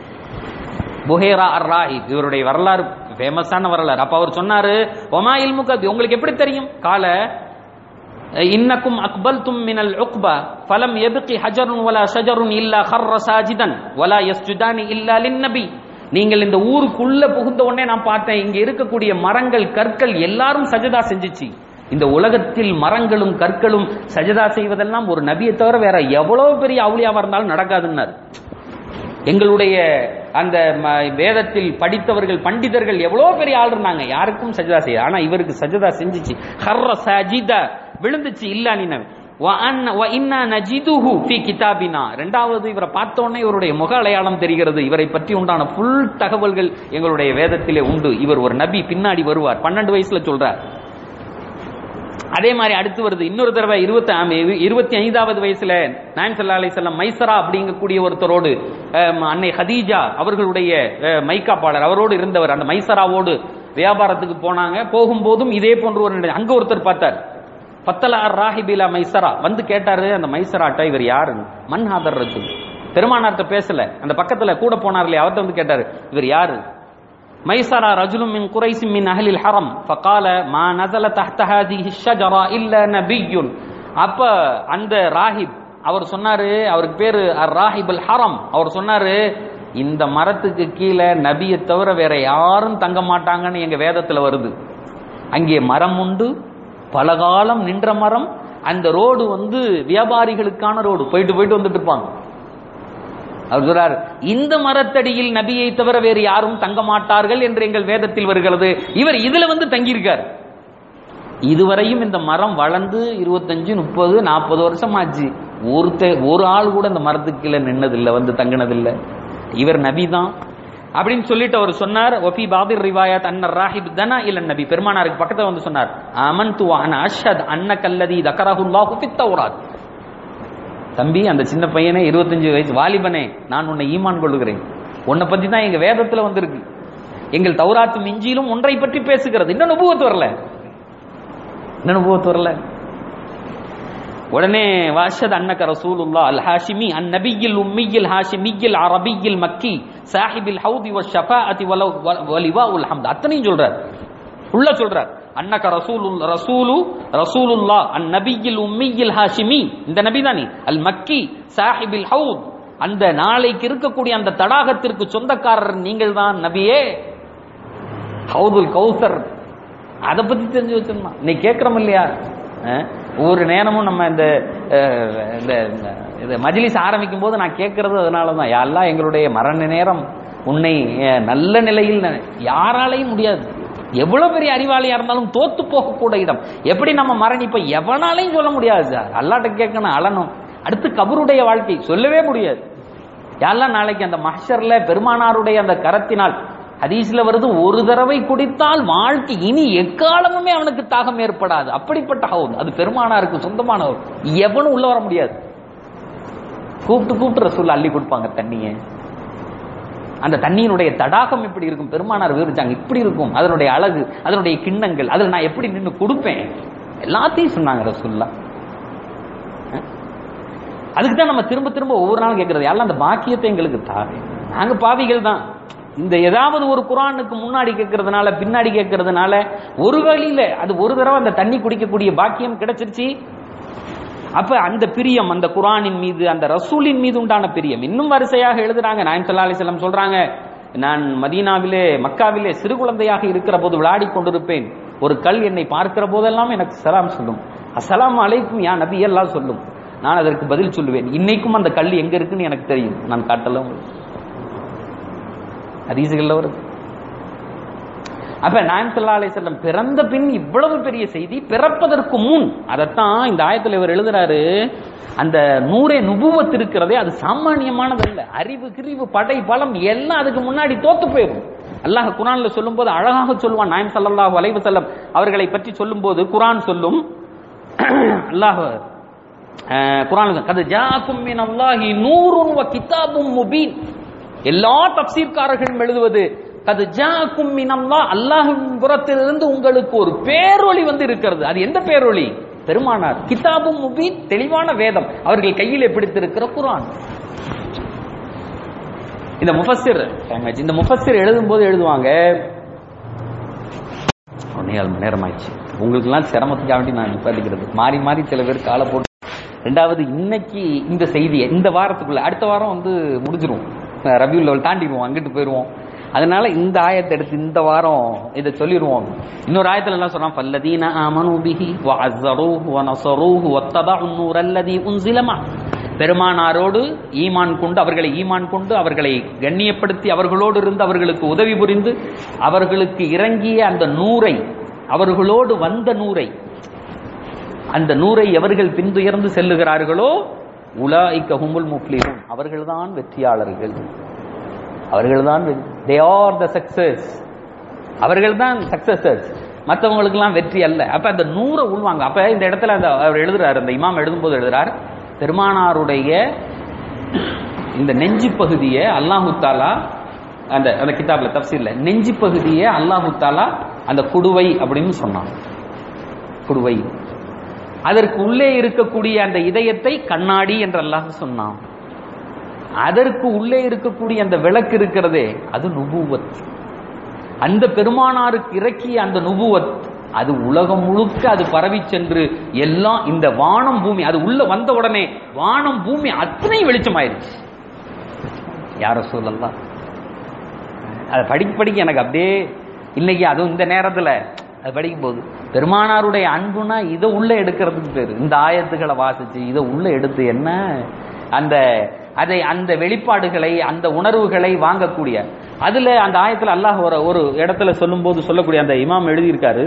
புஹேரா அர் ராஹிப் இவருடைய வரலாறு ஃபேமஸான வரலாறு அப்ப அவர் சொன்னாரு ஒமா இல்முக உங்களுக்கு எப்படி தெரியும் கால இன்னக்கும் அக்பல்தும் மினல் உக்பா ஃபலம் எதுக்கி ஹஜருன் வலா ஷஜருன் இல்லா ஹர்ர சாஜிதன் வலா யஸ்ஜுதானி இல்லா லின்னபி நீங்கள் இந்த ஊருக்குள்ள புகுந்த உடனே நான் பார்த்தேன் இங்க இருக்கக்கூடிய மரங்கள் கற்கள் எல்லாரும் சஜதா செஞ்சுச்சு இந்த உலகத்தில் மரங்களும் கற்களும் சஜதா செய்வதெல்லாம் ஒரு நபியை தவிர வேற எவ்வளவு பெரிய அவுளியாவா இருந்தாலும் நடக்காதுன்னாரு எங்களுடைய அந்த ம- வேதத்தில் படித்தவர்கள் பண்டிதர்கள் எவ்வளவு பெரிய ஆள் இருந்தாங்க யாருக்கும் சஜதா செய்ய ஆனா இவருக்கு சஜதா செஞ்சுச்சு ஹர்ர சஜிதா விழுந்துச்சு இல்லா நீன ரெண்டாவது இவரை பார்த்த உடனே இவருடைய முக அடையாளம் தெரிகிறது இவரை பற்றி உண்டான ஃபுல் தகவல்கள் எங்களுடைய வேதத்திலே உண்டு இவர் ஒரு நபி பின்னாடி வருவார் பன்னெண்டு வயசுல சொல்றார் அதே மாதிரி அடுத்து வருது இன்னொரு தடவை இருபத்தி ஆம், இரு- இருபத்தி ஐந்தாவது வயசுல நாயம் சல்லா அலிசல்லாம் மைசரா அப்படிங்கக்கூடிய ஒருத்தரோடு அஹ், அன்னை ஹதீஜா அவர்களுடைய அஹ், மைக்காப்பாளர் அவரோடு இருந்தவர் அந்த மைசராவோடு வியாபாரத்துக்கு போனாங்க போகும்போதும் இதே போன்ற ஒரு நிலை- அங்க ஒருத்தர் பார்த்தார் பத்தல அர் ராஹிபிலா மைசரா வந்து கேட்டாரு அந்த மைசராட்ட இவர் யாரு மன்ஹாதர் ரஜுல் பெருமானார்ட்ட பேசல அந்த பக்கத்துல கூட போனார் இல்லையா அவர்ட்ட வந்து கேட்டாரு இவர் யாரு மைசரா ரஜுலும் மின் குறைசி மின் அஹலில் ஹரம் ஃபகால மா நஸல தஹ்த ஹாதிஹி ஷஜரா இல்ல நபிய்யுன் அப்ப அந்த ராஹிப் அவர் சொன்னாரு அவருக்கு பேரு அர் ராஹிபுல் ஹரம் அவர் சொன்னாரு இந்த மரத்துக்கு கீழே நபியை தவிர வேற யாரும் தங்க மாட்டாங்கன்னு எங்க வேதத்துல வருது அங்கே மரம் உண்டு பலகாலம் நின்ற மரம் அந்த ரோடு வந்து வியாபாரிகளுக்கான ரோடு போயிட்டு போயிட்டு வந்துட்டு இருப்பாங்க அவர் சொல்றார் இந்த மரத்தடியில் நபியை தவிர வேறு யாரும் தங்க மாட்டார்கள் என்று எங்கள் வேதத்தில் வருகிறது இவர் இதுல வந்து தங்கியிருக்கார் இதுவரையும் இந்த மரம் வளர்ந்து இருபத்தஞ்சு முப்பது நாற்பது வருஷம் ஆச்சு ஒருத்த ஒரு ஆள் கூட இந்த மரத்துக்கு கீழே நின்னதில்லை வந்து தங்கினதில்லை இவர் நபி தான் அப்படின்னு சொல்லிட்டு அவர் சொன்னார் ஒஃபி பாபிர் ரிவாயத் அன்னர் ராஹிப் தனா இல்ல நபி பெருமானாருக்கு பக்கத்துல வந்து சொன்னார் அமன் து அன் அஷத் அன்ன கல்லதி தக்கரஹுல்லாஹு ஃபித் தௌராத் தம்பி அந்த சின்ன பையனே இருபத்தஞ்சு வயசு வாலிபனே நான் உன்னை ஈமான் கொள்ளுகிறேன் உன்னை பத்தி தான் எங்க வேதத்துல வந்திருக்கு எங்கள் தௌராத்து மிஞ்சியிலும் ஒன்றை பற்றி பேசுகிறது இன்னும் நுபுவத்து வரல இன்னும் நுபுவத்து வரல உடனே வாஷத் அன்னக ரசூலுல்லா அல் ஹாஷிமி அன் நபியில் உம்மியில் ஹாஷிமியில் அரபியில் மக்கி சாஹிபில் ஹவுதி வ ஷஃபாஅதி வலிவா உல் ஹம்த் அத்தனையும் சொல்றார் உள்ள சொல்றார் அன்னக ரசூலுல் ரசூலு ரசூலுல்லா அன் நபியில் உம்மியில் ஹாஷிமி இந்த நபி தானே அல் மக்கி சாஹிபில் ஹவுத் அந்த நாளைக்கு இருக்கக்கூடிய அந்த தடாகத்திற்கு சொந்தக்காரர் நீங்கள் தான் நபியே ஹவுதுல் கௌசர் அதை பத்தி தெரிஞ்சு வச்சிருந்தோம் இன்னைக்கு கேட்கிறோம் இல்லையா அஹ், ஒவ்வொரு நேரமும் நம்ம இந்த அஹ், இந்த இந்த- இது மஜ்லிஸ் ஆரம்பிக்கும் போது நான் கேட்கறது அதனால தான் யாரெல்லாம் எங்களுடைய மரண நேரம் உன்னை அஹ், நல்ல நிலையில் ந- யாராலையும் முடியாது எவ்வளவு பெரிய அறிவாளியா இருந்தாலும் தோத்து போகக்கூட இடம் எப்படி நம்ம மரணிப்ப எவனாலையும் சொல்ல முடியாது சார் அல்லாட்ட கேட்கணும் அழணும் அடுத்து கபருடைய வாழ்க்கை சொல்லவே முடியாது யாரெல்லாம் நாளைக்கு அந்த மஹ்ஷர்ல பெருமானாருடைய அந்த கரத்தினால் ஹதீஸ்ல வருது ஒரு தடவை குடித்தால் வாழ்க்கை இனி எக்காலமுமே அவனுக்கு தாகம் ஏற்படாது அப்படிப்பட்ட ஹவுத் அது பெருமானாருக்கு சொந்தமான ஹவுத் எவனும் உள்ள வர முடியாது கூப்பிட்டு கூப்பிட்டு ரசூல் அள்ளி கொடுப்பாங்க தண்ணியை அந்த தண்ணியினுடைய தடாகம் எப்படி இருக்கும் பெருமானார் விவரிச்சாங்க இப்படி இருக்கும் அதனுடைய அழகு அதனுடைய கிண்ணங்கள் அதில் நான் எப்படி நின்று கொடுப்பேன் எல்லாத்தையும் சொன்னாங்க ரசூல்லா அதுக்கு தான் நம்ம திரும்ப திரும்ப ஒவ்வொரு நாளும் கேட்கறது யாரெல்லாம் அந்த பாக்கியத்தை எங்களுக்கு தாரு நாங்க பாவிகள் தான் இந்த ஏதாவது ஒரு குரானுக்கு முன்னாடி கேட்கறதுனால பின்னாடி கேட்கறதுனால ஒரு வழியில அது ஒரு தடவை அந்த தண்ணி குடிக்கக்கூடிய பாக்கியம் கிடைச்சிருச்சு அப்ப அந்த பிரியம் அந்த குரானின் மீது அந்த ரசூலின் மீது உண்டான பிரியம் இன்னும் வரிசையாக எழுதுறாங்க நாயம் சல்லா அலிஸ்லாம் சொல்றாங்க நான் மதீனாவிலே மக்காவிலே சிறு குழந்தையாக இருக்கிற போது விளையாடி கொண்டிருப்பேன் ஒரு கல் என்னை பார்க்கிற போதெல்லாம் எனக்கு சலாம் சொல்லும் அஸ்ஸலாமு அலைக்கும் யா நபி எல்லாம் சொல்லும் நான் அதற்கு பதில் சொல்லுவேன் இன்னைக்கும் அந்த கல் எங்க இருக்குன்னு எனக்கு தெரியும் நான் காட்டலாம் ஹதீசுகள்ல வருது அப்ப நாயம் சல்லா அலிசல்லம் பிறந்த பின் இவ்வளவு பெரிய செய்தி பிறப்பதற்கு முன் அதைத்தான் இந்த ஆயத்துல இவர் எழுதுறாரு அந்த நூறே நுபுவத் இருக்கிறதே அது சாமானியமானது அல்ல அறிவு கிரிவு படை பலம் எல்லாம் அதுக்கு முன்னாடி தோத்து போயிடும் அல்லாஹ் குரான்ல சொல்லும்போது அழகாக சொல்லுவான் நாயம் ஸல்லல்லாஹு அலைஹி வஸல்லம் அவர்களை பற்றி சொல்லும்போது குரான் சொல்லும் அல்லாஹ் அஹ், குரான் கது ஜாக்கும் மின் அல்லாஹி நூறுன் வ கிதாபும் முபீன் எல்லா தப்சீர்காரர்களும் எழுதுவது கது ஜாக்கும் மின் அல்லாஹ் அல்லாஹ்வின் புறத்திலிருந்து உங்களுக்கு ஒரு பேரொளி வந்து இருக்கிறது அது எந்த பேரொளி பெருமானார் கிதாபும் முபீன் தெளிவான வேதம் அவர்கள் கையில் பிடித்திருக்கிற குரான் இந்த முஃபஸ்ஸிர் language, இந்த முஃபஸ்ஸிர் எழுதும்போது எழுதுவாங்க ஒன்னே கால் மணி நேரம் ஆயிடுச்சு உங்களுக்கெல்லாம் சிரமத்துக்காக வேண்டி நான் நிப்பாட்டிக்கிறது மாறி மாறி சில பேர் காலை போட்டு ரெண்டாவது இன்னைக்கு இந்த செய்தியை இந்த வாரத்துக்குள்ள அடுத்த வாரம் வந்து முடிஞ்சிரும் ரபியூல் லெவல் தாண்டிடுவோம் அங்கிட்டு போயிடுவோம் அதனால இந்த ஆயத்தை எடுத்து இந்த வாரம் இதை சொல்லிடுவோம் இன்னொரு ஆயத்துல எல்லாம் சொன்னா பல்லதீன ஆமனு பிஹி வ அஸ்ஸரூஹு வ நஸரூஹு வத்தபஉ நூர் அல்லதி உன்சில மஅ பெருமானாரோடு ஈமான் கொண்டு அவர்களை ஈமான் கொண்டு அவர்களை கண்ணியப்படுத்தி அவர்களோடு இருந்து அவர்களுக்கு உதவி புரிந்து அவர்களுக்கு இறங்கிய அந்த நூரை அவர்களோடு வந்த நூரை அந்த நூரை எவர்கள் பின்துயர்ந்து செல்லுகிறார்களோ உலாய்க்க ஹுமுல் முஃப்லிஹூன் அவர்கள்தான் வெற்றியாளர்கள் அவர்கள்தான் தே ஆர் த சக்சஸ் அவர்கள்தான் சக்சஸர்ஸ் மற்றவங்களுக்கெல்லாம் வெற்றி அல்ல அப்ப அந்த நூறை உள்வாங்க அப்ப இந்த இடத்துல அந்த அவர் எழுதுறாரு அந்த இமாம் எழுதும்போது எழுதுறார் பெருமானாருடைய இந்த நெஞ்சு பகுதியை அல்லாஹு தாலா அந்த அந்த கிதாப்ல தப்சீல்ல நெஞ்சு பகுதியை அல்லாஹு தாலா அந்த குடுவை அப்படின்னு சொன்னான் குடுவை அதற்கு உள்ளே இருக்கக்கூடிய அந்த இதயத்தை கண்ணாடி என்று அல்லாஹ் சொன்னான் அதற்கு உள்ளே இருக்கக்கூடிய அந்த விளக்கு இருக்கிறதே அது நுபுவத் அந்த பெருமானாருக்கு இறக்கிய அந்த நுபுவத் அது உலகம் முழுக்க அது பரவி சென்று எல்லாம் இந்த வானம் பூமி அது உள்ள வந்த உடனே வானம் பூமி அத்தனை வெளிச்சமாயிருச்சு யார சொல்லலாம் அதை படிக்க படிக்க எனக்கு அப்படியே இன்னைக்கு அதுவும் இந்த நேரத்துல அது படிக்கும் போது பெருமானாருடைய அன்புனா இதை உள்ள எடுக்கிறதுக்கு பேரு இந்த ஆயத்துக்களை வாசிச்சு இதை உள்ள எடுத்து என்ன அந்த அதை அந்த வெளிப்பாடுகளை அந்த உணர்வுகளை வாங்கக்கூடிய அதுல அந்த ஆயத்துல அல்லாஹ் ஒரு ஒரு இடத்துல சொல்லும்போது சொல்லக்கூடிய அந்த இமாம் எழுதியிருக்காரு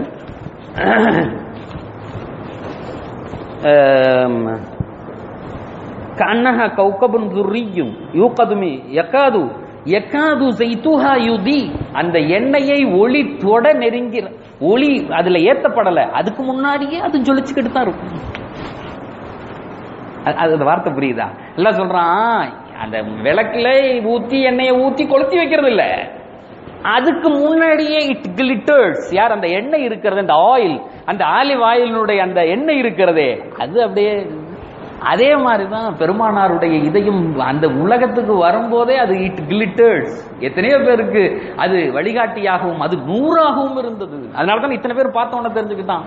ஆம், கண்ணஹ கௌகபுன் துர்ரியும் யூகதுமி யக்காது யக்காது செய்துஹா யுதி அந்த எண்ணெயை ஒளி தொட நெருங்கி ஒளி அதுல ஏத்தப்படல அதுக்கு முன்னாடியே அது ஜொலிச்சுக்கிட்டு தான் இருக்கும் அது- அது அந்த வார்த்தை புரியுதா எல்லாம் சொல்றான் அந்த விளக்குல ஊத்தி எண்ணெயை ஊத்தி கொளுத்தி வைக்கிறது இல்ல அதுக்கு முன்னாடியே இட் கிளிட்டர்ஸ் யார் அந்த எண்ணெய் இருக்கிறது அந்த ஆயில் அந்த ஆலிவ் ஆயிலினுடைய அந்த எண்ணெய் இருக்கிறதே அது அப்படியே அதே மாதிரி தான் பெருமானாருடைய இதயம் அந்த உலகத்துக்கு வரும்போதே அது இட் கிளிட்டர்ஸ் எத்தனையோ பேருக்கு அது வழிகாட்டியாகவும் அது நூறாகவும் இருந்தது அதனால தான் இத்தனை பேர் பார்த்தவன தெரிஞ்சுக்கிட்டான்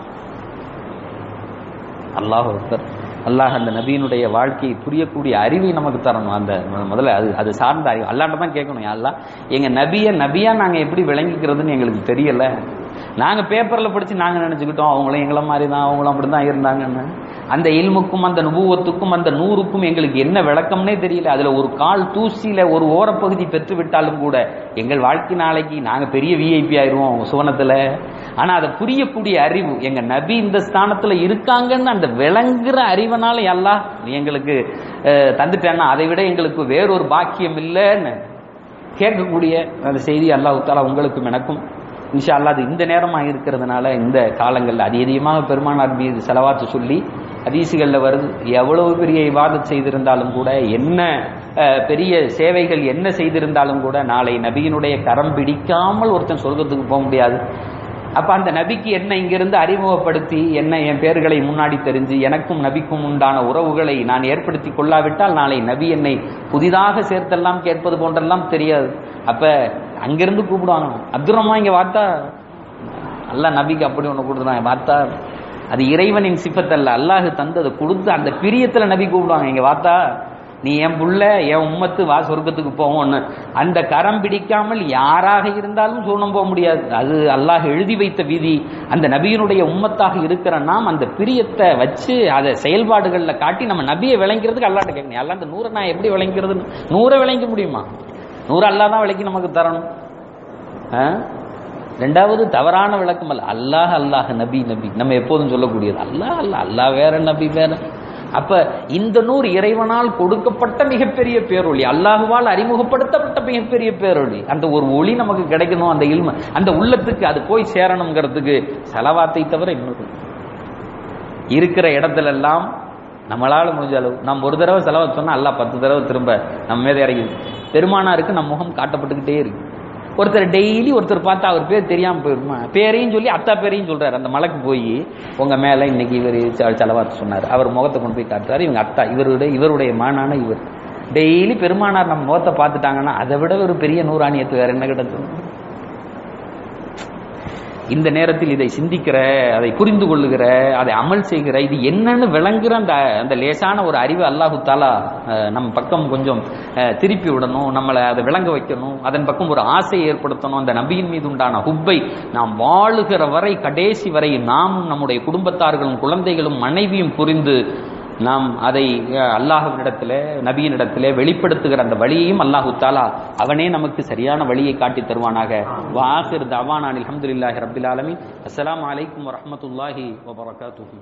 அல்லாஹ் ஒருத்தர் அல்லாஹ் அந்த நபியினுடைய வாழ்க்கையை புரியக்கூடிய அறிவை நமக்கு தரணும் அந்த மு- முதல்ல அது அது சார்ந்த அறிவு அல்லாட்ட தான் கேட்கணும் அல்லாஹ் எங்க நபிய நபியா நாங்க எப்படி விளங்கிக்கிறதுன்னு எங்களுக்கு தெரியல நாங்க பேப்பர்ல படிச்சு நாங்க நினைச்சுக்கிட்டோம் அவங்களும் எங்களை மாதிரி தான் அவங்களும் அப்படிதான் இருந்தாங்கன்னு அந்த இல்முக்கும் அந்த நுபுவத்துக்கும் அந்த நூறுக்கும் எங்களுக்கு என்ன விளக்கம்னே தெரியல அதுல ஒரு கால் தூசியில ஒரு ஓரப்பகுதி பெற்று விட்டாலும் கூட எங்கள் வாழ்க்கை நாளைக்கு நாங்க பெரிய விஐபி ஆயிருவோம் சுவனத்துல ஆனா அதை புரியக்கூடிய அறிவு எங்க நபி இந்த ஸ்தானத்துல இருக்காங்கன்னு அந்த விளங்குற அறிவனால எல்லாம் நீ எங்களுக்கு அஹ், தந்துட்டேன்னா அதை விட எங்களுக்கு வேறொரு பாக்கியம் இல்லைன்னு கேட்கக்கூடிய அந்த செய்தி அல்லாஹ் தாலா உங்களுக்கும் எனக்கும் இன்ஷா அல்லாஹ் அது இந்த நேரமா இருக்கிறதுனால இந்த காலங்கள்ல அது அதிகமாக பெருமானார் மீது செலவாத்து சொல்லி ஹதீசுகள்ல வருது எவ்வளவு பெரிய இவாதத் செய்திருந்தாலும் கூட என்ன அஹ், பெரிய சேவைகள் என்ன செய்திருந்தாலும் கூட நாளை நபியினுடைய கரம் பிடிக்காமல் ஒருத்தன் சொர்க்கத்துக்கு போக முடியாது அப்ப அந்த நபிக்கு என்ன இங்கிருந்து அறிமுகப்படுத்தி என்ன என் பேர்களை முன்னாடி தெரிஞ்சு எனக்கும் நபிக்கும் உண்டான உறவுகளை நான் ஏற்படுத்தி கொள்ளாவிட்டால் நாளை நபி என்னை புதிதாக சேர்த்தெல்லாம் கேட்பது போன்றெல்லாம் தெரியாது அப்ப அங்கிருந்து கூப்பிடுவாங்க அப்துல் ரஹ்மான் இங்க பார்த்தா அல்லாஹ் நபிக்கு அப்படி ஒண்ணு கொடுத்துறாங்க பார்த்தா அது இறைவனின் சிஃபத்தல்ல அல்லாஹ் தந்தது கொடுத்து அந்த பிரியத்துல நபி கூப்பிடுவாங்க இங்க பார்த்தா நீ என் புள்ள என் உம்மத்து வா சொர்க்கத்துக்கு போவோம்னு அந்த கரம் பிடிக்காமல் யாராக இருந்தாலும் சூனம் போக முடியாது அது அல்லாஹ் எழுதி வைத்த விதி அந்த நபியினுடைய உம்மத்தாக இருக்கிற நாம் அந்த பிரியத்தை வச்சு அதை செயல்பாடுகள்ல காட்டி நம்ம நபியை விளங்கிறதுக்கு அல்லாட்ட கேட்கணும் அல்லா அந்த நூறை நான் எப்படி விளங்கிறதுன்னு நூறை விளங்க முடியுமா நூறு அல்லா தான் விளக்கி நமக்கு தரணும் ஆ? ரெண்டாவது தவறான விளக்கம் அல்ல அல்லாஹ் அல்லாஹ் நபி நபி நம்ம எப்போதும் சொல்லக்கூடியது அல்லாஹ் அல்லாஹ் அல்லாஹ் வேற நபி வேற அப்ப இந்த நூறு இறைவனால் கொடுக்கப்பட்ட மிகப்பெரிய பேரொளி அல்லாஹுவால் அறிமுகப்படுத்தப்பட்ட மிகப்பெரிய பேரொளி அந்த ஒரு ஒளி நமக்கு கிடைக்கணும் அந்த இல்ம அந்த உள்ளத்துக்கு அது போய் சேரணுங்கிறதுக்கு செலவாத்தை தவிர இன்னொரு இருக்கிற இடத்துல எல்லாம் நம்மளால முடிஞ்ச அளவு நம்ம ஒரு தடவை செலவு சொன்னா அல்லாஹ் பத்து தடவை திரும்ப நம்ம மீது இறங்கி பெருமானாருக்கு நம்ம முகம் காட்டப்பட்டுக்கிட்டே இருக்கு ஒருத்தர் டெய்லி ஒருத்தர் பார்த்தா அவர் பேர் தெரியாம போயிருமா பேரையும் சொல்லி அத்தா பேரையும் சொல்றாரு அந்த மலைக்கு போய் உங்க மேல இன்னைக்கு இவர் செலவாத்து சொன்னார் அவர் முகத்தை கொண்டு போய் காட்டுறாரு இவங்க அத்தா இவருடைய இவருடைய மானான இவர் டெய்லி பெருமானார் நம்ம முகத்தை பார்த்துட்டாங்கன்னா அதை விட ஒரு பெரிய நூறாணியத்து வேற என்ன கிடைக்கும் இந்த நேரத்தில் இதை சிந்திக்கிற அதை புரிந்து கொள்ளுகிற அதை அமல் செய்கிற இது என்னன்னு விளங்குற அந்த அந்த லேசான ஒரு அறிவு அல்லாஹு தாலா அஹ், நம்ம பக்கம் கொஞ்சம் அஹ், திருப்பி விடணும் நம்மளை அதை விளங்க வைக்கணும் அதன் பக்கம் ஒரு ஆசையை ஏற்படுத்தணும் அந்த நபியின் மீது உண்டான ஹுப்பை நாம் வாழுகிற வரை கடைசி வரை நாமும் நம்முடைய குடும்பத்தார்களும் குழந்தைகளும் மனைவியும் புரிந்து நாம் அதை அஹ், அல்லாஹ்வினிடத்திலே நபியினிடத்திலே வெளிப்படுத்துகிற அந்த வழியையும் அல்லாஹு தாலா அவனே நமக்கு சரியான வழியை காட்டி தருவானாக வாஹிர் தவானான் அல்ஹம்துலில்லாஹி ரப்பில் ஆலமீன் அஸ்ஸலாமு அலைக்கும் வரஹ்மத்துல்லாஹி வபரகாத்துஹு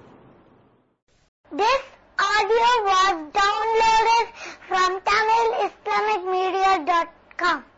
This audio was downloaded from TamilIslamicMedia.com.